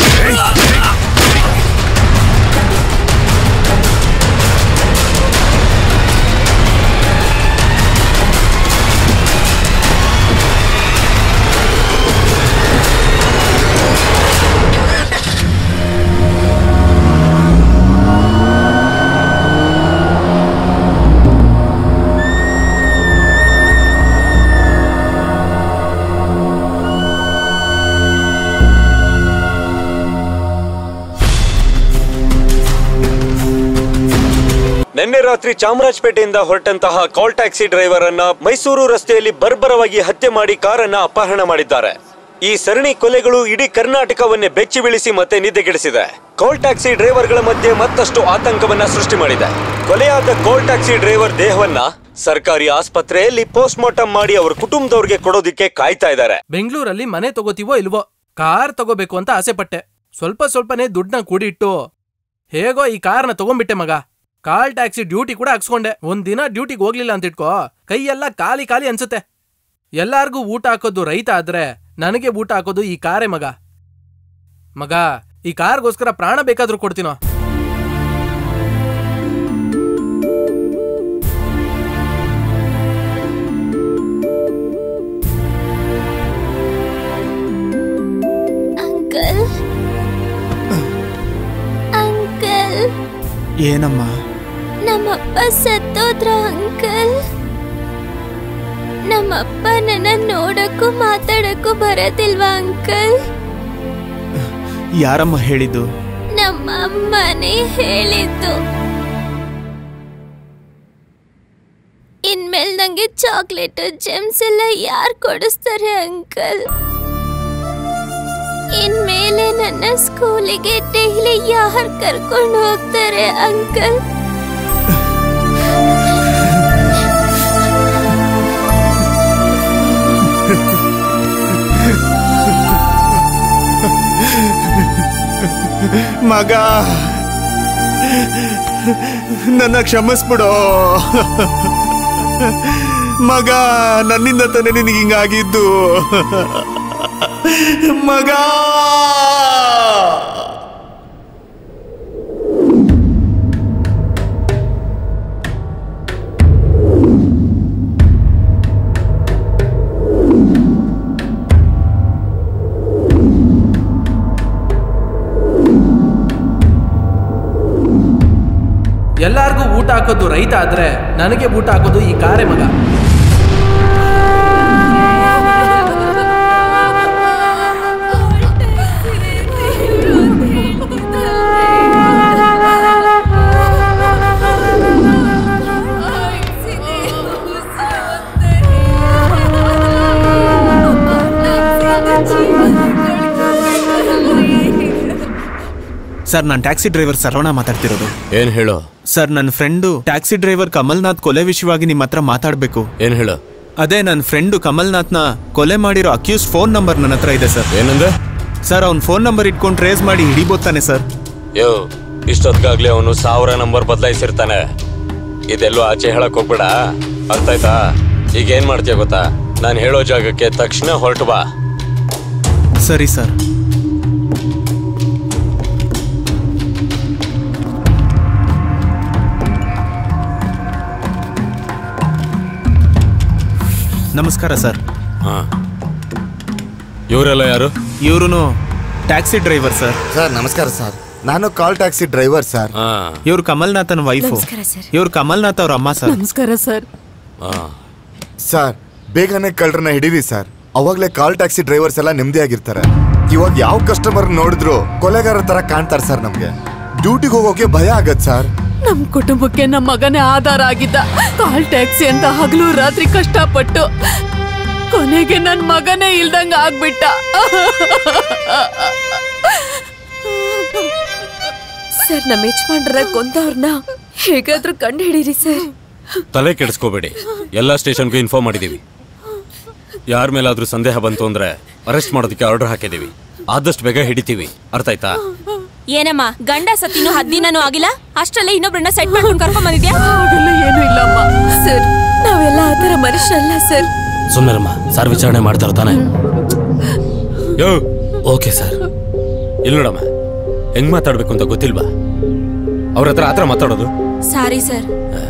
ನಿನ್ನೆ ರಾತ್ರಿ ಚಾಮರಾಜಪೇಟೆಯಿಂದ ಹೊರಟಂತಹ ಕಾಲ್ ಟ್ಯಾಕ್ಸಿ ಡ್ರೈವರ್ ಅನ್ನ ಮೈಸೂರು ರಸ್ತೆಯಲ್ಲಿ ಬರ್ಬರವಾಗಿ ಹತ್ಯೆ ಮಾಡಿ ಕಾರನ್ನ ಅಪಹರಣ ಮಾಡಿದ್ದಾರೆ ಈ ಸರಣಿ ಕೊಲೆಗಳು ಇಡೀ ಕರ್ನಾಟಕವನ್ನೇ ಬೆಚ್ಚಿ ಬೀಳಿಸಿ ಮತ್ತೆ ನಿದ್ದೆಗೆಡಿಸಿದೆ ಕಾಲ್ ಟ್ಯಾಕ್ಸಿ ಡ್ರೈವರ್ಗಳ ಮಧ್ಯೆ ಮತ್ತಷ್ಟು ಆತಂಕವನ್ನ ಸೃಷ್ಟಿ ಮಾಡಿದೆ ಕೊಲೆಯಾದ ಕಾಲ್ ಟ್ಯಾಕ್ಸಿ ಡ್ರೈವರ್ ದೇಹವನ್ನ ಸರ್ಕಾರಿ ಆಸ್ಪತ್ರೆಯಲ್ಲಿ ಪೋಸ್ಟ್ ಮಾರ್ಟಮ್ ಮಾಡಿ ಅವ್ರ ಕುಟುಂಬದವ್ರಿಗೆ ಕೊಡೋದಿಕ್ಕೆ ಕಾಯ್ತಾ ಇದ್ದಾರೆ ಬೆಂಗಳೂರಲ್ಲಿ ಮನೆ ತಗೋತೀವೋ ಇಲ್ವೋ ಕಾರ್ ತಗೋಬೇಕು ಅಂತ ಆಸೆ ಪಟ್ಟೆ ಸ್ವಲ್ಪ ಸ್ವಲ್ಪನೇ ದುಡ್ಡನ್ನ ಕೂಡಿಟ್ಟು ಹೇಗೋ ಈ ಕಾರ್ನ ತಗೊಂಡ್ಬಿಟ್ಟೆ ಮಗ ಕಾಲ್ ಟ್ಯಾಕ್ಸಿ ಡ್ಯೂಟಿ ಕೂಡ ಹಾಕ್ಸ್ಕೊಂಡೆ ಒಂದಿನ ಡ್ಯೂಟಿಗೆ ಹೋಗ್ಲಿಲ್ಲ ಅಂತ ಇಟ್ಕೋ ಕೈಯೆಲ್ಲ ಖಾಲಿ ಖಾಲಿ ಅನ್ಸುತ್ತೆ ಎಲ್ಲಾರ್ಗೂ ಊಟ ಹಾಕೋದು ರೈತ ಆದ್ರೆ ನನಗೆ ಊಟ ಹಾಕೋದು ಈ ಕಾರೇ ಮಗ ಮಗ ಈ ಕಾರ್ಗೋಸ್ಕರ ಪ್ರಾಣ ಬೇಕಾದ್ರೂ ಕೊಡ್ತೀನೋ ಅಂಕಲ್ ಅಂಕಲ್ ಏನಮ್ಮ ನಮ್ಮಪ್ಪ ಸತ್ತೋದ್ರ ಅಂಕಲ್ ನಮ್ಮಪ್ಪ ನನ್ನ ನೋಡಕ್ಕೂ ಮಾತಾಡಕ್ಕೂ ಬರೋದಿಲ್ವಾ ಅಂಕಲ್ ಯಾರಮ್ಮ ಹೇಳಿದ್ದು ನಮ್ಮ ಅಮ್ಮನೇ ಹೇಳಿದ್ದು ಇನ್ಮೇಲೆ ನಂಗೆ ಚಾಕ್ಲೇಟ್ ಜೆಮ್ಸ್ ಎಲ್ಲ ಯಾರು ಕೊಡಿಸ್ತಾರೆ ಅಂಕಲ್ ಇನ್ಮೇಲೆ ನನ್ನ ಸ್ಕೂಲಿಗೆ ಡೈಲಿ ಯಾರು ಕರ್ಕೊಂಡು ಹೋಗ್ತಾರೆ ಅಂಕಲ್ ಮಗ ನನ್ನ ಕ್ಷಮಿಸ್ಬಿಡೋ ಮಗ ನನ್ನಿಂದ ತಾನೇ ನಿನಗೆ ಹಿಂಗಾಗಿದ್ದು ಮಗ ಎಲ್ಲಾರ್ಗೂ ಊಟ ಹಾಕೋದು ರೈತ ಆದ್ರೆ ನನಗೆ ಊಟ ಹಾಕೋದು ಈ ಕಾರೇ ಮಗ ಸರ್ ನಾನು ಟ್ಯಾಕ್ಸಿ ಡ್ರೈವರ್ ಸರವಣ ಮಾತಾಡ್ತಿರೋದು ಏನ್ ಹೇಳು ಸರ್ ನನ್ನ ಫ್ರೆಂಡು ಟ್ಯಾಕ್ಸಿ ಡ್ರೈವರ್ ಕಮಲ್ನಾಥ್ ಕೊಲೆ ವಿಷಯವಾಗಿ ನಿಮ್ಮ ಹತ್ರ ಮಾತಾಡಬೇಕು ಏನ್ ಹೇಳು ಅದೇ ನನ್ನ ಫ್ರೆಂಡು ಕಮಲ್ನಾಥ್ನ ಕೊಲೆ ಮಾಡಿರೋ ಅಕ್ಯೂಸ್ ಫೋನ್ ನಂಬರ್ ನನ್ನ ಹತ್ರ ಇದೆ ಸರ್ ಏನಂದ್ರೆ ಸರ್ ಅವ್ನ ಫೋನ್ ನಂಬರ್ ಇಟ್ಕೊಂಡು ಟ್ರೇಸ್ ಮಾಡಿ ಹಿಡಿಬೋತಾನೆ ಸರ್ ಯೋ ಇಷ್ಟೊತ್ಗಾಗ್ಲೇ ಅವನು ಸಾವಿರ ನಂಬರ್ ಬದಲಾಯಿಸಿರ್ತಾನೆ ಇದೆಲ್ಲೋ ಆಚೆ ಹೇಳಕ್ ಹೋಗ್ಬೇಡ ಅರ್ಥ ಆಯ್ತಾ ಈಗ ಏನ್ ಮಾಡ್ತೀಯ ಗೊತ್ತಾ ನಾನು ಹೇಳೋ ಜಾಗಕ್ಕೆ ತಕ್ಷಣ ಹೊರಟು ಬಾ ಸರಿ ಸರ್ ನಮಸ್ಕಾರ ಸರ್ ಇವರೆಲ್ಲ ಯಾರು ಇವ್ರು ಟ್ಯಾಕ್ಸಿ ಡ್ರೈವರ್ ಸರ್ ಸರ್ ನಮಸ್ಕಾರ ಸರ್ ನಾನು ಕಾಲ್ ಟ್ಯಾಕ್ಸಿ ಡ್ರೈವರ್ ಸರ್ ಇವ್ರು ಕಮಲ್ನಾಥನ್ ವೈಫು ನಮಸ್ಕಾರ ಸರ್. ಇವ್ರು ಕಮಲ್ನಾಥ್ ಅವ್ರ ಅಮ್ಮ ಸರ್ ನಮಸ್ಕಾರ ಸರ್ ಸರ್ ಬೇಗನೆ ಕಳ್ಳರನ್ನ ಹಿಡೀರಿ ಸರ್ ಅವಾಗ್ಲೇ ಕಾಲ್ ಟ್ಯಾಕ್ಸಿ ಡ್ರೈವರ್ಸ್ ಎಲ್ಲ ನೆಮ್ಮದಿಯಾಗಿರ್ತಾರೆ ಇವಾಗ ಯಾವ ಕಸ್ಟಮರ್ ನೋಡಿದ್ರು ಕೊಲೆಗಾರ ತರ ಕಾಣ್ತಾರೆ ಸರ್ ನಮ್ಗೆ ಡ್ಯೂಟಿಗೆ ಹೋಗೋಕೆ ಭಯ ಆಗತ್ ಸರ್ ನಮ್ ಕುಟುಂಬಕ್ಕೆ ನಮ್ಮ ಮಗನೇ ಆಧಾರ ಆಗಿದ್ದ ಕಾಲ್ ಟ್ಯಾಕ್ಸಿ ಅಂತ ಹಗಲು ರಾತ್ರಿ ಕಷ್ಟಪಟ್ಟು ಕೊನೆಗೆ ನನ್ ಮಗನೇ ಇಲ್ದಂಗ ಆಗ್ಬಿಟ್ಟ ಸರ್ ನಮ್ಮ ಯಜಮಾನ್ರ ಕೊಂದವ್ರನ್ನ ಹೇಗಾದ್ರೂ ಕಂಡು ಹಿಡೀರಿ ಸರ್ ತಲೆ ಕೆಡಿಸ್ಕೋಬೇಡಿ ಎಲ್ಲ ಸ್ಟೇಷನ್ಗೂ ಇನ್ಫಾರ್ಮ್ ಮಾಡಿದೀವಿ ಯಾರ ಮೇಲಾದ್ರೂ ಸಂದೇಹ ಬಂತು ಅಂದ್ರೆ ಅರೆಸ್ಟ್ ಮಾಡೋದಕ್ಕೆ ಆರ್ಡರ್ ಹಾಕಿದೀವಿ ಆದಷ್ಟು ಬೇಗ ಹಿಡಿತೀವಿ ಅರ್ಥ ಆಯ್ತಾ ಏನಮ್ಮ ಗಂಡ ಸತ್ತಿನೂ ಹದ್ದಿನೂ ಆಗಿಲ್ಲ ಅಷ್ಟರಲ್ಲೇ ಇನ್ನೊಬ್ರನ್ನ ಸೆಟ್ ಮಾಡ್ಕೊಂಡು ಕರ್ಕೊಂಡ್ ಬಂದಿದ್ಯಾ ಹಾಗೆಲ್ಲ ಏನು ಇಲ್ಲಮ್ಮ ಸರ್ ನಾವೆಲ್ಲ ಆತರ ಮನುಷ್ಯರಲ್ಲ ಸರ್ ಸುಮ್ಮನೆರಮ್ಮ ಸರ್ ವಿಚಾರಣೆ ಮಾಡ್ತಾರ ತಾನೆ ಯೋ ಓಕೆ ಸರ್ ಇಲ್ಲಿ ನೋಡಮ್ಮ ಹೆಂಗ್ ಮಾತಾಡ್ಬೇಕು ಅಂತ ಗೊತ್ತಿಲ್ವಾ ಅವ್ರ ಹತ್ರ ಆತರ ಮಾತಾಡೋದು ಸಾರಿ ಸರ್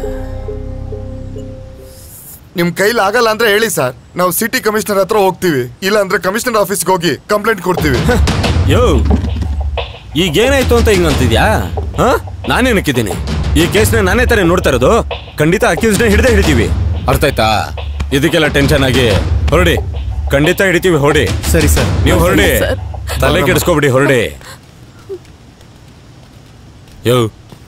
ನಿಮ್ ಕೈಲಿ ಆಗಲ್ಲ ಅಂದ್ರೆ ಹೇಳಿ ಸರ್ ನಾವು ಸಿಟಿ ಕಮಿಷನರ್ ಹತ್ರ ಹೋಗ್ತೀವಿ ಇಲ್ಲ ಅಂದ್ರೆ ಕಮಿಷನರ್ ಆಫೀಸ್ಗೆ ಹೋಗಿ ಕಂಪ್ಲೇಂಟ್ ಕೊಡ್ತೀವಿ ಯೋ ಈಗೇನಾಯ್ತು ಅಂತ ಹಿಂಗ್ ಅಂತಿದ್ಯಾ ಹಾ ನಾನೇನಕ್ಕಿದ್ದೀನಿ ಈ ಕೇಸ್ನ ನಾನೇ ತಾನೇ ನೋಡ್ತಾ ಇರೋದು ಖಂಡಿತ ಅಕ್ಯೂಸ್ನ ಹಿಡ್ದೆ ಹಿಡಿತೀವಿ ಅರ್ಥ ಆಯ್ತಾ ಇದಕ್ಕೆಲ್ಲ ಟೆನ್ಷನ್ ಆಗಿ ಹೊರಡಿ ಖಂಡಿತ ಹಿಡಿತೀವಿ ಹೊರಡಿ ಸರಿ ಸರ್ ನೀವು ಹೊರಡಿ ಸರ್. ತಲೆ ಕೆಡಿಸ್ಕೊಬಿಡಿ ಹೊರಡಿ ಯೋ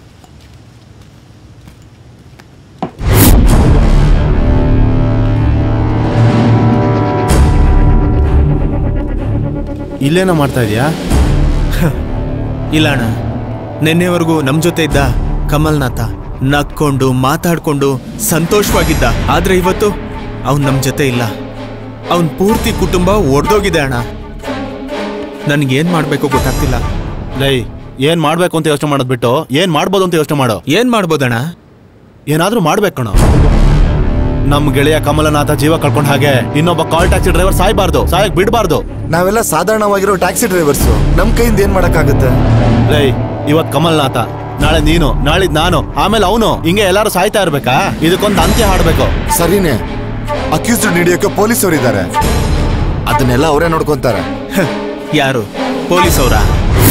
ಇಲ್ಲೇನೋ ಮಾಡ್ತಾ ಇದೀಯಾ ಇಲ್ಲ ಅಣ್ಣ ನಿನ್ನೆವರೆಗೂ ನಮ್ ಜೊತೆ ಇದ್ದ ಕಮಲ್ನಾಥ ನಕ್ಕೊಂಡು ಮಾತಾಡ್ಕೊಂಡು ಸಂತೋಷವಾಗಿದ್ದ ಆದ್ರೆ ಇವತ್ತು ಅವ್ನ್ ನಮ್ ಜೊತೆ ಇಲ್ಲ ಅವನ್ ಪೂರ್ತಿ ಕುಟುಂಬ ಒಡ್ದೋಗಿದೆ ಅಣ್ಣ ನನ್ಗೇನ್ ಮಾಡ್ಬೇಕು ಗೊತ್ತಾಗ್ತಿಲ್ಲ ಲೈ ಏನ್ ಮಾಡ್ಬೇಕು ಅಂತ ಯೋಚನೆ ಮಾಡೋದ್ ಬಿಟ್ಟು ಏನ್ ಮಾಡ್ಬೋದು ಅಂತ ಯೋಚನೆ ಮಾಡೋ ಏನ್ ಮಾಡ್ಬೋದಣ್ಣ ಏನಾದ್ರೂ ಮಾಡ್ಬೇಕಣ ನಮ್ ಗೆಳೆಯ ಕಮಲನಾಥ ಜೀವ ಕಳ್ಕೊಂಡ್ ಹಾಗೆ ಇನ್ನೊಬ್ಬ ಕಾಲ್ ಟ್ಯಾಕ್ಸಿ ಡ್ರೈವರ್ ಸಾಯ್ಬಾರ್ದು ಸಾಯಕ್ ಬಿಡ್ಬಾರ್ದು ನಾವೆಲ್ಲ ಸಾಧಾರಣವಾಗಿರೋ ಟ್ಯಾಕ್ಸಿ ಡ್ರೈವರ್ಸ್ ನಮ್ ಕೈಯಿಂದ ಏನ್ ಮಾಡಕ್ಕಾಗತ್ತೆ ಲೈ ಇವತ್ ಕಮಲ್ನಾಥ ನಾಳೆ ನೀನು ನಾಳಿದ್ ನಾನು ಆಮೇಲೆ ಅವನು ಹಿಂಗೆ ಎಲ್ಲಾರು ಸಾಯ್ತಾ ಇರ್ಬೇಕಾ ಇದಕ್ಕೊಂದು ಅಂತ್ಯ ಹಾಡ್ಬೇಕು ಸರಿನೇ ಅಕ್ಯೂಸ್ಡ್ ಹಿಡಿಯೋಕೆ ಪೊಲೀಸರು ಇದ್ದಾರೆ ಅದನ್ನೆಲ್ಲ ಅವರೇ ನೋಡ್ಕೊಂತಾರೆ ಯಾರು ಪೊಲೀಸ್ ಅವರ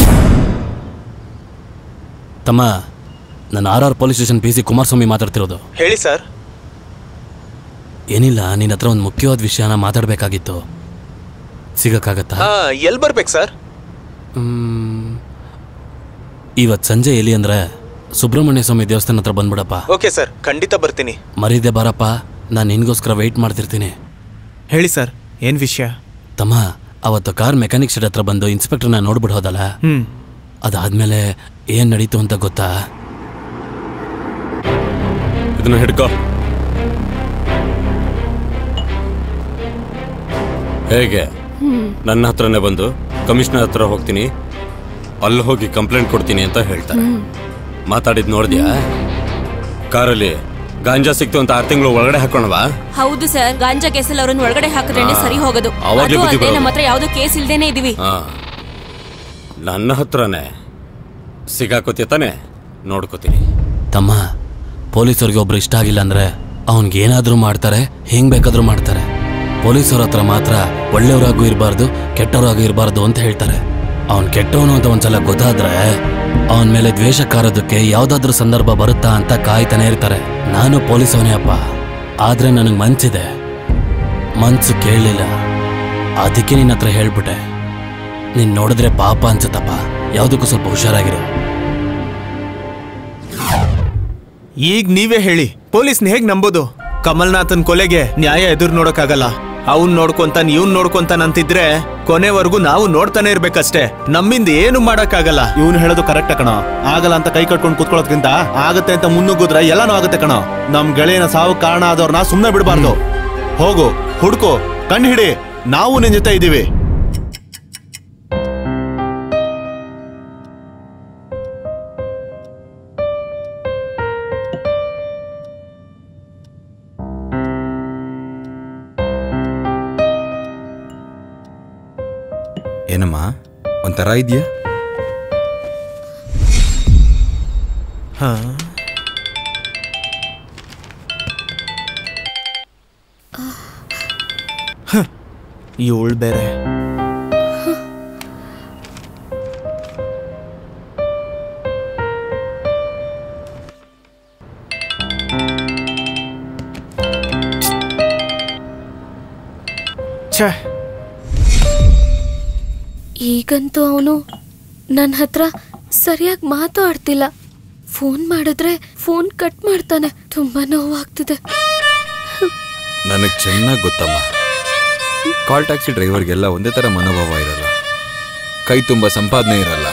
ತಮ್ಮ ನಾನು R R police station P C Kumaraswamy ಮಾತಾಡ್ತಿರೋದು ಹೇಳಿ ಸರ್ ಏನಿಲ್ಲ ನಿನ್ನ ಹತ್ರ ಒಂದು ಮುಖ್ಯವಾದ ವಿಷಯನ ಮಾತಾಡ್ಬೇಕಾಗಿತ್ತು ಸಿಗಕ್ಕಾಗತ್ತಾ ಹಾ ಎಲ್ ಬರ್ಬೇಕು ಸರ್ ಇವತ್ ಸಂಜೆ ಎಲ್ಲಿ ಅಂದ್ರೆ ಸುಬ್ರಹ್ಮಣ್ಯ ಸ್ವಾಮಿ ದೇವಸ್ಥಾನ ಹತ್ರ ಬಂದ್ಬಿಡಪ್ಪ ಓಕೆ ಸರ್ ಖಂಡಿತ ಬರ್ತೀನಿ ಮರೀದೆ ಬಾರಪ್ಪ ನಾನು ನಿನ್ಗೋಸ್ಕರ ವೆಯ್ಟ್ ಮಾಡ್ತಿರ್ತೀನಿ ಹೇಳಿ ಸರ್ ಏನ್ ವಿಷಯ ತಮ್ಮ ಅವತ್ತು ಕಾರ್ ಮೆಕ್ಯಾನಿಕ್ ಶೆಡ್ ಹತ್ರ ಬಂದು ಇನ್ಸ್ಪೆಕ್ಟರ್ನ ನೋಡ್ಬಿಟ್ಟು ಹೋದಲ್ಲ ಹ್ಮ್ ಅದಾದ್ಮೇಲೆ ಏನ್ ನಡೀತು ಅಂತ ಗೊತ್ತಾ ಇದನ್ನ ಹಿಡ್ಕೋ ಹೇಗೆ ನನ್ನ ಹತ್ರನೇ ಬಂದು ಕಮಿಷನರ್ ಹತ್ರ ಹೋಗ್ತೀನಿ ಅಲ್ಲಿ ಹೋಗಿ ಕಂಪ್ಲೇಂಟ್ ಕೊಡ್ತೀನಿ ಅಂತ ಹೇಳ್ತಾರೆ ಮಾತಾಡಿದ್ ನೋಡಿದ್ಯಾ ಕಾರಲ್ಲಿ ಗಾಂಜಾ ಸಿಕ್ತು ಅಂತ ಆರು ತಿಂಗಳು ಒಳಗಡೆ ಹಾಕೋಣವಾ ಹೌದು ಸರ್ ಗಾಂಜಾ ಕೇಸಲ್ಲಿ ಅವ್ರನ್ನ ಒಳಗಡೆ ಹಾಕಿದ್ರೇನೆ ಹಾ. ಸರಿ ಹೋಗೋದು ಅವಾಗ್ಲೇ ಅದು ಬುದ್ಧಿ ಅಲ್ಲದೆ ಬರೋದು. ನಮ್ಮ ಹತ್ರ ಯಾವ್ದೋ ಕೇಸ್ ಇಲ್ದೇನೆ ಇದೀವಿ ಹಾ ನನ್ನ ಹತ್ರನೇ ಸಿಗಾಕೋತಿ ತಾನೆ ನೋಡ್ಕೋತೀನಿ ತಮ್ಮ ಪೊಲೀಸರಿಗೆ ಒಬ್ರು ಇಷ್ಟ ಆಗಿಲ್ಲ ಅಂದ್ರೆ ಅವನ್ಗೆ ಏನಾದ್ರೂ ಮಾಡ್ತಾರೆ ಹೆಂಗ್ ಬೇಕಾದ್ರೂ ಮಾಡ್ತಾರೆ ಪೊಲೀಸರ ಹತ್ರ ಮಾತ್ರ ಒಳ್ಳೆಯವರಾಗೂ ಇರಬಾರ್ದು ಕೆಟ್ಟವರಾಗೂ ಇರಬಾರ್ದು ಅಂತ ಹೇಳ್ತಾರೆ ಅವನ್ ಕೆಟ್ಟವನು ಅಂತ ಒಂದ್ಸಲ ಗೊತ್ತಾದ್ರೆ ಅವನ ಮೇಲೆ ದ್ವೇಷ ಕಾರೋದಕ್ಕೆ ಯಾವ್ದಾದ್ರೂ ಸಂದರ್ಭ ಬರುತ್ತಾ ಅಂತ ಕಾಯ್ತಾನೆ ಇರ್ತಾರೆ ನಾನು ಪೊಲೀಸವನೇ ಅಪ್ಪ ಆದ್ರೆ ನನಗೆ ಮನ್ಸಿದೆ ಮನ್ಸು ಕೇಳಲಿಲ್ಲ ಅದಕ್ಕೆ ನಿನ್ನ ಹತ್ರ ಹೇಳ್ಬಿಟ್ಟೆ ನೀನ್ ನೋಡಿದ್ರೆ ಪಾಪ ಅನ್ಸುತ್ತಪ್ಪ ಯಾವುದಕ್ಕೂ ಸ್ವಲ್ಪ ಹುಷಾರಾಗಿರು ಈಗ ನೀವೇ ಹೇಳಿ ಪೊಲೀಸ್ನ ಹೇಗ್ ನಂಬೋದು ಕಮಲ್ನಾಥನ್ ಕೊಲೆಗೆ ನ್ಯಾಯ ಎದುರು ನೋಡಕ್ಕಾಗಲ್ಲ ಅವ್ನ್ ನೋಡ್ಕೊಂತಾನ್ ಇವ್ನ್ ನೋಡ್ಕೊಂತಾನ್ ಅಂತಿದ್ರೆ ಕೊನೆವರೆಗೂ ನಾವು ನೋಡ್ತಾನೆ ಇರ್ಬೇಕಷ್ಟೇ ನಮ್ಮಿಂದ ಏನು ಮಾಡಕ್ಕಾಗಲ್ಲ ಇವನು ಹೇಳೋದು ಕರೆಕ್ಟ್ ಕಣ ಆಗಲ್ಲ ಅಂತ ಕೈ ಕಟ್ಕೊಂಡು ಕುತ್ಕೊಳ್ಳೋದ್ಕಿಂತ ಆಗತ್ತೆ ಅಂತ ಮುನ್ನುಗ್ಗಿದ್ರೆ ಎಲ್ಲಾನು ಆಗತ್ತೆ ಕಣ ನಮ್ ಗೆಳೆಯನ ಸಾವು ಕಾರಣ ಆದವ್ರನ್ನ ಸುಮ್ನೆ ಬಿಡಬಾರ್ದು ಹೋಗು ಹುಡ್ಕು ಕಂಡು ಹಿಡಿ ನಾವು ನಿನ್ ಜೊತೆ ಇದೀವಿ ಏನಮ್ಮ ಒಂಥರ ಇದೆಯಾ ಹಾ ಇವಳು ಬೇರೆ ಛೇ ಈಗಂತೂ ಅವನು ನನ್ನ ಹತ್ರ ಸರಿಯಾಗಿ ಮಾತು ಆಡ್ತಿಲ್ಲ ಫೋನ್ ಮಾಡಿದ್ರೆ ಫೋನ್ ಕಟ್ ಮಾಡ್ತಾನೆ ತುಂಬಾ ನೋವಾಗ್ತಿದೆ ನನಗೆ ಚೆನ್ನಾಗಿ ಗೊತ್ತಮ್ಮ ಕಾಲ್ ಟ್ಯಾಕ್ಸಿ ಡ್ರೈವರ್ಗೆಲ್ಲ ಒಂದೇ ಥರ ಮನೋಭಾವ ಇರಲ್ಲ ಕೈ ತುಂಬ ಸಂಪಾದನೆ ಇರಲ್ಲ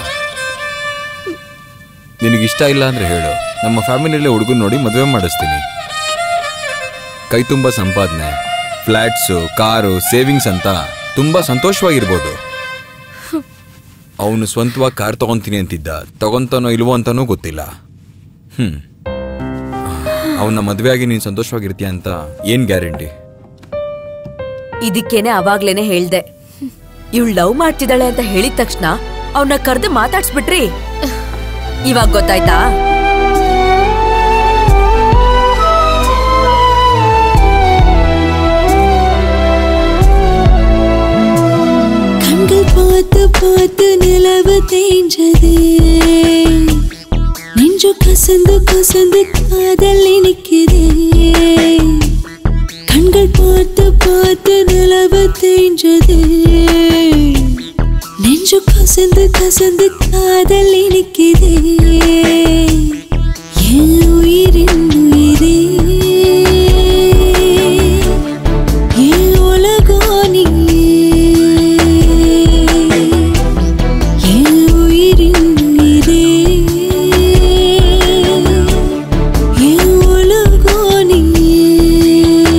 ನಿನಗಿಷ್ಟ ಇಲ್ಲ ಅಂದ್ರೆ ಹೇಳು ನಮ್ಮ ಫ್ಯಾಮಿಲಿಯಲ್ಲೇ ಹುಡುಗನ್ ನೋಡಿ ಮದುವೆ ಮಾಡಿಸ್ತೀನಿ ಕೈ ತುಂಬ ಸಂಪಾದನೆ ಫ್ಲ್ಯಾಟ್ಸು ಕಾರು ಸೇವಿಂಗ್ಸ್ ಅಂತ ತುಂಬ ಸಂತೋಷವಾಗಿರ್ಬೋದು ಅವನು ಸ್ವಂತವಾಗಿ ಕಾರ್ ತಗೊಂತೀನಿ ಅಂತಿದ್ದ ತಗೊಂತಾನೋ ಇಲ್ವೋ ಅಂತಾನೂ ಗೊತ್ತಿಲ್ಲ ಹ್ಮ್ ಅವನ ಮದುವೆ ಆಗಿ ನೀನು ಸಂತೋಷವಾಗಿರ್ತೀಯ ಅಂತ ಏನ್ ಗ್ಯಾರಂಟಿ ಇದಕ್ಕೇನೆ ಅವಾಗ್ಲೇನೆ ಹೇಳ್ದೆ ಇವಳು ಲವ್ ಮಾಡ್ತಿದ್ದಾಳೆ ಅಂತ ಹೇಳಿದ ತಕ್ಷಣ ಅವನ್ನ ಕರೆದು ಮಾತಾಡ್ಸ್ಬಿಟ್ರಿ ಇವಾಗ ಗೊತ್ತಾಯ್ತಾ கண்கள் பார்த்து பார்த்து நிலவு தேஞ்சது நெஞ்சு கசந்து கசந்து காதல் இனிக்குதே கண்கள் பார்த்து பார்த்து நிலவு தேஞ்சது நெஞ்சு கசந்து கசந்து காதல் இனிக்குதே என் உயிரின் உயிரே என் உலகம் நீயே என் உயிரின் உயிரே என் உலகம் நீயே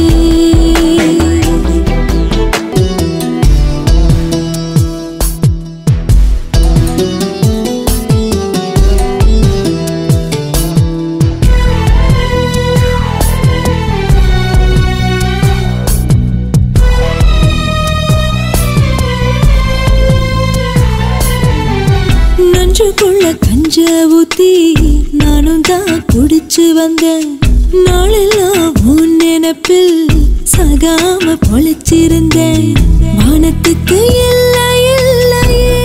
நஞ்சுக்குள்ள கஞ்ச ஊத்தி நானும் தான் குடிச்சு வந்தேன் நாளெல்லாம் உன் நினைப்பில் சகாம பொழைச்சிருந்தேன் வானத்துக்கு இல்லை இல்லையே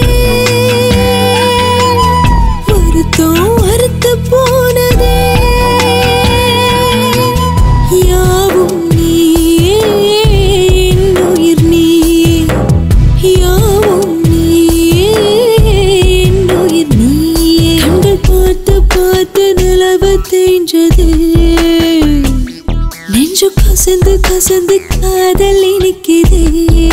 வருத்தம் அறுத்து போனதே யாவும் நீயே என் உயிர் நீயே யாவும் நீயே என் உயிர் நீயே கண்கள் பார்த்து பார்த்து நிலவு தேஞ்சது நெஞ்சு கசந்து கசந்து காதல் இனிக்குதே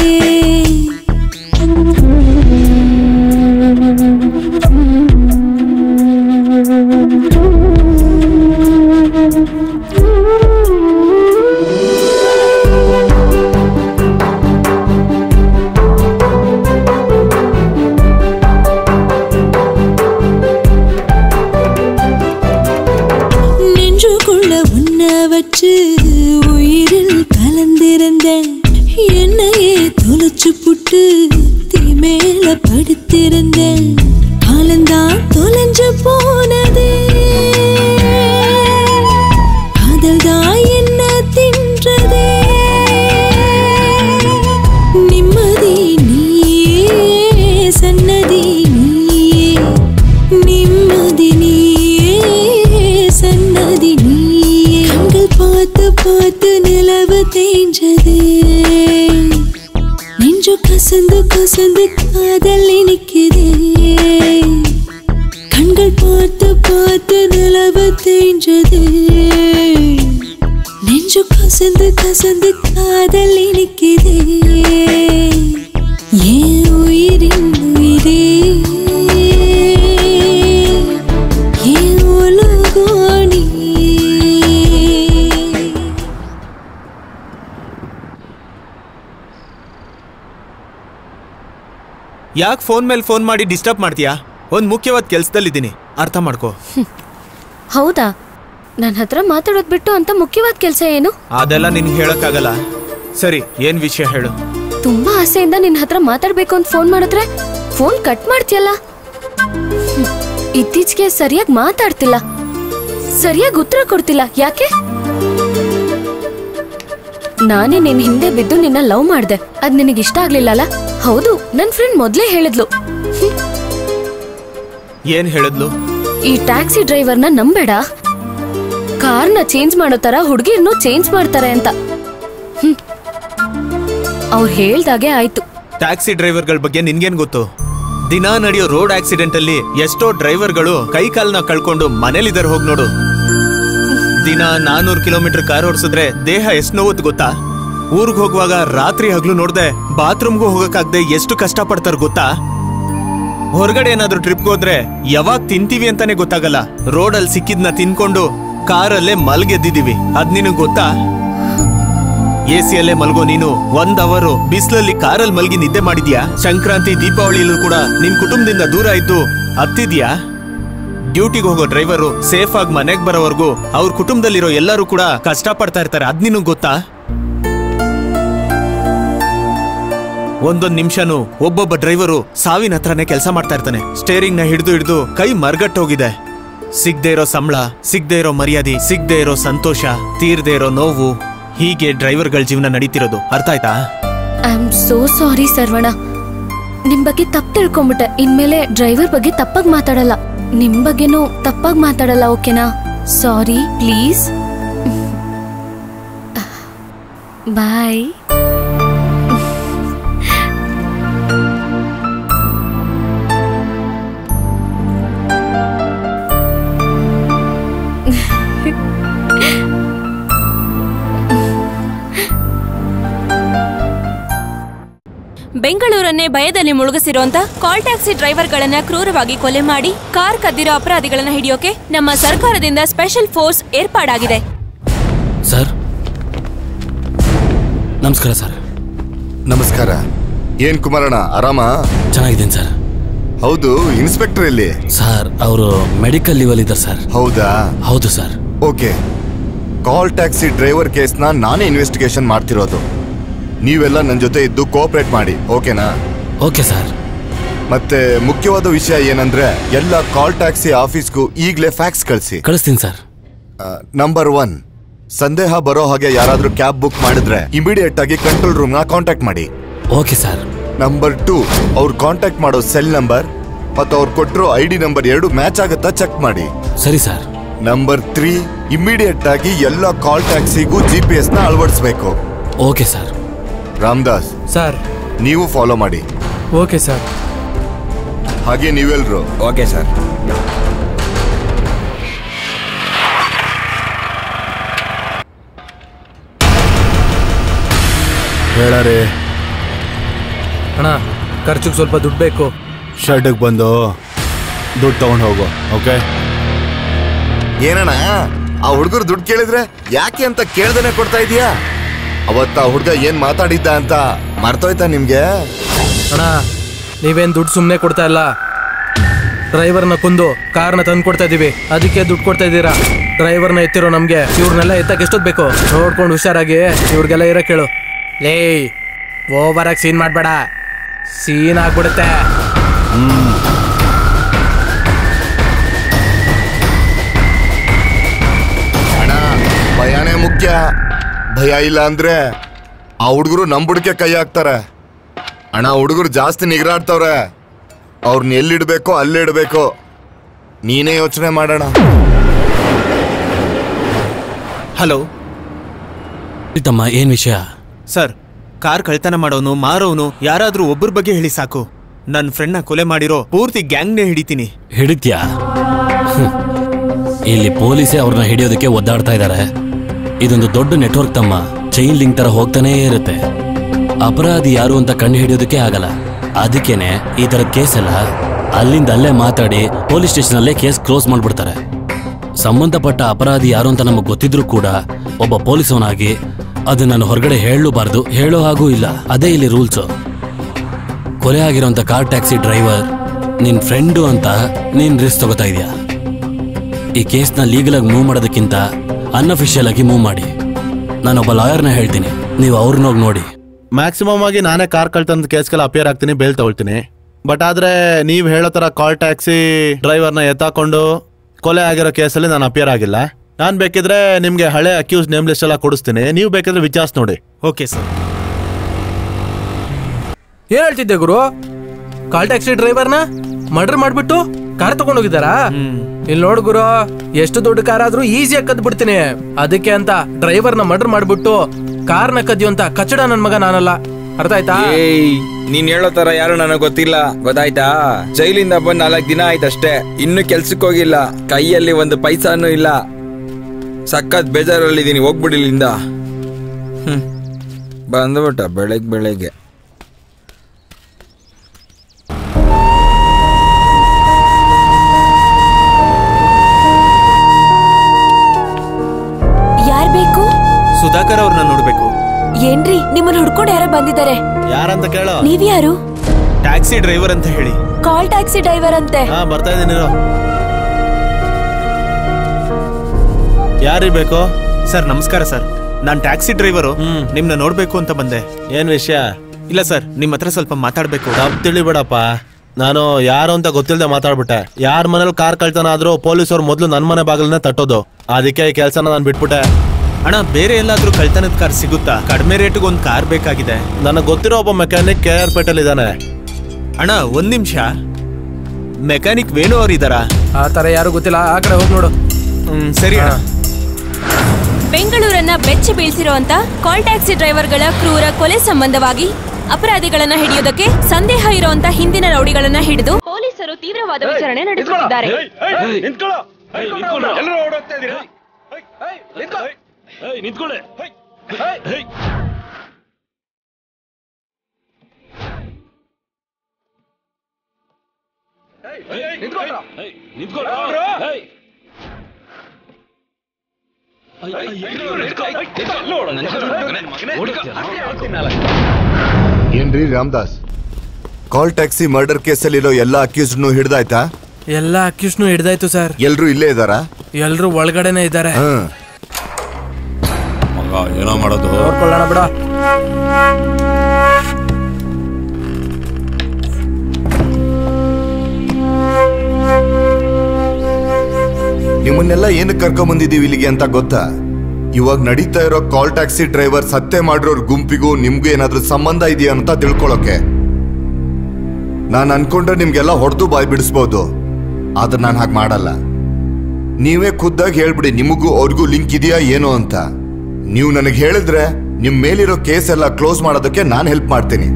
நெஞ்சுக்குள்ள உன்ன வச்சு உயிரில் கலந்திருந்தேன் என்னையே தொலைச்சு புட்டு தீ மேல படுத்திருந்தேன் காலந்தான் தொலைஞ்சு போனதே காதல் தான் என்ன தின்றதே நிம்மதி நீயே சன்னதி நீயே நிம்மதி நீயே சன்னதி நீயே கண்கள் பார்த்து பார்த்து நிலவு தேஞ்சது நெஞ்சு கசந்து கசந்து காதல் இனிக்குதே கண்கள் பார்த்து பார்த்து நிலவு தேஞ்சது நெஞ்சு கசந்து கசந்து காதல் இனிக்குதே என் உயிரின் உயிரே என் உலகம் நீயே ಯಾಕೆ ಫೋನ್ ಮೇಲೆ ಫೋನ್ ಮಾಡಿ ಡಿಸ್ಟರ್ಬ್ ಮಾಡ್ತೀಯಾ ಒಂದು ಮುಖ್ಯವಾದ ಕೆಲಸದಲ್ಲಿದ್ದೀನಿ ಅರ್ಥ ಮಾಡ್ಕೋ ಹೌದಾ ನನ್ನ ಹತ್ರ ಮಾತಾಡೋದ್ ಬಿಟ್ಟು ಅಂತ ಮುಖ್ಯವಾದ ಕೆಲಸ ಏನು ಅದೆಲ್ಲ ನಿನ್ಗೆ ಹೇಳಕ್ಕಾಗಲ್ಲ ಸರಿ ಏನ್ ವಿಷಯ ಹೇಳು ತುಂಬಾ ಆಸೆಯಿಂದ ನಿನ್ನ ಹತ್ರ ಮಾತಾಡ್ಬೇಕು ಅಂತ ಫೋನ್ ಮಾಡಿದ್ರೆ ಫೋನ್ ಕಟ್ ಮಾಡ್ತೀಯಲ್ಲ ಹ್ಮ್. ಇತ್ತೀಚೆಗೆ ಸರಿಯಾಗಿ ಮಾತಾಡ್ತಿಲ್ಲ ಸರಿಯಾಗಿ ಉತ್ತರ ಕೊಡ್ತಿಲ್ಲ ಯಾಕೆ ನಾನೇ ನಿನ್ ಹಿಂದೆ ಬಿದ್ದು ನಿನ್ನ ಲವ್ ಮಾಡ್ದೆ ಅದ್ ನಿನಗೆ ಇಷ್ಟ ಆಗ್ಲಿಲ್ಲಲ್ಲ ಹೌದು ನನ್ ಫ್ರೆಂಡ್ ಮೊದ್ಲೇ ಹೇಳಿದ್ಲು ಏನ್ ಹೇಳಿದ್ಲು ಈ ಟ್ಯಾಕ್ಸಿ ಡ್ರೈವರ್ನ ನಂಬೇಡ ಕಾರ್ನ ಚೇಂಜ್ ಮಾಡೋ ತರ ಹುಡುಗಿರ್ನು ಚೇಂಜ್ ಮಾಡ್ತಾರೆ ಅಂತ ಅವ್ರು ಹೇಳ್ದಾಗೆ ಆಯ್ತು ಟ್ಯಾಕ್ಸಿ ಡ್ರೈವರ್ಗಳ ಬಗ್ಗೆ ನಿನ್ಗೇನ್ ಗೊತ್ತು ದಿನಾ ನಡೆಯೋ ರೋಡ್ ಆಕ್ಸಿಡೆಂಟ್ ಅಲ್ಲಿ ಎಷ್ಟೋ ಡ್ರೈವರ್ಗಳು ಕೈ ಕಾಲ್ನ ಕಳ್ಕೊಂಡು ಮನೇಲಿದ್ದಾರೆ ಹೋಗ್ ನೋಡು ದಿನ ನಾನೂರು ಕಿಲೋಮೀಟರ್ ಕಾರ್ ಓಡಿಸಿದ್ರೆ ದೇಹ ಎಷ್ಟು ನೋವತ್ತು ಗೊತ್ತಾ ಊರ್ಗ್ ಹೋಗುವಾಗ ರಾತ್ರಿ ಹಗ್ಲು ನೋಡ್ದೆ ಬಾತ್ರೂಮ್ಗೂ ಹೋಗಕ್ಕಾಗ್ದೆ ಎಷ್ಟು ಕಷ್ಟ ಪಡ್ತಾರ ಗೊತ್ತಾ ಹೊರಗಡೆ ಏನಾದ್ರೂ ಟ್ರಿಪ್ಗೆ ಹೋದ್ರೆ ಯಾವಾಗ ತಿಂತೀವಿ ಅಂತಾನೆ ಗೊತ್ತಾಗಲ್ಲ ರೋಡಲ್ಲಿ ಸಿಕ್ಕಿದ್ನ ತಿನ್ಕೊಂಡು ಕಾರಲ್ಲೇ ಮಲ್ಗೆದ್ದಿದೀವಿ ಅದ್ ನಿನಗ್ ಗೊತ್ತಾ ಎ ಸಿಯಲ್ಲೇ ಮಲ್ಗೋ ನೀನು ಒಂದ್ ಅವರು ಬಿಸಿಲಲ್ಲಿ ಕಾರಲ್ಲಿ ಮಲ್ಗಿ ನಿದ್ದೆ ಮಾಡಿದ್ಯಾ ಸಂಕ್ರಾಂತಿ ದೀಪಾವಳಿಯಲ್ಲೂ ಕೂಡ ನಿನ್ ಕುಟುಂಬದಿಂದ ದೂರ ಇದ್ದು ಹತ್ತಿದ್ಯಾ ಡ್ಯೂಟಿಗೆ ಹೋಗೋ ಡ್ರೈವರು ಸೇಫ್ ಆಗಿ ಮನೆಗ್ ಬರೋವರೆಗೂ ಅವ್ರ ಕುಟುಂಬದಲ್ಲಿರೋ ಎಲ್ಲರೂ ಕೂಡ ಕಷ್ಟ ಪಡ್ತಾ ಇರ್ತಾರೆ ಅದ್ ನಿನಗ್ ಗೊತ್ತಾ ಒಂದೊಂದ್ ನಿಮಿಷನೂ ಒಬ್ಬೊಬ್ಬ ಡ್ರೈವರು ಸಾವಿನ ಹತ್ರನೇ ಕೆಲಸ ಮಾಡ್ತಾ ಇರ್ತಾನೆ ಸ್ಟೇರಿಂಗ್ ನ ಹಿಡಿದು ಹಿಡಿದು ಕೈ ಮರ್ಗಟ್ಟೋಗಿದೆ ಸಿಗ್ದೇ ಇರೋ ಸಂಬಳ ಸಿಗ್ದೇ ಇರೋ ಮರ್ಯಾದೆ ಸಿಗ್ದೇ ಇರೋ ಸಂತೋಷ ತೀರ್ದೇ ಇರೋ ನೋವು ಹೀಗೆ ಡ್ರೈವರ್ಗಳ ಜೀವನ ನಡೀತಿರೋದು ಅರ್ಥ ಆಯ್ತಾ I am so sorry Saravana ನಿಮ್ ಬಗ್ಗೆ ತಪ್ಪು ತಿಳ್ಕೊಂಬಿಟ್ಟೆ ಇನ್ಮೇಲೆ ಡ್ರೈವರ್ ಬಗ್ಗೆ ತಪ್ಪಾಗಿ ಮಾತಾಡಲ್ಲ ನಿಮ್ ಬಗ್ಗೆನೂ ತಪ್ಪಾಗಿ ಮಾತಾಡಲ್ಲ ಓಕೆನಾ ಸಾರಿ ಪ್ಲೀಸ್ ಬಾಯ್ ಬೆಂಗಳೂರನ್ನೇ ಭಯದಲ್ಲಿ ಮುಳುಗಿಸಿರುವಂತ ಕಾಲ್ ಟ್ಯಾಕ್ಸಿ ಡ್ರೈವರ್ಗಳನ್ನ ಕ್ರೂರವಾಗಿ ಕೊಲೆ ಮಾಡಿ ಕಾರ್ ಕದ್ದಿರೋ ಅಪರಾಧಿಗಳನ್ನ ಹಿಡಿಯೋಕೆ ನಮ್ಮ ಸರ್ಕಾರದಿಂದ ಸ್ಪೆಷಲ್ ಫೋರ್ಸ್ ಏರ್ಪಾಡಾಗಿದೆ ಸರ್ ನಮಸ್ಕಾರ ಸರ್ ನಮಸ್ಕಾರ ಏನ್ ಕುಮಾರಣ್ಣ ಆರಾಮ ಚೆನ್ನಾಗಿದ್ದೀನಿ ಸರ್ ಹೌದು ಇನ್ಸ್ಪೆಕ್ಟರ್ ಇಲ್ಲಿ ಸರ್ ಅವರು ಮೆಡಿಕಲ್ ಲಿವಲ್ ಇದ್ದಾರೆ ಸರ್ ಹೌದಾ ಹೌದು sir okay call taxi driver ಕೇಸ್ನ ನಾನೇ ಇನ್ವೆಸ್ಟಿಗೇಷನ್ ಮಾಡ್ತಿರೋದು ನೀವೆಲ್ಲ ನನ್ನ ಜೊತೆ ಇದ್ದು ಕೋಆಪರೇಟ್ ಮಾಡಿ ಓಕೆನಾ ಓಕೆ ಸರ್ ಮತ್ತೆ ಮುಖ್ಯವಾದ ವಿಷಯ ಏನಂದ್ರೆ ಎಲ್ಲ ಕಾಲ್ ಟ್ಯಾಕ್ಸಿ ಆಫೀಸ್ಗೂ ಈಗಲೇ ಫ್ಯಾಕ್ಸ್ ಕಳಿಸಿ ಕಳಿಸ್ತೀನಿ ಸರ್ ನಂಬರ್ ಒನ್ ಸಂದೇಹ ಬರೋ ಹಾಗೆ ಯಾರಾದ್ರೂ ಕ್ಯಾಬ್ ಬುಕ್ ಮಾಡಿದ್ರೆ ಇಮಿಡಿಯೇಟ್ ಆಗಿ ಕಂಟ್ರೋಲ್ ರೂಮ್ ನ ಕಾಂಟ್ಯಾಕ್ಟ್ ಮಾಡಿ ಓಕೆ ಸರ್ ನಂಬರ್ ಟೂ ಅವ್ರು ಕಾಂಟ್ಯಾಕ್ಟ್ ಮಾಡೋ ಸೆಲ್ ನಂಬರ್ ಮತ್ತು ಅವ್ರು ಕೊಟ್ಟಿರೋ ಐ ಡಿ ನಂಬರ್ ಎರಡು ಮ್ಯಾಚ್ ಆಗುತ್ತಾ ಚೆಕ್ ಮಾಡಿ ಸರಿ ಸರ್ ನಂಬರ್ ತ್ರೀ ಇಮಿಡಿಯೇಟ್ ಆಗಿ ಎಲ್ಲ ಕಾಲ್ ಟ್ಯಾಕ್ಸಿಗೂ ಜಿ ಪಿ ಎಸ್ ನ ಅಳವಡಿಸಬೇಕು ಓಕೆ ಸರ್ ರಾಮದಾಸ್ ಸರ್ ನೀವು ಫಾಲೋ ಮಾಡಿ ಓಕೆ ಸರ್ ಹಾಗೆ ನೀವೆಲ್ರು ಓಕೆ ಸರ್ ಹೇಳರಿ ಅಣ್ಣ ಖರ್ಚಿಗೆ ಸ್ವಲ್ಪ ದುಡ್ಡು ಬೇಕು ಶರ್ಟಿಗೆ ಬಂದು ದುಡ್ಡು ತಗೊಂಡು ಹೋಗು ಓಕೆ ಏನಣ್ಣ ಆ ಹುಡುಗರು ದುಡ್ಡು ಕೇಳಿದ್ರೆ ಯಾಕೆ ಅಂತ ಕೇಳ್ದೇನೆ ಕೊಡ್ತಾ ಇದೀಯಾ ಅವತ್ತ ಆ ಹುಡ್ಗ ಏನ್ ಮಾತಾಡಿದ್ದ ಅಂತ ಮರ್ತೋಯ್ತಾ ನಿಮ್ಗೆ ಅಣ್ಣ ನೀವೇನ್ ದುಡ್ಡು ಸುಮ್ಮನೆ ಕೊಡ್ತಾ ಇಲ್ಲ ಡ್ರೈವರ್ನ ಕುಂದು ಕಾರ್ನ ತಂದು ಕೊಡ್ತಾ ಇದೀವಿ ಅದಕ್ಕೆ ದುಡ್ಡು ಕೊಡ್ತಾ ಇದ್ದೀರಾ ಡ್ರೈವರ್ನ ಎತ್ತಿರೋ ನಮ್ಗೆ ಇವ್ರನ್ನೆಲ್ಲ ಎತ್ತಕ್ಕೆ ಎಷ್ಟೊತ್ತು ಬೇಕು ನೋಡ್ಕೊಂಡು ಹುಷಾರಾಗಿ ಇವ್ರಿಗೆಲ್ಲ ಇರೋ ಕೇಳು ಲೇ ಓವರ್ ಆಗಿ ಸೀನ್ ಮಾಡ್ಬೇಡ ಸೀನ್ ಆಗ್ಬಿಡುತ್ತೆ ಅಣ್ಣ ಭಯನೇ ಮುಖ್ಯ ಭಯ ಇಲ್ಲ ಅಂದ್ರೆ ಆ ಹುಡುಗರು ನಮ್ ಬುಡಕ್ಕೆ ಕೈ ಹಾಕ್ತಾರೆ ಅಣ್ಣ ಹುಡುಗರು ಜಾಸ್ತಿ ನಿಗರಾಡ್ತವ್ರೆ ಅವ್ರನ್ನ ಎಲ್ಲಿಡ್ಬೇಕೋ ಅಲ್ಲೇ ಇಡ್ಬೇಕು ನೀನೇ ಯೋಚನೆ ಮಾಡೋಣ ಹಲೋ ತಮ್ಮ ಏನ್ ವಿಷಯ ಸರ್ ಕಾರ್ ಕಳ್ತನ ಮಾಡೋನು ಮಾರೋನು ಯಾರಾದ್ರೂ ಒಬ್ಬರ ಬಗ್ಗೆ ಹೇಳಿ ಸಾಕು ನನ್ನ ಫ್ರೆಂಡ್ನ ಕೊಲೆ ಮಾಡಿರೋ ಪೂರ್ತಿ ಗ್ಯಾಂಗ್ನೇ ಹಿಡಿತೀನಿ ಹಿಡಿತ್ಯಾ ಹ್ಮ್. ಇಲ್ಲಿ ಪೊಲೀಸೇ ಅವ್ರನ್ನ ಹಿಡಿಯೋದಕ್ಕೆ ಒದ್ದಾಡ್ತಾ ಇದ್ದಾರೆ ಇದೊಂದು ದೊಡ್ಡ ನೆಟ್ವರ್ಕ್ ತಮ್ಮ ಚೈನ್ ಲಿಂಕ್ ತರ ಹೋಗ್ತಾನೇ ಇರುತ್ತೆ ಅಪರಾಧಿ ಯಾರು ಅಂತ ಕಂಡು ಹಿಡಿಯೋದಕ್ಕೆ ಆಗಲ್ಲ ಅದಕ್ಕೇನೆ ಈ ತರದ ಕೇಸ್ ಎಲ್ಲ ಅಲ್ಲಿಂದ ಅಲ್ಲೇ ಮಾತಾಡಿ ಪೊಲೀಸ್ ಸ್ಟೇಷನ್ ಅಲ್ಲೇ ಕೇಸ್ ಕ್ಲೋಸ್ ಮಾಡ್ಬಿಡ್ತಾರೆ ಸಂಬಂಧಪಟ್ಟ ಅಪರಾಧಿ ಯಾರು ಅಂತ ನಮಗೆ ಗೊತ್ತಿದ್ರೂ ಕೂಡ ಒಬ್ಬ ಪೊಲೀಸವನಾಗಿ ಅದು ನಾನು ಹೊರಗಡೆ ಹೇಳಲೂಬಾರ್ದು ಹೇಳೋ ಹಾಗೂ ಇಲ್ಲ ಅದೇ ಇಲ್ಲಿ ರೂಲ್ಸು ಕೊಲೆ ಆಗಿರೋಂಥ ಕಾರ್ ಟ್ಯಾಕ್ಸಿ ಡ್ರೈವರ್ ನಿನ್ ಫ್ರೆಂಡು ಅಂತ ನೀನ್ ರಿಸ್ಕ್ ತಗೋತಾ ಇದೀಯಾ ಈ ಕೇಸ್ನ ಲೀಗಲ್ ಆಗಿ ಮೂವ್ ಮಾಡೋದಕ್ಕಿಂತ ಅನ್ಅಫಿಷಿಯಲ್ ಆಗಿ ಮೂವ್ ಮಾಡಿ ನಾನೊಬ್ಬ ಲಾಯರ್ನ ಹೇಳ್ತೀನಿ ನೀವು ಅವ್ರನ್ನ ಹೋಗಿ ನೋಡಿ ಮ್ಯಾಕ್ಸಿಮಮ್ ಆಗಿ ನಾನೇ ಕಾರ್ ಕಳ್ತಂದ ಕೇಸ್ಗೆಲ್ಲ ಅಪಿಯರ್ ಆಗ್ತೀನಿ ಬೇಲ್ ತಗೊಳ್ತೀನಿ ಬಟ್ ಆದ್ರೆ ನೀವ್ ಹೇಳೋ ತರ ಕಾಲ್ ಟ್ಯಾಕ್ಸಿ ಡ್ರೈವರ್ನ ಎತ್ತಾಕೊಂಡು ಕೊಲೆ ಆಗಿರೋ ಕೇಸಲ್ಲಿ ನಾನು ಅಪಿಯರ್ ಆಗಿಲ್ಲ ನಾನ್ ಬೇಕಿದ್ರೆ ನಿಮ್ಗೆ ಹಳೆ ಅಕ್ಯೂಸ್ ನೇಮ್ ಲಿಸ್ಟ್ ಎಲ್ಲ ಕೊಡಿಸ್ತೀನಿ ನೀವು ಬೇಕಿದ್ರೆ ವಿಚಾರಿಸಿ ನೋಡಿ ಓಕೆ ಸರ್ ಏನ್ ಹೇಳ್ತಿದ್ದೆ ಗುರು ಕಾಲ್ ಟ್ಯಾಕ್ಸಿ ಡ್ರೈವರ್ನ ಮರ್ಡರ್ ಮಾಡ್ಬಿಟ್ಟು ಕಾರ್ ತಗೊಂಡೋಗಿದ್ದಾರಾ ಇಲ್ಲಿ ನೋಡು ಗುರು ಎಷ್ಟು ದೊಡ್ಡ ಕಾರ್ ಆದ್ರೂ ಈಸಿಯಾಗಿ ಕದ್ ಬಿಡ್ತೀನಿ ಅದಕ್ಕೆ ಅಂತ ಡ್ರೈವರ್ನ ಮರ್ಡರ್ ಮಾಡ್ಬಿಟ್ಟು ಕಾರ್ನ ಕದಿಯುವಂತ ಕಚ್ಚಡ ನನ್ ಮಗ ನಾನಲ್ಲ ಅರ್ಥ ಆಯ್ತಾ ಏಯ್ ನೀನ್ ಹೇಳೋ ತರ ಯಾರು ನನಗೆ ಗೊತ್ತಿಲ್ಲ ಗೊತ್ತಾಯ್ತಾ ಜೈಲಿಂದ ಬಂದ್ ನಾಲ್ಕು ದಿನ ಆಯ್ತಷ್ಟೇ ಇನ್ನು ಕೆಲ್ಸಕ್ಕೆ ಹೋಗಿಲ್ಲ ಕೈಯಲ್ಲಿ ಒಂದು ಪೈಸಾನು ಇಲ್ಲ ಸಖತ್ ಬೇಜಾರಲ್ಲಿದ್ದೀನಿ ಹೋಗ್ಬಿಡಿಲಿಂದ ಹ್ಮ್ ಬಂದ್ಬಿಟ್ಟ ಬೆಳಗ್ಗೆ ಬೆಳಗ್ಗೆ ಯಾರ್ ಬೇಕು ಸುಧಾಕರ್ ಅವ್ರನ್ನ ನೋಡ್ಬೇಕು ಏನ್ರಿ ನಿಮ್ಮನ್ನ ಹುಡ್ಕೊಂಡು ಯಾರೋ ಬಂದಿದ್ದಾರೆ ಯಾರಂತ ಕೇಳೋ ನೀವ್ಯಾರು ಟ್ಯಾಕ್ಸಿ ಡ್ರೈವರ್ ಅಂತ ಹೇಳಿ ಕಾಲ್ ಟ್ಯಾಕ್ಸಿ ಡ್ರೈವರ್ ಅಂತೆ ಹಾ ಬರ್ತಾ ಇದ್ದೀನಿ ಯಾರಿರ್ಬೇಕು ಸರ್ ನಮಸ್ಕಾರ ಸರ್ ನಾನ್ ಟ್ಯಾಕ್ಸಿ ಡ್ರೈವರು ನಿಮ್ನ ನೋಡ್ಬೇಕು ಅಂತ ಬಂದೆ ಏನ್ ವಿಷಯ ಇಲ್ಲ ಸರ್ ನಿಮ್ ಹತ್ರ ಸ್ವಲ್ಪ ಮಾತಾಡ್ಬೇಕು ತಪ್ಪು ತಿಳಿಬೇಡಪ್ಪ ನಾನು ಯಾರು ಅಂತ ಗೊತ್ತಿಲ್ಲದೆ ಮಾತಾಡ್ಬಿಟ್ಟೆ ಯಾರ ಮನೇಲಿ ಕಾರ್ ಕಳ್ತನ ಆದ್ರೂ ಪೊಲೀಸರು ಮೊದಲು ನನ್ನ ಮನೆ ಬಾಗಿಲನ್ನೇ ತಟ್ಟೋದು ಅದಕ್ಕೆ ಈ ಕೆಲಸನ ನಾನು ಬಿಟ್ಬಿಟ್ಟೆ ಅಣ್ಣ ಬೇರೆ ಎಲ್ಲಾದ್ರೂ ಕಳ್ತನದ ಕಾರ್ ಸಿಗುತ್ತಾ ಕಡಿಮೆ ರೇಟ್ಗೆ ಒಂದು ಕಾರ್ ಬೇಕಾಗಿದೆ ನನಗೆ ಗೊತ್ತಿರೋ ಒಬ್ಬ ಮೆಕ್ಯಾನಿಕ್ ಕೆ ಆರ್ ಪೇಟೆಲ್ ಇದ್ದಾನೆ ಅಣ್ಣ ಒಂದ್ ನಿಮಿಷ ಮೆಕ್ಯಾನಿಕ್ ವೇಣು ಅವ್ರು ಇದಾರಾ ಆ ತರ ಯಾರು ಗೊತ್ತಿಲ್ಲ ಆ ಕಡೆ ಹೋಗಿ ನೋಡು ಹ್ಮ್ ಸರಿ ಅಣ್ಣ ಬೆಂಗಳೂರನ್ನ ಬೆಚ್ಚಿ ಬೀಳ್ಸಿರುವಂತ ಕಾಲ್ ಟ್ಯಾಕ್ಸಿ ಡ್ರೈವರ್ಗಳ ಕ್ರೂರ ಕೊಲೆ ಸಂಬಂಧವಾಗಿ ಅಪರಾಧಿಗಳನ್ನ ಹಿಡಿಯೋದಕ್ಕೆ ಸಂದೇಹ ಇರುವಂತ ಹಿಂದಿನ ರೌಡಿಗಳನ್ನ ಹಿಡಿದು ಪೊಲೀಸರು ತೀವ್ರವಾದ ವಿಚಾರಣೆ ನಡೆಸುತ್ತಿದ್ದಾರೆ ಏನ್ರಿ ರಾಮದಾಸ್ ಕಾಲ್ ಟ್ಯಾಕ್ಸಿ ಮರ್ಡರ್ ಕೇಸಲ್ಲಿರೋ ಎಲ್ಲ ಅಕ್ಯೂಸ್ಡ್ನು ಹಿಡ್ದಾಯ್ತಾ ಎಲ್ಲ ಅಕ್ಯೂಸ್ನು ಹಿಡ್ದಾಯ್ತು ಸರ್ ಎಲ್ರು ಇಲ್ಲೇ ಇದಾರಾ ಎಲ್ರು ಒಳಗಡೆನೆ ಇದ್ದಾರೆ ಹ್ಮ್ ಮಗ ಏನೋ ಮಾಡೋದು ನೋಡ್ಕೊಳ್ಳೋಣ ಬಿಡ ನಿಮ್ಮನ್ನೆಲ್ಲ ಏನಕ್ಕೆ ಕರ್ಕೊಂಡ್ ಬಂದಿದೀವಿ ಇಲ್ಲಿಗೆ ಅಂತ ಗೊತ್ತಾ ಇವಾಗ ನಡೀತಾ ಇರೋ ಕಾಲ್ ಟ್ಯಾಕ್ಸಿ ಡ್ರೈವರ್ ಸತ್ಯ ಮಾಡಿರೋರ್ ಗುಂಪಿಗೂ ನಿಮ್ಗೂ ಏನಾದ್ರೂ ಸಂಬಂಧ ಇದೆಯಾ ಅಂತ ತಿಳ್ಕೊಳಕ್ಕೆ ನಾನು ಅನ್ಕೊಂಡ್ರೆ ನಿಮ್ಗೆಲ್ಲ ಹೊಡೆದು ಬಾಯ್ ಬಿಡಿಸ್ಬೋದು ಆದ್ರೆ ನಾನು ಹಾಗೆ ಮಾಡಲ್ಲ ನೀವೇ ಖುದ್ದಾಗಿ ಹೇಳ್ಬಿಡಿ ನಿಮಗೂ ಅವ್ರಿಗೂ ಲಿಂಕ್ ಇದೆಯಾ ಏನೋ ಅಂತ ನೀವು ನನಗೆ ಹೇಳಿದ್ರೆ ನಿಮ್ ಮೇಲಿರೋ ಕೇಸ್ ಎಲ್ಲ ಕ್ಲೋಸ್ ಮಾಡೋದಕ್ಕೆ ನಾನು ಹೆಲ್ಪ್ ಮಾಡ್ತೀನಿ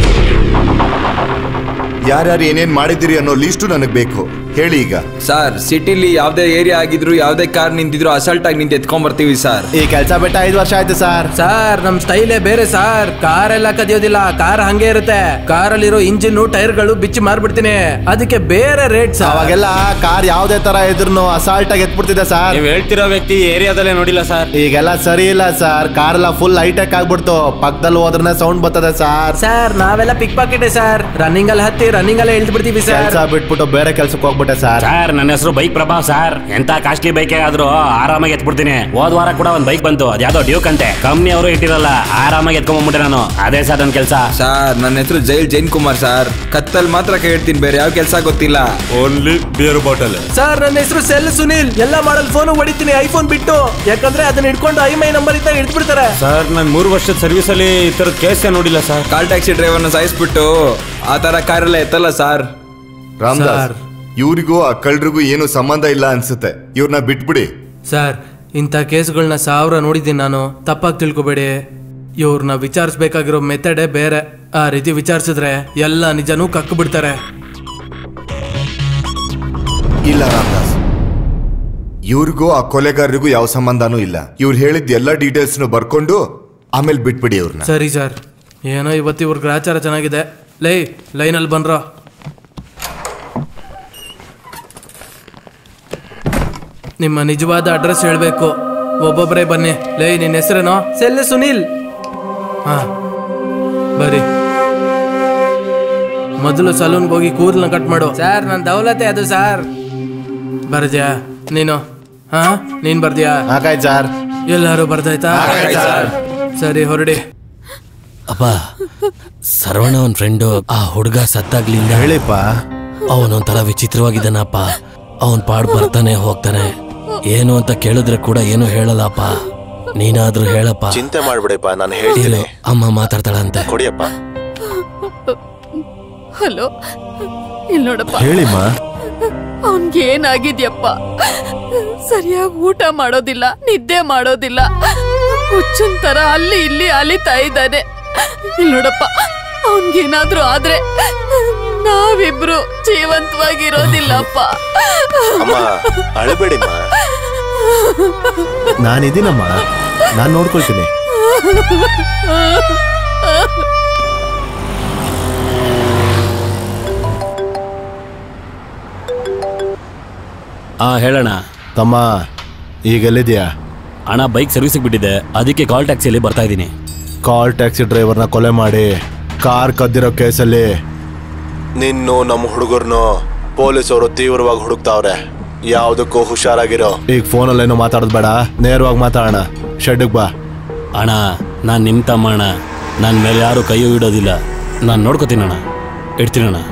ಯಾರ್ಯಾರು ಏನೇನ್ ಮಾಡಿದಿರಿ ಅನ್ನೋ ಲೀಸ್ಟು ನನಗೆ ಬೇಕು ಹೇಳಿ ಈಗ ಸರ್ ಸಿಟಿಲಿ ಯಾವ್ದೇ ಏರಿಯಾ ಆಗಿದ್ರು ಯಾವ್ದೇ ಕಾರ್ ನಿಂತಿದ್ರು ಅಸಲ್ಟ್ ಆಗಿ ನಿಂತು ಎತ್ಕೊಂಡ್ ಬರ್ತೀವಿ ಸರ್ ಈ ಕೆಲಸ ಬಿಟ್ಟ ಐದು ವರ್ಷ ಆಯ್ತು ಸರ್ ಸರ್ ನಮ್ ಸ್ಟೈಲೇ ಬೇರೆ ಸರ್ ಕಾರ್ ಎಲ್ಲ ಕದಿಯೋದಿಲ್ಲ ಕಾರ್ ಹಂಗೆ ಇರುತ್ತೆ ಕಾರಲ್ಲಿರೋ ಇಂಜಿನ್ ಟೈರ್ಗಳು ಬಿಚ್ಚಿ ಮಾರ್ಬಿಡ್ತೀನಿ ಅದಕ್ಕೆ ಬೇರೆ ರೇಟ್ ಸರ್ ಅವಾಗೆಲ್ಲ ಕಾರ್ ಯಾವ್ದೇ ತರ ಇದ್ರು ಅಸಾಲ್ಟ್ ಆಗಿ ಎತ್ಬಿಡ್ತಿದೆ ಸರ್ ನೀವ್ ಹೇಳ್ತಿರೋ ವ್ಯಕ್ತಿ ಏರಿಯಾದಲ್ಲೇ ನೋಡಿಲ್ಲ ಸರ್ ಈಗೆಲ್ಲ ಸರಿ ಇಲ್ಲ ಸರ್ ಕಾರ್ ಎಲ್ಲ ಫುಲ್ ಹೈಟೆಕ್ ಆಗ್ಬಿಡ್ತು ಪಕ್ಕದಲ್ಲಿ ಹೋದ್ರೆ ಸೌಂಡ್ ಬರ್ತದೆ ಸರ್ ಸರ್ ನಾವೆಲ್ಲ ಪಿಕ್ ಪಾಕೆಟೆ ಸರ್ ರನ್ನಿಂಗ್ ಅಲ್ಲಿ ಹತ್ತಿ ರನ್ನಿಂಗ್ ಅಲ್ಲೇ ಇಳ್ದು ಬಿಡ್ತೀವಿ ಸರ್ ಕೆಲಸ ಬಿಟ್ಬಿಟ್ಟು ಬೇರೆ ಕೆಲ್ಸಕ್ಕೆ ಹೋಗ್ಬಿಟ್ಟೆ ಸರ್ ಸರ್ ನನ್ನ ಹೆಸರು ಬೈಕ್ ಪ್ರಭಾವ್ ಸರ್ ಎಂತ ಕಾಸ್ಟ್ಲಿ ಬೈಕ್ ಆದ್ರೂ ಆರಾಮಾಗಿ ಎತ್ಬಿಡ್ತೀನಿ ಹೋದ್ ವಾರ ಕೂಡ ಒಂದ್ ಬೈಕ್ ಬಂತು ಅದ್ಯಾವ್ದೋ ಡ್ಯೂಕ್ ಅಂತೆ ಕಂಪ್ನಿ ಅವರು ಇಟ್ಟಿರಲ್ಲ ಆರಾಮಾಗಿ ಎತ್ಕೊಂಡ್ಬಿಟ್ಟೆ ನಾನು ಅದೇ ಸರ್ ನನ್ನ ಕೆಲಸ ಸರ್ ನನ್ನ ಹೆಸರು ಜೈಲ್ ಜೈನ್ ಕುಮಾರ್ ಸರ್ ಕತ್ತಲ್ ಮಾತ್ರ ಕೇಳ್ತೀನಿ ಬೇರೆ ಯಾವ ಕೆಲಸ ಗೊತ್ತಿಲ್ಲ ಓನ್ಲಿ ಬಿಯರ್ ಬಾಟಲ್ ಸರ್ ನನ್ನ ಹೆಸರು ಸೆಲ್ ಸುನಿಲ್ ಎಲ್ಲ ಮಾಡಲ್ ಫೋನ್ ಹೊಡಿತೀನಿ ಐಫೋನ್ ಬಿಟ್ಟು ಯಾಕಂದ್ರೆ ಅದನ್ನ ಹಿಡ್ಕೊಂಡು ಐ ಮೈ ನಂಬರ್ ಇದ್ದಾಗ ಹಿಡ್ದು ಬಿಡ್ತಾರೆ ಸರ್ ನಾನು ಮೂರು ವರ್ಷದ ಸರ್ವಿಸ್ ಅಲ್ಲಿ ಈ ತರದ ಕೇಸ್ ನೋಡಿಲ್ಲ ಸರ್ ಕಾಲ್ ಟ್ಯಾಕ್ಸಿ ಡ್ರೈವರ್ನ ಸಾಯಿಸ್ಬಿಟ್ಟು ಆ ತರ ಕಾರೆಲ್ಲ ಎತ್ತಲ್ಲ ಸರ್ ರಾಮದಾಸ್ ಇವ್ರಿಗೂ ಆ ಕಳ್ರಿಗೂ ಏನು ಸಂಬಂಧ ಇಲ್ಲ ಅನ್ಸುತ್ತೆ ಇವ್ರನ್ನ ಬಿಟ್ಬಿಡಿ ಸರ್ ಇಂಥ ಕೇಸ್ಗಳನ್ನ ಸಾವಿರ ನೋಡಿದ್ದೀನಿ ನಾನು ತಪ್ಪಾಗಿ ತಿಳ್ಕೊಬೇಡಿ ಇವ್ರನ್ನ ವಿಚಾರಿಸ್ಬೇಕಾಗಿರೋ ಮೆಥಡೇ ಬೇರೆ ಆ ರೀತಿ ವಿಚಾರಿಸಿದ್ರೆ ಎಲ್ಲ ನಿಜನೂ ಕಕ್ಕು ಬಿಡ್ತಾರೆ ಇಲ್ಲ ರಾಮದಾಸ್ ಇವ್ರಿಗೂ ಆ ಕೊಲೆಗಾರರಿಗೂ ಯಾವ ಸಂಬಂಧನೂ ಇಲ್ಲ ಇವ್ರು ಹೇಳಿದ ಎಲ್ಲ ಡೀಟೇಲ್ಸ್ನು ಬರ್ಕೊಂಡು ಆಮೇಲೆ ಬಿಟ್ಬಿಡಿ ಇವ್ರನ್ನ ಸರಿ ಸರ್ ಏನೋ ಇವತ್ತು ಇವ್ರ ಗ್ರಾಚಾರ ಚೆನ್ನಾಗಿದೆ ಲೈ ಲೈನಲ್ಲಿ ಬನ್ರೋ ನಿಮ್ಮ ನಿಜವಾದ ಅಡ್ರೆಸ್ ಹೇಳಬೇಕು ಒಬ್ಬೊಬ್ಬರೇ ಬನ್ನಿ ಲೈ ನಿನ್ನ ಹೆಸರೇನೋ ಸೆಲ್ಲೆ ಸುನೀಲ್ ಹಾ ಬರಿ ಮೊದಲು ಸಲೂನ್ಗೆ ಹೋಗಿ ಕೂದಲನ್ನ ಕಟ್ ಮಾಡು ಸರ್ ನನ್ನ ದೌಲತೆ ಅದು ಸರ್ ಬರ್ದ್ಯಾ ನೀನು ಹಾ ನೀನ್ ಬರ್ದ್ಯಾ ಹಾಗಾಯ್ತು ಸರ್ ಎಲ್ಲಾರು ಬರ್ದಾಯ್ತಾ ಸರಿ ಹೊರಡಿ ಅಪ್ಪ ಸರ್ವಣ ಅವನ್ ಫ್ರೆಂಡು ಆ ಹುಡುಗ ಸತ್ತಾಗ್ಲಿಂದ ಹೇಳಿಪ್ಪ ಅವನೊಂಥರ ವಿಚಿತ್ರವಾಗಿದ್ದಾನಪ್ಪ ಅವನ್ ಪಾಡ್ ಬರ್ತಾನೆ ಹೋಗ್ತಾನೆ ಏನು ಅಂತ ಕೇಳಿದ್ರೆ ಕೂಡ ಏನು ಹೇಳಲ್ಲಪ್ಪ ನೀನಾದ್ರೂ ಹೇಳಪ್ಪ ಚಿಂತೆ ಮಾಡ್ಬಿಡಿಪ್ಪ ನಾನು ಇಲ್ಲ ಹೇಳ್ತೀನಿ ಅಮ್ಮ ಮಾತಾಡ್ತಾಳಂತೆ ಕೊಡಿಯಪ್ಪ ಹಲೋ ಇಲ್ ನೋಡಪ್ಪ ಹೇಳಿಮ್ಮ ಅವನ್ಗೆ ಏನಾಗಿದ್ಯಪ್ಪ ಸರಿಯಾಗಿ ಊಟ ಮಾಡೋದಿಲ್ಲ ನಿದ್ದೆ ಮಾಡೋದಿಲ್ಲ ಹುಚ್ಚನ್ ತರ ಅಲ್ಲಿ ಇಲ್ಲಿ ಅಲಿತಾ ಇದ್ದಾನೆ ಇಲ್ ನೋಡಪ್ಪ ಅವನ್ಗೇನಾದ್ರೂ ಆದ್ರೆ ನಾವಿಬ್ರು ಜೀವಂತವಾಗಿರೋದಿಲ್ಲಪ್ಪ ಅಮ್ಮ ಅಳಬೇಡಿಮ್ಮ ನಾನಿದ್ದೀನಮ್ಮ ನಾನು ನೋಡ್ಕೊಳ್ತೀನಿ ಆ ಹೇಳೋಣ ತಮ್ಮ ಈಗ ಎಲ್ಲಿದ್ಯಾ ಅಣ್ಣ ಬೈಕ್ ಸರ್ವಿಸಿಗೆ ಬಿಟ್ಟಿದೆ ಅದಕ್ಕೆ ಕಾಲ್ ಟ್ಯಾಕ್ಸಿಯಲ್ಲಿ ಬರ್ತಾ ಇದ್ದೀನಿ ಕಾಲ್ ಟ್ಯಾಕ್ಸಿ ಡ್ರೈವರ್ನ ಕೊಲೆ ಮಾಡಿ ಕಾರ್ ಕದ್ದಿರೋ ಕೇಸಲ್ಲಿ ನಿನ್ನು ನಮ್ಮ ಹುಡುಗರ್ನು ಪೊಲೀಸರು ತೀವ್ರವಾಗಿ ಹುಡುಕ್ತಾವ್ರೆ ಯಾವುದಕ್ಕೂ ಹುಷಾರಾಗಿರೋ ಈಗ ಫೋನಲ್ಲೇನು ಮಾತಾಡೋದು ಬೇಡ ನೇರವಾಗಿ ಮಾತಾಡೋಣ ಶೆಡ್ಗೆ ಬಾ ಅಣ್ಣ ನಾನು ನಿಮ್ಮ ತಮ್ಮ ಅಣ್ಣ ನನ್ನ ಮೇಲೆ ಯಾರು ಕೈಯೂ ಇಡೋದಿಲ್ಲ ನಾನು ನೋಡ್ಕೋತೀನಿ ಅಣ್ಣ ಇಡ್ತೀನಿ ಅಣ್ಣ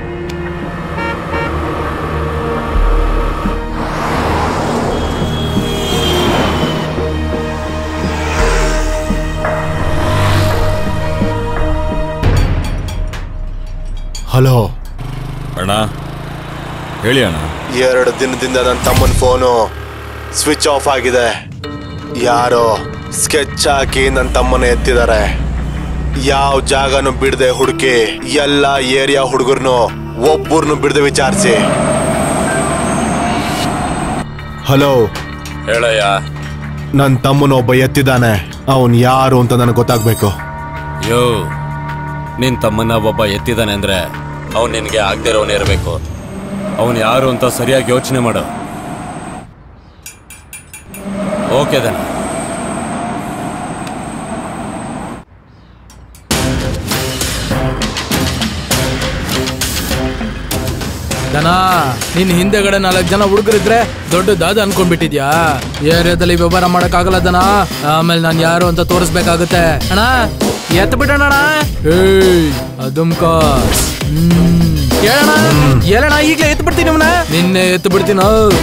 ಹಲೋ ಅಣ್ಣ ಹೇಳಿ ಅಣ್ಣ ಎರಡು ದಿನದಿಂದ ನನ್ನ ತಮ್ಮನ ಫೋನು ಸ್ವಿಚ್ ಆಫ್ ಆಗಿದೆ ಯಾರೋ ಸ್ಕೆಚ್ ಹಾಕಿ ನನ್ನ ತಮ್ಮನ ಎತ್ತಿದ್ದಾರೆ ಯಾವ ಜಾಗನು ಬಿಡದೆ ಹುಡುಕಿ ಎಲ್ಲ ಏರಿಯಾ ಹುಡುಗರ್ನು ಒಬ್ಬರನ್ನು ಬಿಡದೆ ವಿಚಾರಿಸಿ ಹಲೋ ಹೇಳಯ್ಯ ನನ್ನ ತಮ್ಮನ ಒಬ್ಬ ಎತ್ತಿದ್ದಾನೆ ಅವನ್ ಯಾರು ಅಂತ ನನಗೆ ಗೊತ್ತಾಗ್ಬೇಕು ಯೋ ನಿನ್ ತಮ್ಮನ್ನ ಒಬ್ಬ ಎತ್ತಿದಾನೆ ಅಂದ್ರೆ ಅವ್ನು ನಿನಗೆ ಆಗದೆ ಇರೋನೇ ಇರಬೇಕು ಅವನು ಯಾರು ಅಂತ ಸರಿಯಾಗಿ ಯೋಚನೆ ಮಾಡು ಓಕೆ ದನ ದನ ನಿನ್ ಹಿಂದೆಗಡೆ ನಾಲ್ಕು ಜನ ಹುಡುಗರಿದ್ರೆ ದೊಡ್ಡದಾದ ಅನ್ಕೊಂಡ್ಬಿಟ್ಟಿದ್ಯಾ ಏರಿಯಾದಲ್ಲಿ ವ್ಯವಹಾರ ಮಾಡಕ್ಕಾಗಲ್ಲ ದನ ಆಮೇಲೆ ನಾನು ಯಾರು ಅಂತ ತೋರಿಸ್ಬೇಕಾಗುತ್ತೆ ಅಣ್ಣ ಎತ್ತ ಬಿಡೋಣ ಏಯ್ ಅದುಮ್ಕ ಹ್ಮ್ ಕೇಳಣ ಹೇಳಣ ಈಗಲೇ ಎತ್ತು ಬಿಡ್ತೀನಿ ಅವನ ನಿನ್ನೆ ಎತ್ತು ಬಿಡ್ತೀನ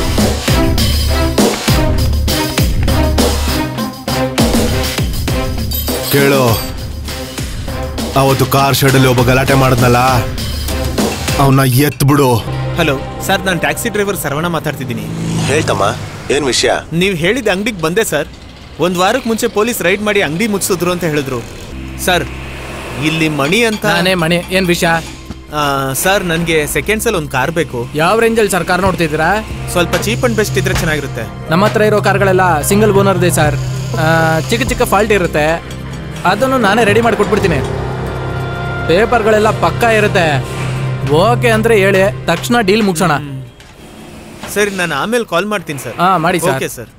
ಕೇಳು ಅವತ್ತು ಕಾರ್ ಶೆಡಲ್ಲಿ ಒಬ್ಬ ಗಲಾಟೆ ಮಾಡಿದ್ನಲ್ಲ ಅವನ್ನ ಎತ್ ಬಿಡು ಹಲೋ ಸರ್ ನಾನು ಟ್ಯಾಕ್ಸಿ ಡ್ರೈವರ್ ಸರ್ವಣ ಮಾತಾಡ್ತಿದ್ದೀನಿ ಹೇಳ್ತಮ್ಮ ಏನ್ ವಿಷಯ ನೀವು ಹೇಳಿದ ಅಂಗಡಿಗೆ ಬಂದೆ ಸರ್ ಒಂದು ವಾರಕ್ಕೆ ಮುಂಚೆ ಪೊಲೀಸ್ ರೈಡ್ ಮಾಡಿ ಅಂಗಡಿ ಮುಚ್ಚಿಸಿದ್ರು ಅಂತ ಹೇಳಿದ್ರು ಸರ್ ಇಲ್ಲಿ ಮಣಿ ಅಂತ ನಾನೇ ಮಣಿ ಏನ್ ವಿಷಯ ಆ, ಸರ್ ನನಗೆ ಸೆಕೆಂಡ್ಸಲ್ಲಿ ಒಂದು ಕಾರ್ ಬೇಕು ಯಾವ ರೇಂಜಲ್ಲಿ ಸರ್ ಕಾರ್ ನೋಡ್ತಿದ್ದೀರಾ ಸ್ವಲ್ಪ ಚೀಪ್ ಅಂಡ್ ಬೆಸ್ಟ್ ಇದ್ರೆ ಚೆನ್ನಾಗಿರುತ್ತೆ ನಮ್ಮ ಹತ್ರ ಇರೋ ಕಾರ್ಗಳೆಲ್ಲ ಸಿಂಗಲ್ ಓನರ್ದೇ ಸರ್ ಆ, ಚಿಕ್ಕ ಚಿಕ್ಕ ಫಾಲ್ಟ್ ಇರುತ್ತೆ ಅದನ್ನು ನಾನೇ ರೆಡಿ ಮಾಡಿ ಕೊಟ್ಬಿಡ್ತೀನಿ ಪೇಪರ್ಗಳೆಲ್ಲ ಪಕ್ಕಾ ಇರುತ್ತೆ ಓಕೆ ಅಂದ್ರೆ ಹೇಳಿ ತಕ್ಷಣ ಡೀಲ್ ಮುಗಿಸೋಣ ಸರಿ ನಾನು ಆಮೇಲೆ ಕಾಲ್ ಮಾಡ್ತೀನಿ ಸರ್ ಹಾ ಮಾಡಿ ಸರ್ ಓಕೆ ಸರ್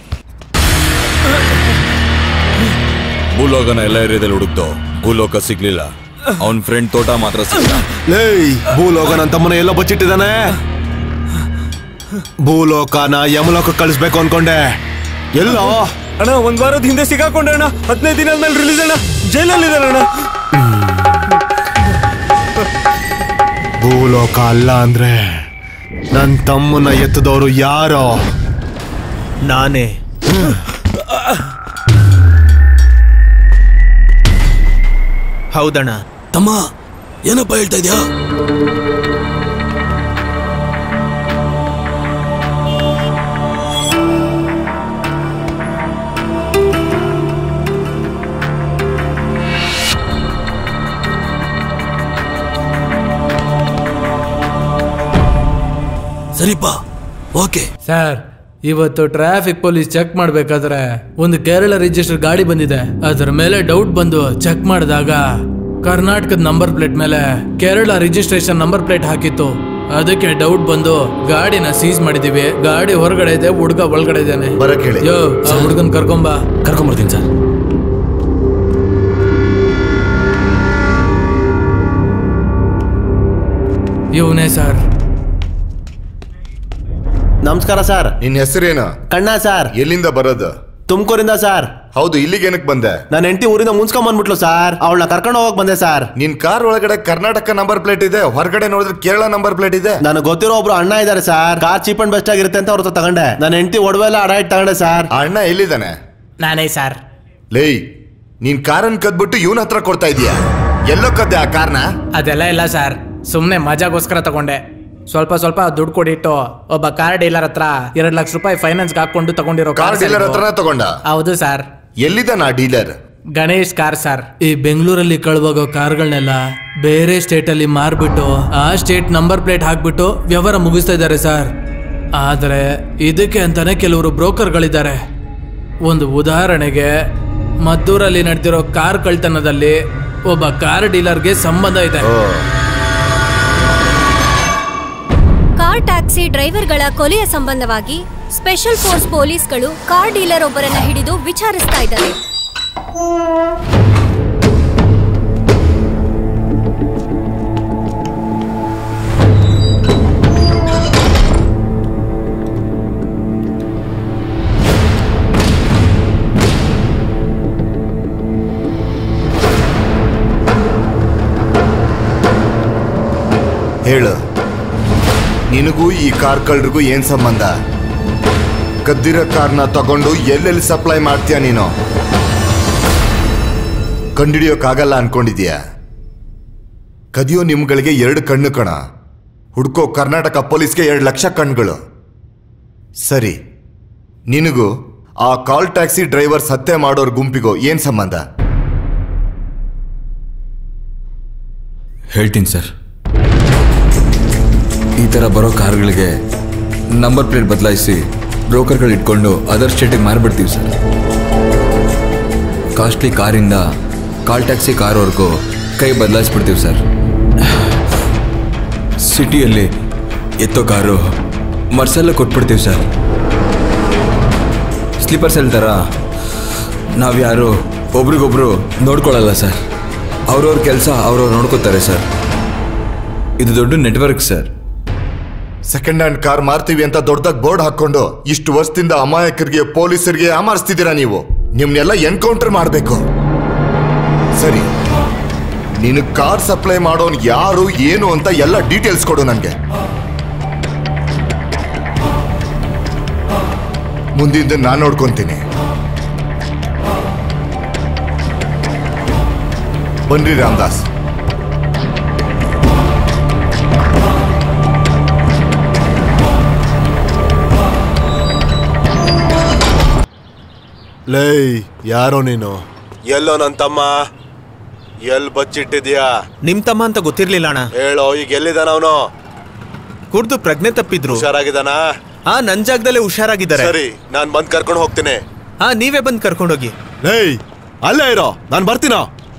ಭೂಲೋಕನ ಎಲ್ಲ ಏರಿಯಾದಲ್ಲಿ ಹುಡುಕ್ದು ಭೂಲೋಕ ಸಿಗ್ಲಿಲ್ಲ ಅವನ್ ಫ್ರೆಂಡ್ ತೋಟ ಮಾತ್ರ ಸಿಗ್ಲ ಲೇಯ್ ಭೂಲೋಕ ನನ್ನ ತಮ್ಮನ ಎಲ್ಲೋ ಬಚ್ಚಿಟ್ಟಿದ್ದಾನೆ ಭೂಲೋಕನ ಯಮಲೋಕ ಕಳಿಸ್ಬೇಕು ಅನ್ಕೊಂಡೆ ಎಲ್ಲೋ ಅಣ್ಣ ಒಂದ್ ವಾರದ ಹಿಂದೆ ಸಿಗಾಕೊಂಡೆ ಅಣ್ಣ ಹದಿನೈದು ದಿನ ಆದ್ಮೇಲೆ ರಿಲೀಸ್ ಅಣ್ಣ ಜೈಲಲ್ಲಿ ಅಣ್ಣ ಭೂಲೋಕ ಅಲ್ಲ ಅಂದ್ರೆ ನನ್ನ ತಮ್ಮನ ಎತ್ತದವರು ಯಾರೋ ನಾನೇ ಹೌದಣ್ಣ ತಮ್ಮ ಏನಪ್ಪ ಹೇಳ್ತಾ ಇದ್ಯಾ ಸರಿಪಾ ಓಕೆ ಸರ್ ಇವತ್ತು ಟ್ರಾಫಿಕ್ ಪೊಲೀಸ್ ಚೆಕ್ ಮಾಡ್ಬೇಕಾದ್ರೆ ಒಂದು ಕೇರಳ ರಿಜಿಸ್ಟರ್ ಗಾಡಿ ಬಂದಿದೆ ಅದರ ಮೇಲೆ ಡೌಟ್ ಬಂದು ಚೆಕ್ ಮಾಡಿದಾಗ ಕರ್ನಾಟಕದ ನಂಬರ್ ಪ್ಲೇಟ್ ಮೇಲೆ ಕೇರಳ ರಿಜಿಸ್ಟ್ರೇಷನ್ ನಂಬರ್ ಪ್ಲೇಟ್ ಹಾಕಿತ್ತು ಅದಕ್ಕೆ ಡೌಟ್ ಬಂದು ಗಾಡಿನ ಸೀಸ್ ಮಾಡಿದೀವಿ ಗಾಡಿ ಹೊರಗಡೆ ಇದೆ ಹುಡುಗ ಒಳಗಡೆ ಇದ್ದಾನೆ ಬರಕ್ ಹೇಳಿ. ಯೋ ಆ ಹುಡುಗನ್ ಕರ್ಕೊಂಬ ಕರ್ಕೊಂಬರ್ತೀನಿ ಸರ್ ಇವನೇ ಸರ್ ನಮಸ್ಕಾರ ಸರ್ ನಿನ್ ಹೆಸರೇನು ಕಣ್ಣ ಸರ್ ಎಲ್ಲಿಂದ ಬರೋದು ತುಮಕೂರಿಂದ ಸರ್ ಹೌದು ಇಲ್ಲಿಗೆ ಏನಕ್ ಬಂದೆ ನನ್ನ ಹೆಂಡತಿ ಊರಿಂದ ಮುನ್ಸ್ಕೊಂಡ್ ಬಂದ್ಬಿಟ್ಲು ಸರ್ ಅವಳನ್ನ ಕರ್ಕೊಂಡು ಹೋಗಕ್ ಬಂದೆ ಸರ್ ನಿನ್ ಕಾರ್ ಒಳಗಡೆ ಕರ್ನಾಟಕ ನಂಬರ್ ಪ್ಲೇಟ್ ಇದೆ ಹೊರಗಡೆ ನೋಡಿದ್ರೆ ಕೇರಳ ನಂಬರ್ ಪ್ಲೇಟ್ ಇದೆ ನನಗೆ ಗೊತ್ತಿರೋ ಒಬ್ರು ಅಣ್ಣ ಇದಾರೆ sir car cheap and best ಆಗಿರುತ್ತೆ ಅಂತ ಅವ್ರ ಹತ್ರ ತಗೊಂಡೆ ನನ್ನ ಹೆಂಡತಿ ಒಡವೆ ಎಲ್ಲ ಅಡ ಇಟ್ಟು ತಗೊಂಡೆ ಸರ್ ಆ ಅಣ್ಣ ಎಲ್ಲಿದ್ದಾನೆ ನಾನೇ ಸರ್ ಲೇಯ್ ನೀನ್ ಕಾರನ್ ಕದ್ಬಿಟ್ಟು ಇವನ್ ಹತ್ರ ಕೊಡ್ತಾ ಇದೀಯಾ ಎಲ್ಲೋ ಕದ್ದೆ ಆ ಕಾರ್ನ ಅದೆಲ್ಲ ಇಲ್ಲ ಸರ್ ಸುಮ್ಮನೆ ಮಜಾಗೋಸ್ಕರ ತಗೊಂಡೆ ಸ್ವಲ್ಪ ಸ್ವಲ್ಪ ದುಡ್ಡು ಕೊಡಿಟ್ಟು ಒಬ್ಬ ಕಾರ್ ಡೀಲರ್ ಹತ್ರ ಎರಡ್ ಲಕ್ಷ ರೂಪಾಯಿ ಫೈನಾನ್ಸ್ ಹಾಕೊಂಡು ತಗೊಂಡಿರೋ ಕಾರ್ ಡೀಲರ್ ಹತ್ರನೇ ತಗೊಂಡ ಹೌದು ಸರ್ ಎಲ್ಲಿದ್ದಾನ ಆ ಡೀಲರ್ ಗಣೇಶ್ ಕಾರ್ ಸರ್ ಈ ಬೆಂಗಳೂರಲ್ಲಿ ಕಳುವಾಗೋ ಕಾರ್ಗಳನ್ನೆಲ್ಲ ಬೇರೆ ಸ್ಟೇಟ್ ಅಲ್ಲಿ ಮಾರ್ಬಿಟ್ಟು ಆ ಸ್ಟೇಟ್ ನಂಬರ್ ಪ್ಲೇಟ್ ಹಾಕ್ಬಿಟ್ಟು ವ್ಯವಹಾರ ಮುಗಿಸ್ತಾ ಇದ್ದಾರೆ ಸರ್ ಆದ್ರೆ ಇದಕ್ಕೆ ಅಂತಾನೆ ಕೆಲವರು ಬ್ರೋಕರ್ಗಳಿದ್ದಾರೆ ಒಂದು ಉದಾಹರಣೆಗೆ ಮದ್ದೂರಲ್ಲಿ ನಡೆದಿರೋ ಕಾರ್ ಕಳ್ತನದಲ್ಲಿ ಒಬ್ಬ ಕಾರ್ ಡೀಲರ್ಗೆ ಸಂಬಂಧ ಇದೆ ಕಾರ್ ಟ್ಯಾಕ್ಸಿ ಡ್ರೈವರ್ಗಳ ಕೊಲೆಯ ಸಂಬಂಧವಾಗಿ ಸ್ಪೆಷಲ್ ಫೋರ್ಸ್ ಪೊಲೀಸ್ಗಳು ಕಾರ್ ಡೀಲರ್ ಒಬ್ಬರನ್ನ ಹಿಡಿದು ವಿಚಾರಿಸ್ತಾ ಇದ್ದಾರೆ ಹೇಳು ನಿನಗೂ ಈ ಕಾರ್ ಕಳ್ಳರಿಗೂ ಏನ್ ಸಂಬಂಧ ಕದ್ದಿರೋ ಕಾರ್ನ ತಗೊಂಡು ಎಲ್ಲೆಲ್ಲಿ ಸಪ್ಲೈ ಮಾಡ್ತೀಯ ನೀನು ಕಂಡಿಡಿಯೋಕ್ಕಾಗಲ್ಲ ಅನ್ಕೊಂಡಿದ್ಯಾ ಕದಿಯೋ ನಿಮ್ಗಳಿಗೆ ಎರಡು ಕಣ್ಣು ಕಣ ಹುಡ್ಕೋ ಕರ್ನಾಟಕ ಪೊಲೀಸ್ಗೆ ಎರಡು ಲಕ್ಷ ಕಣ್ಗಳು ಸರಿ ನಿನಗೂ ಆ ಕಾಲ್ ಟ್ಯಾಕ್ಸಿ ಡ್ರೈವರ್ ಸತ್ಯ ಮಾಡೋರ್ ಗುಂಪಿಗೂ ಏನ್ ಸಂಬಂಧ ಹೇಳ್ತೀನಿ ಸರ್ ಈ ಥರ ಬರೋ ಕಾರ್ಗಳಿಗೆ ನಂಬರ್ ಪ್ಲೇಟ್ ಬದಲಾಯಿಸಿ ಬ್ರೋಕರ್ಗಳು ಇಟ್ಕೊಂಡು ಅದರ್ ಸ್ಟೇಟಿಗೆ ಮಾರ್ಬಿಡ್ತೀವಿ ಸರ್ ಕಾಸ್ಟ್ಲಿ ಕಾರಿಂದ ಕಾಲ್ ಟ್ಯಾಕ್ಸಿ ಕಾರ್ವರೆಗೂ ಕೈ ಬದಲಾಯಿಸ್ಬಿಡ್ತೀವಿ ಸರ್ ಸಿಟಿಯಲ್ಲಿ ಎತ್ತೋ ಕಾರು ಮರ್ಸೆಲ್ಲ ಕೊಟ್ಬಿಡ್ತೀವಿ ಸರ್ ಸ್ಲೀಪರ್ ಸೆಲ್ ಥರ ನಾವು ಯಾರು ಒಬ್ರಿಗೊಬ್ರು ನೋಡ್ಕೊಳ್ಳಲ್ಲ ಸರ್ ಅವ್ರವ್ರ ಕೆಲಸ ಅವ್ರವ್ರು ನೋಡ್ಕೋತಾರೆ ಸರ್ ಇದು ದೊಡ್ಡ network sir second hand car ಮಾರ್ತೀವಿ ಅಂತ ದೊಡ್ಡದಾಗಿ ಬೋರ್ಡ್ ಹಾಕೊಂಡು ಇಷ್ಟು ವರ್ಷದಿಂದ ಅಮಾಯಕರಿಗೆ ಪೊಲೀಸರಿಗೆ ಅಮಾರಿಸ್ತಿದ್ದೀರಾ ನೀವು ನಿಮ್ನೆಲ್ಲ ಎನ್ಕೌಂಟರ್ ಮಾಡಬೇಕು ಸರಿ ನೀನು ಕಾರ್ ಸಪ್ಲೈ ಮಾಡೋನ್ ಯಾರು ಏನು ಅಂತ ಎಲ್ಲ ಡೀಟೇಲ್ಸ್ ಕೊಡು ನನಗೆ ಮುಂದಿಂದ ನಾನು ನೋಡ್ಕೊಂತೀನಿ ಬನ್ರಿ ರಾಮದಾಸ್ ಲೈ ಯಾರೋ ನೀನು ಎಲ್ಲೋ ನನ್ ತಮ್ಮ ಎಲ್ ಬಚ್ಚಿಟ್ಟಿದ್ಯಾ ನಿಮ್ ತಮ್ಮ ಅಂತ ಗೊತ್ತಿರ್ಲಿಲ್ಲ ಅಣ್ಣ ಹೇಳೋ ಈಗ ಎಲ್ಲಿದಾನ ಅವನು ಕುಡ್ದು ಪ್ರಜ್ಞೆ ತಪ್ಪಿದ್ರು ಹುಷಾರಾಗಿದ್ದಾನ ಆ ನನ್ ಜಾಗದಲ್ಲೇ ಹುಷಾರಾಗಿದ್ದಾರೆ ಸರಿ ನಾನ್ ಬಂದ್ ಕರ್ಕೊಂಡು ಹೋಗ್ತೀನಿ ಹಾ ನೀವೇ ಬಂದ್ ಕರ್ಕೊಂಡೋಗಿ ಲೈ ಅಲ್ಲೇ ಇರೋ ನಾನು ಬರ್ತೀನೋ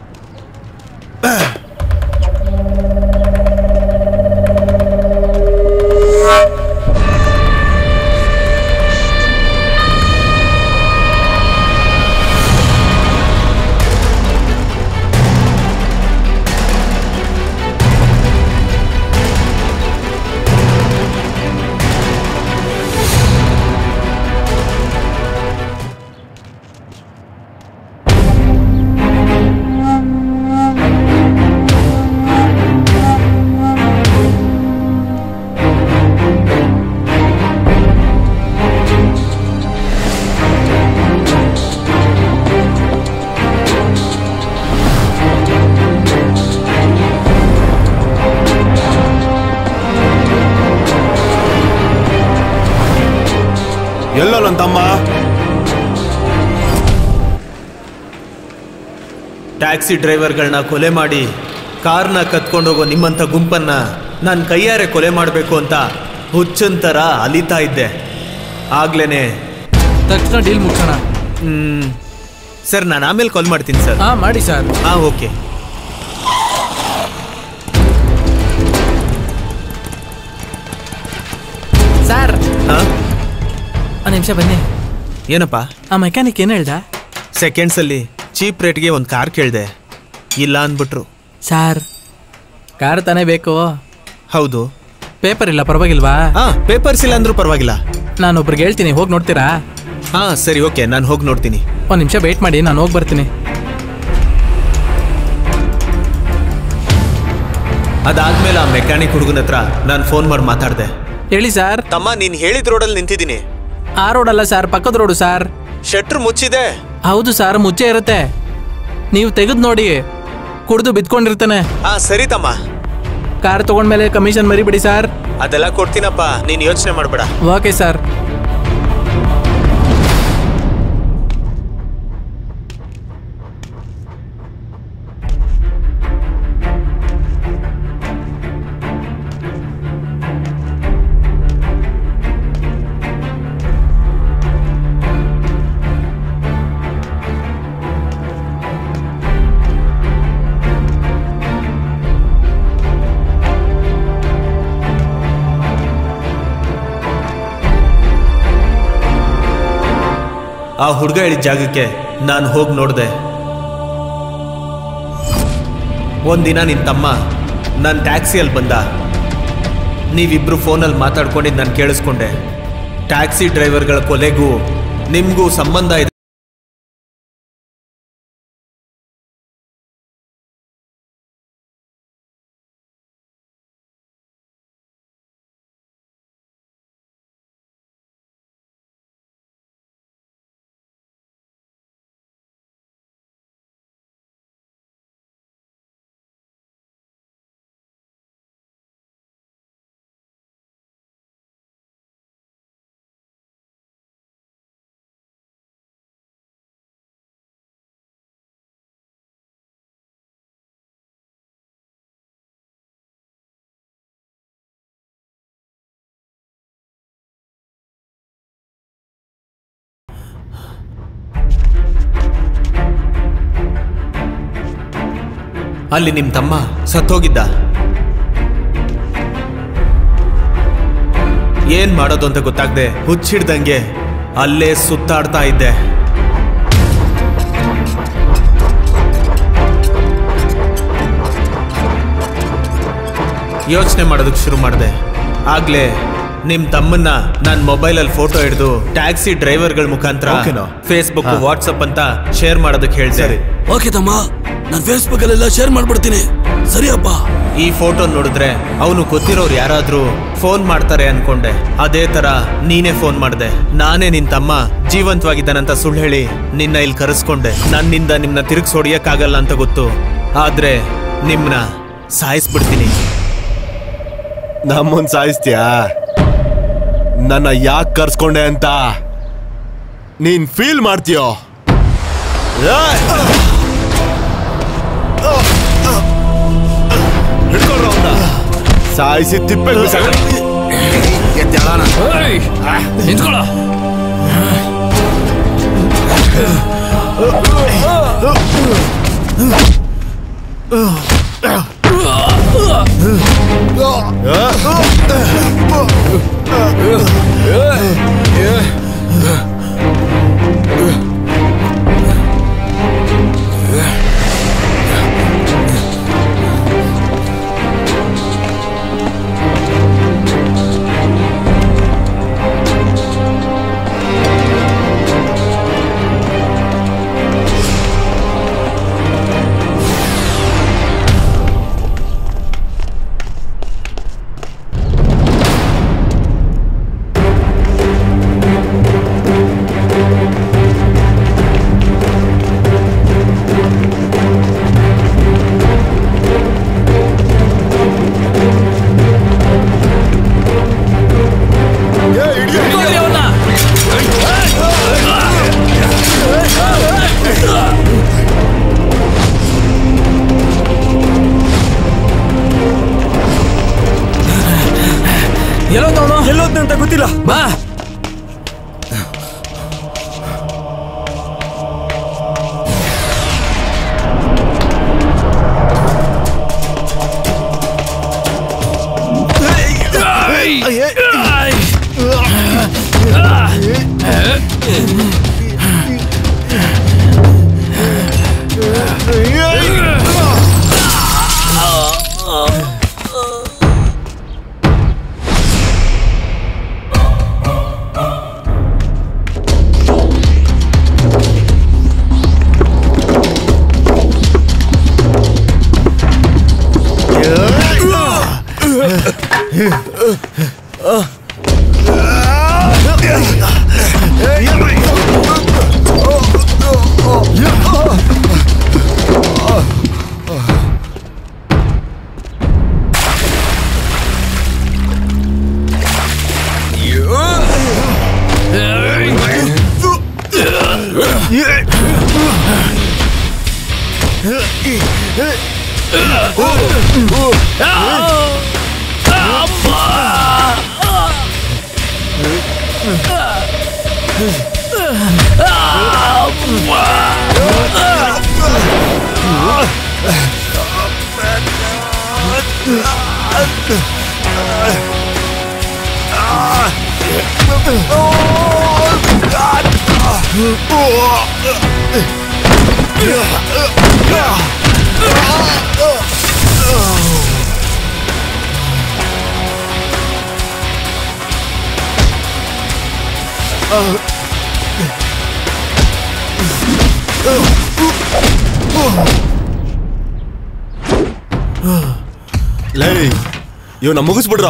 ಎಲ್ಲೋ ನನ್ನ ತಮ್ಮ ಟ್ಯಾಕ್ಸಿ ಡ್ರೈವರ್ಗಳನ್ನ ಕೊಲೆ ಮಾಡಿ ಕಾರ್ನ ಕತ್ಕೊಂಡೋಗೋ ನಿಮ್ಮಂಥ ಗುಂಪನ್ನ ನಾನು ಕೈಯಾರೆ ಕೊಲೆ ಮಾಡಬೇಕು ಅಂತ ಹುಚ್ಚನ್ ಥರ ಅಲಿತಾ ಇದ್ದೆ ಆಗ್ಲೇನೆ ತಕ್ಷಣ ಡೀಲ್ ಮುಗಿಸೋಣ ಹ್ಮ್ ಸರ್ ನಾನು ಆಮೇಲೆ ಕಾಲ್ ಮಾಡ್ತೀನಿ ಸರ್ ಹಾ ಮಾಡಿ ಸರ್ ಹಾ ಓಕೆ ಸರ್ ಹಾ ಒಂದು ನಿಮಿಷ ಬನ್ನಿ ಏನಪ್ಪ ಆ ಮೆಕ್ಯಾನಿಕ್ ಏನು ಹೇಳ್ದ ಸೆಕೆಂಡ್ಸ್ ಅಲ್ಲಿ ಚೀಪ್ ರೇಟ್ಗೆ ಒಂದು ಕಾರ್ ಕೇಳಿದೆ ಇಲ್ಲ ಅಂದ್ಬಿಟ್ರು ಸರ್ ಕಾರ್ ತಾನೇ ಬೇಕು ಹೌದು ಪೇಪರ್ ಇಲ್ಲ ಪರವಾಗಿಲ್ವಾ ಹಾ ಪೇಪರ್ಸ್ ಇಲ್ಲ ಅಂದ್ರೂ ಪರವಾಗಿಲ್ಲ ನಾನು ಒಬ್ರಿಗೆ ಹೇಳ್ತೀನಿ ಹೋಗಿ ನೋಡ್ತೀರಾ ಹಾ ಸರಿ ಓಕೆ ನಾನು ಹೋಗಿ ನೋಡ್ತೀನಿ ಒಂದು ನಿಮಿಷ ವೇಟ್ ಮಾಡಿ ನಾನು ಹೋಗಿ ಬರ್ತೀನಿ ಅದಾದ್ಮೇಲೆ ಆ ಮೆಕ್ಯಾನಿಕ್ ಹುಡುಗನ ಹತ್ರ ನಾನು ಫೋನ್ ಮಾಡಿ ಮಾತಾಡಿದೆ ಹೇಳಿ ಸರ್ ತಮ್ಮ ನೀನ್ ಹೇಳಿದ ರೋಡಲ್ಲಿ ನಿಂತಿದ್ದೀನಿ ಆ ರೋಡ್ ಅಲ್ಲ ಸರ್ ಪಕ್ಕದ ರೋಡು ಸರ್ ಶಟ್ರ್ ಮುಚ್ಚಿದೆ ಹೌದು ಸರ್ ಮುಚ್ಚೆ ಇರುತ್ತೆ ನೀವು ತೆಗೆದು ನೋಡಿ ಕುಡ್ದು ಬಿದ್ಕೊಂಡಿರ್ತಾನೆ ಹಾ ಸರಿ ತಮ್ಮ ಕಾರ್ ತಗೊಂಡ್ಮೇಲೆ ಕಮಿಷನ್ ಮರಿಬಿಡಿ ಸರ್ ಅದೆಲ್ಲ ಕೊಡ್ತೀನಪ್ಪ ನೀನ್ ಯೋಚನೆ ಮಾಡಬೇಡ ಓಕೆ ಸರ್ ಆ ಹುಡುಗ ಹೇಳಿದ ಜಾಗಕ್ಕೆ ನಾನು ಹೋಗಿ ನೋಡಿದೆ ಒಂದಿನ ನಿನ್ನ ತಮ್ಮ ನನ್ನ ಟ್ಯಾಕ್ಸಿಯಲ್ಲಿ ಬಂದ ನೀವಿಬ್ರು ಫೋನಲ್ಲಿ ಮಾತಾಡ್ಕೊಂಡಿದ್ದು ನಾನು ಕೇಳಿಸ್ಕೊಂಡೆ ಟ್ಯಾಕ್ಸಿ ಡ್ರೈವರ್ಗಳ ಕೊಲೆಗೂ ನಿಮಗೂ ಸಂಬಂಧ ಇದೆ ಅಲ್ಲಿ ನಿಮ್ಮ ತಮ್ಮ ಸತ್ತೋಗಿದ್ದ ಏನ್ ಮಾಡೋದು ಅಂತ ಗೊತ್ತಾಗದೆ ಹುಚ್ಚಿಡ್ದಂಗೆ ಅಲ್ಲೇ ಸುತ್ತಾಡ್ತಾ ಇದ್ದೆ ಯೋಚನೆ ಮಾಡೋದಕ್ಕೆ ಶುರು ಮಾಡಿದೆ ಆಗ್ಲೇ ನಿಮ್ ತಮ್ಮನ್ನ ನನ್ನ ಮೊಬೈಲಲ್ಲಿ ಫೋಟೋ ಹಿಡಿದು ಟ್ಯಾಕ್ಸಿ ಡ್ರೈವರ್ಗಳ ಮುಖಾಂತರ ಓಕೆನಾ? ಫೇಸ್ಬುಕ್ ಹಾ. ವಾಟ್ಸಪ್ ಅಂತ ಶೇರ್ ಮಾಡೋದಕ್ಕೆ ಹೇಳ್ದೆ ಓಕೆ ತಮ್ಮ ನಾನು ಫೇಸ್ಬುಕ್ ಅಲ್ಲೆಲ್ಲ ಶೇರ್ ಮಾಡ್ಬಿಡ್ತೀನಿ ಸರಿಯಪ್ಪ ಈ ಫೋಟೋ ನೋಡಿದ್ರೆ ಅವನು ಗೊತ್ತಿರೋರು ಯಾರಾದ್ರೂ ಫೋನ್ ಮಾಡ್ತಾರೆ ಅನ್ಕೊಂಡೆ ಅದೇ ತರ ನೀನೇ ಫೋನ್ ಮಾಡ್ದೆ ನಾನೇ ನಿನ್ ತಮ್ಮ ಜೀವಂತವಾಗಿದ್ದಾನಂತ ಸುಳ್ಳು ಹೇಳಿ ನಿನ್ನ ಇಲ್ಲಿ ಕರೆಸ್ಕೊಂಡೆ ನನ್ನಿಂದ ನಿಮ್ನ ತಿರುಗಿಸ್ ಹೊಡಿಯಕ್ಕಾಗಲ್ಲ ಅಂತ ಗೊತ್ತು ಆದ್ರೆ ನಿಮ್ನ ಸಾಯಿಸ್ಬಿಡ್ತೀನಿ ನಮ್ಮನ್ ಸಾಯಿಸ್ತೀಯಾ ನನ್ನ ಯಾಕೆ ಕರ್ಸ್ಕೊಂಡೆ ಅಂತ ನೀನ್ ಫೀಲ್ ಮಾಡ್ತೀಯೋ ಏಯ್! ಹಿಡ್ಕೊಳ್ರೋ ಅವ್ನ. ಸಾಯಿಸಿ ತಿಪ್ಪೆ ನಿಂತ್ಕೊಳ್ಳ ಎಲ್ಲೋದವನು ಎಲ್ಲೋದ್ನ ಅಂತ ಗೊತ್ತಿಲ್ಲ ಬಾ Oh, God! ಲೈ ಇವನ್ನ ಮುಗಿಸ್ಬಿಡ್ರ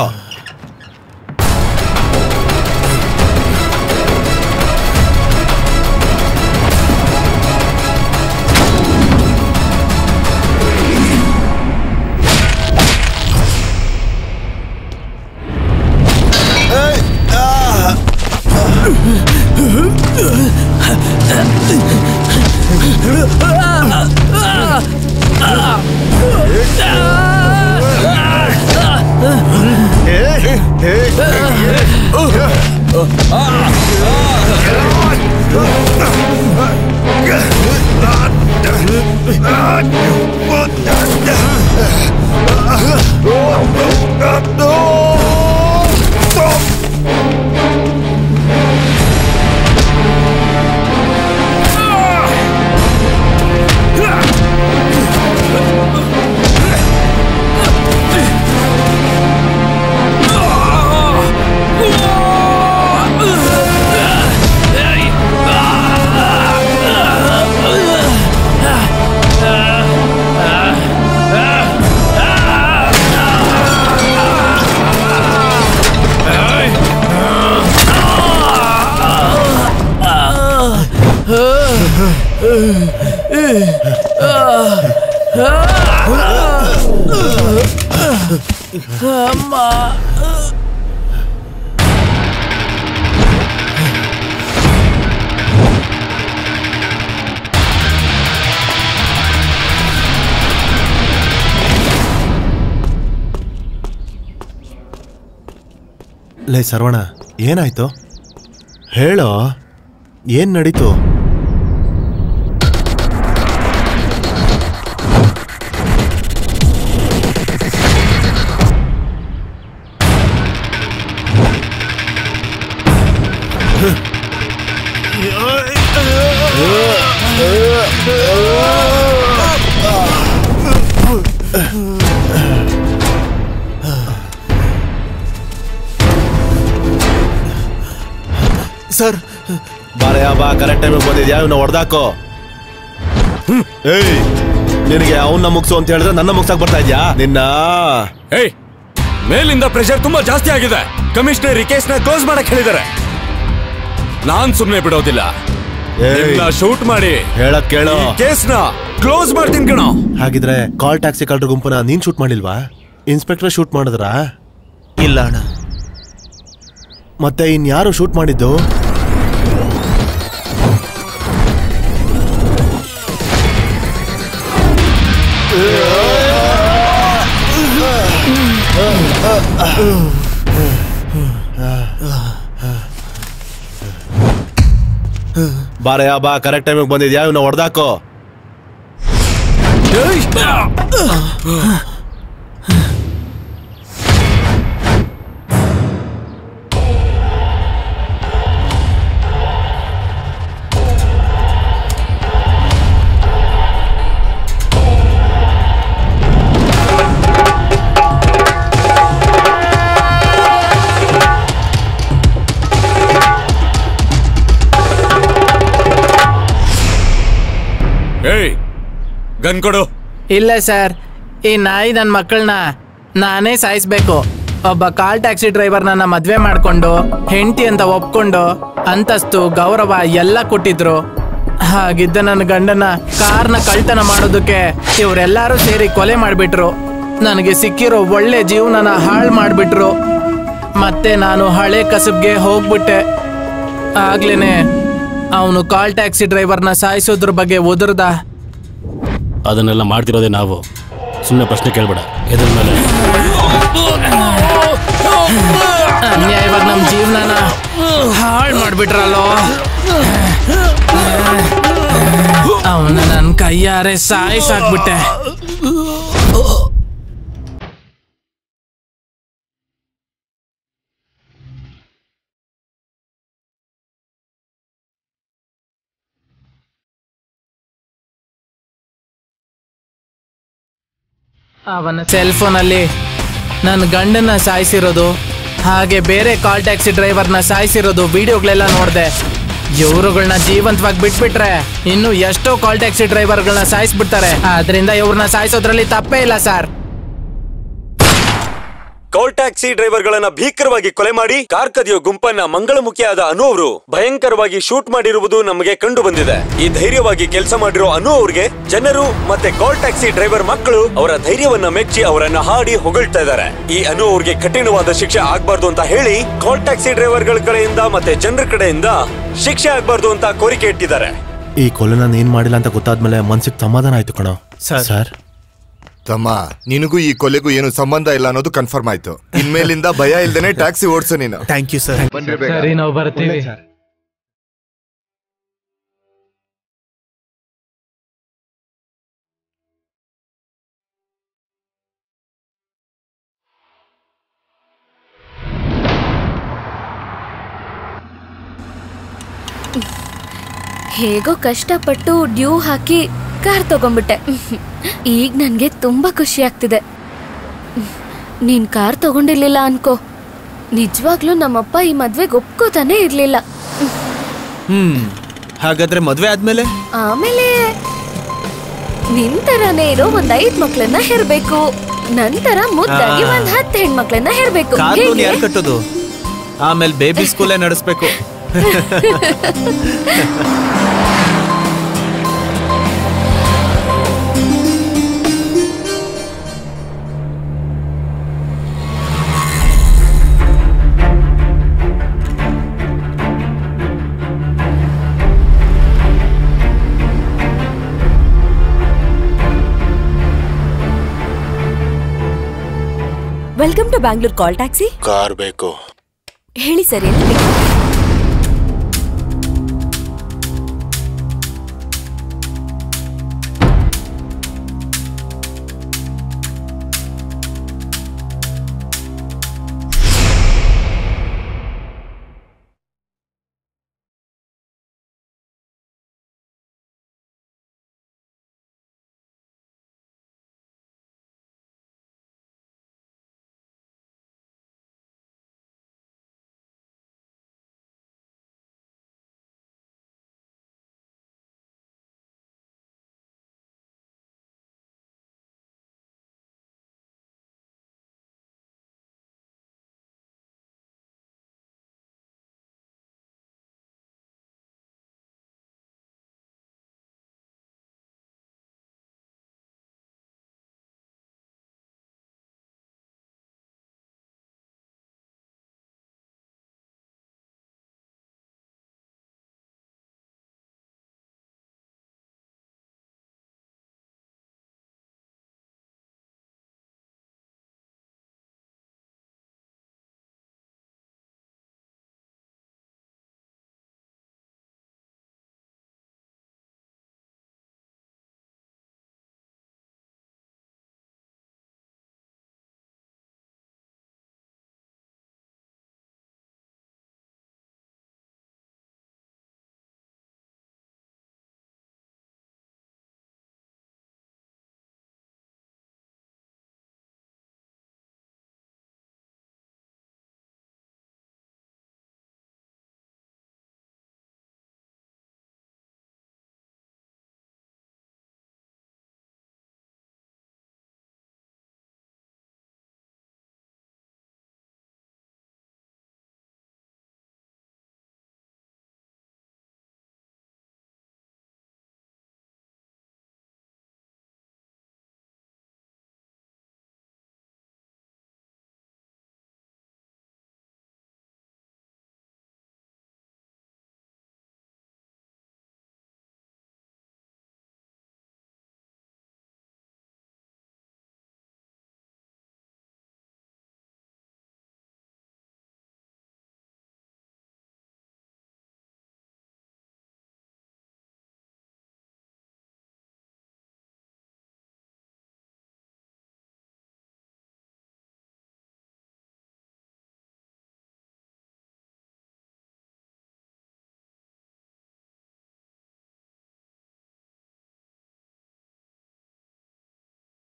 ಅಮ್ಮ ಲೇ ಸರ್ವಣ ಏನಾಯ್ತು ಹೇಳೋ ಏನ್ ನಡೀತು ಸರ್ ಬಾರಯ್ಯ ಬಾ ಕರೆಕ್ಟ್ ಟೈಮಿಗೆ ಬಂದಿದ್ಯಾ ಇವನ್ನ ಹೊಡೆದಾಕೋ ಏಯ್ ನಿನಗೆ ಅವನ್ನ ಮುಗ್ಸು ಅಂತ ಹೇಳಿದ್ರೆ ನನ್ನ ಮುಗ್ಸಕ್ ಬರ್ತಾ ಇದ್ಯಾ ನಿನ್ನ ಏಯ್ ಮೇಲಿಂದ ಪ್ರೆಷರ್ ತುಂಬಾ ಜಾಸ್ತಿ ಆಗಿದೆ ಕಮಿಷನರ್ ಈ ಕೇಸ್ನ ಕ್ಲೋಸ್ ಮಾಡಕ್ ಹೇಳಿದ್ದಾರೆ ನಾನ್ ಸುಮ್ನೆ ಬಿಡೋದಿಲ್ಲ ಶೂಟ್ ಮಾಡಿ ಹೇಳಕ್ ಕೇಳು ಕೇಸ್ನ ಕ್ಲೋಸ್ ಮಾಡ್ತೀನಿ ಕಣೋ ಹಾಗಿದ್ರೆ ಕಾಲ್ ಟ್ಯಾಕ್ಸಿ ಕಳ್ಳರ ಗುಂಪನ್ನ ನೀನ್ ಶೂಟ್ ಮಾಡಿಲ್ವಾ ಇನ್ಸ್ಪೆಕ್ಟರ್ ಶೂಟ್ ಮಾಡಿದ್ರಾ ಇಲ್ಲ ಅಣ್ಣ ಮತ್ತೆ ಇನ್ಯಾರು ಶೂಟ್ ಮಾಡಿದ್ದು ಬಾರಯ್ಯ ಬಾ ಕರೆಕ್ಟ್ ಟೈಮಿಗೆ ಬಂದಿದ್ಯಾ ಇವನ್ನ ಹೊಡೆದಾಕೋ ಏಯ್ ಗನ್ ಕೊಡು ಇಲ್ಲ ಸರ್ ಈ ನಾಯಿ ನನ್ನ ಮಕ್ಕಳನ್ನ ನಾನೇ ಸಾಯಿಸ್ಬೇಕು ಒಬ್ಬ ಕಾಲ್ ಟ್ಯಾಕ್ಸಿ ಡ್ರೈವರ್ ನನ್ನ ಮದ್ವೆ ಮಾಡ್ಕೊಂಡು ಹೆಂಡತಿ ಅಂತ ಒಪ್ಕೊಂಡು ಅಂತಸ್ತು ಗೌರವ ಎಲ್ಲ ಕೊಟ್ಟಿದ್ರು ಹಾಗಿದ್ದ ನನ್ನ ಗಂಡನ ಕಾರ್ನ ಕಳ್ತನ ಮಾಡೋದಕ್ಕೆ ಇವರೆಲ್ಲರೂ ಸೇರಿ ಕೊಲೆ ಮಾಡಿಬಿಟ್ರು ನನಗೆ ಸಿಕ್ಕಿರೋ ಒಳ್ಳೆ ಜೀವನನ ಹಾಳು ಮಾಡಿಬಿಟ್ರು ಮತ್ತೆ ನಾನು ಹಳೆ ಕಸಬ್ಗೆ ಹೋಗ್ಬಿಟ್ಟೆ ಆಗ್ಲೇನೆ ಅವನು ಕಾಲ್ ಟ್ಯಾಕ್ಸಿ ಡ್ರೈವರ್ನ ಸಾಯಿಸೋದ್ರ ಬಗ್ಗೆ ಒದರ್ದ ಅದನ್ನೆಲ್ಲ ಮಾಡ್ತಿರೋದೇ ನಾವು ಸುಮ್ಮನೆ ಪ್ರಶ್ನೆ ಕೇಳ್ಬೇಡ ಎದ್ರ ಮೇಲೆ ಅನ್ಯಾಯವಾಗಿ ನಮ್ಮ ಜೀವನನ ಹಾಳು ಮಾಡ್ಬಿಟ್ರಲ್ಲೋ ಅವನ ನನ್ನ ಕೈಯಾರೆ ಸಾಯಿಸಾಕ್ಬಿಟ್ಟೆ ಅವನ ಸೆಲ್ ಫೋನಲ್ಲಿ ನನ್ನ ಗಂಡನ್ನ ಸಾಯಿಸಿರೋದು ಹಾಗೆ ಬೇರೆ ಕಾಲ್ ಟ್ಯಾಕ್ಸಿ ಡ್ರೈವರ್ನ ಸಾಯಿಸಿರೋದು ವಿಡಿಯೋಗಳೆಲ್ಲ ನೋಡಿದೆ ಇವರುಗಳನ್ನ ಜೀವಂತವಾಗಿ ಬಿಟ್ಬಿಟ್ರೆ ಇನ್ನು ಎಷ್ಟೋ ಕಾಲ್ ಟ್ಯಾಕ್ಸಿ ಡ್ರೈವರ್ಗಳನ್ನ ಸಾಯಿಸ್ಬಿಡ್ತಾರೆ ಆದ್ರಿಂದ ಇವ್ರನ್ನ ಸಾಯಿಸೋದ್ರಲ್ಲಿ ತಪ್ಪೇ ಇಲ್ಲ ಸರ್ ಕಾಲ್ ಟ್ಯಾಕ್ಸಿ ಡ್ರೈವರ್ಗಳನ್ನ ಭೀಕರವಾಗಿ ಕೊಲೆ ಮಾಡಿ ಕಾರ್ ಕದಿಯೋ ಗುಂಪನ್ನ ಮಂಗಳಮುಖಿಯಾದ ಅನು ಅವರು ಭಯಂಕರವಾಗಿ ಶೂಟ್ ಮಾಡಿರುವುದು ನಮಗೆ ಕಂಡು ಬಂದಿದೆ ಈ ಧೈರ್ಯವಾಗಿ ಕೆಲಸ ಮಾಡಿರೋ ಅನು ಅವ್ರಿಗೆ ಜನರು ಮತ್ತೆ ಕಾಲ್ ಟ್ಯಾಕ್ಸಿ ಡ್ರೈವರ್ ಮಕ್ಕಳು ಅವರ ಧೈರ್ಯವನ್ನ ಮೆಚ್ಚಿ ಅವರನ್ನ ಹಾಡಿ ಹೊಗಳ್ತಾ ಇದ್ದಾರೆ ಈ ಅನು ಅವ್ರಿಗೆ ಕಠಿಣವಾದ ಶಿಕ್ಷೆ ಆಗ್ಬಾರ್ದು ಅಂತ ಹೇಳಿ ಕಾಲ್ ಟ್ಯಾಕ್ಸಿ ಡ್ರೈವರ್ಗಳ ಕಡೆಯಿಂದ ಮತ್ತೆ ಜನರ ಕಡೆಯಿಂದ ಶಿಕ್ಷೆ ಆಗ್ಬಾರ್ದು ಅಂತ ಕೋರಿಕೆ ಇಟ್ಟಿದ್ದಾರೆ ಈ ಕೊಲೆನ ನೀನ್ ಮಾಡಿಲ್ಲ ಅಂತ ಗೊತ್ತಾದ್ಮೇಲೆ ಮನ್ಸಿಗೆ ಸಮಾಧಾನ ಆಯ್ತು ಕಣೋ ಸರ್ ತಮ್ಮ ನಿನಗೂ ಈ ಕೊಲೆಗೂ ಏನು ಸಂಬಂಧ ಇಲ್ಲ ಅನ್ನೋದು ಕನ್ಫರ್ಮ್ ಆಯ್ತು ಇನ್ಮೇಲಿಂದ ಭಯ ಇಲ್ದೇನೆ ಟ್ಯಾಕ್ಸಿ ಓಡಿಸು ನೀನು ಥ್ಯಾಂಕ್ ಯು ಸರ್ ಸರಿ ನಾವು ಬರ್ತೀವಿ ಹೇಗೋ ಕಷ್ಟಪಟ್ಟು ಡ್ಯೂ ಹಾಕಿ ಕಾರ್ ತಗೊಂಡ್ಬಿಟ್ಟೆ ಈಗ ನನಗೆ ತುಂಬಾ ಖುಷಿ ಆಗ್ತಿದೆ ನೀನ್ ಕಾರ್ ತಗೊಂಡಿರ್ಲಿಲ್ಲ ಅನ್ಕೋ ನಿಜವಾಗ್ಲೂ ನಮ್ಮಪ್ಪ ಈ ಮದ್ವೆಗೆ ಒಪ್ಕೋತಾನೆ ಇರ್ಲಿಲ್ಲ ಹ್ಮ್ ಹಾಗಾದ್ರೆ ಮದ್ವೆ ಆದ್ಮೇಲೆ ಆಮೇಲೆ ನಿನ್ ತರಾನೇ ಇರೋ ಒಂದ್ ಐದ್ ಮಕ್ಳನ್ನ ಹೆರ್ಬೇಕು ನಂತರ ಮುದ್ದಾಗಿ ಆ. ಒಂದ್ ಹತ್ತು ಹೆಣ್ಮಕ್ಳನ್ನ ಹೆರ್ಬೇಕು ಕಾರ್ ಲೋನ್ ಹೇಗೆ? ಯಾರು ಕಟ್ಟೋದು ಆಮೇಲೆ ಬೇಬಿ ಸ್ಕೂಲೇ ನಡೆಸ್ಬೇಕು welcome to Bangalore call taxi car ಬೇಕು ಹೇಳಿ ಸರ್ ಎಲ್ಲಿ ಬೇಕು?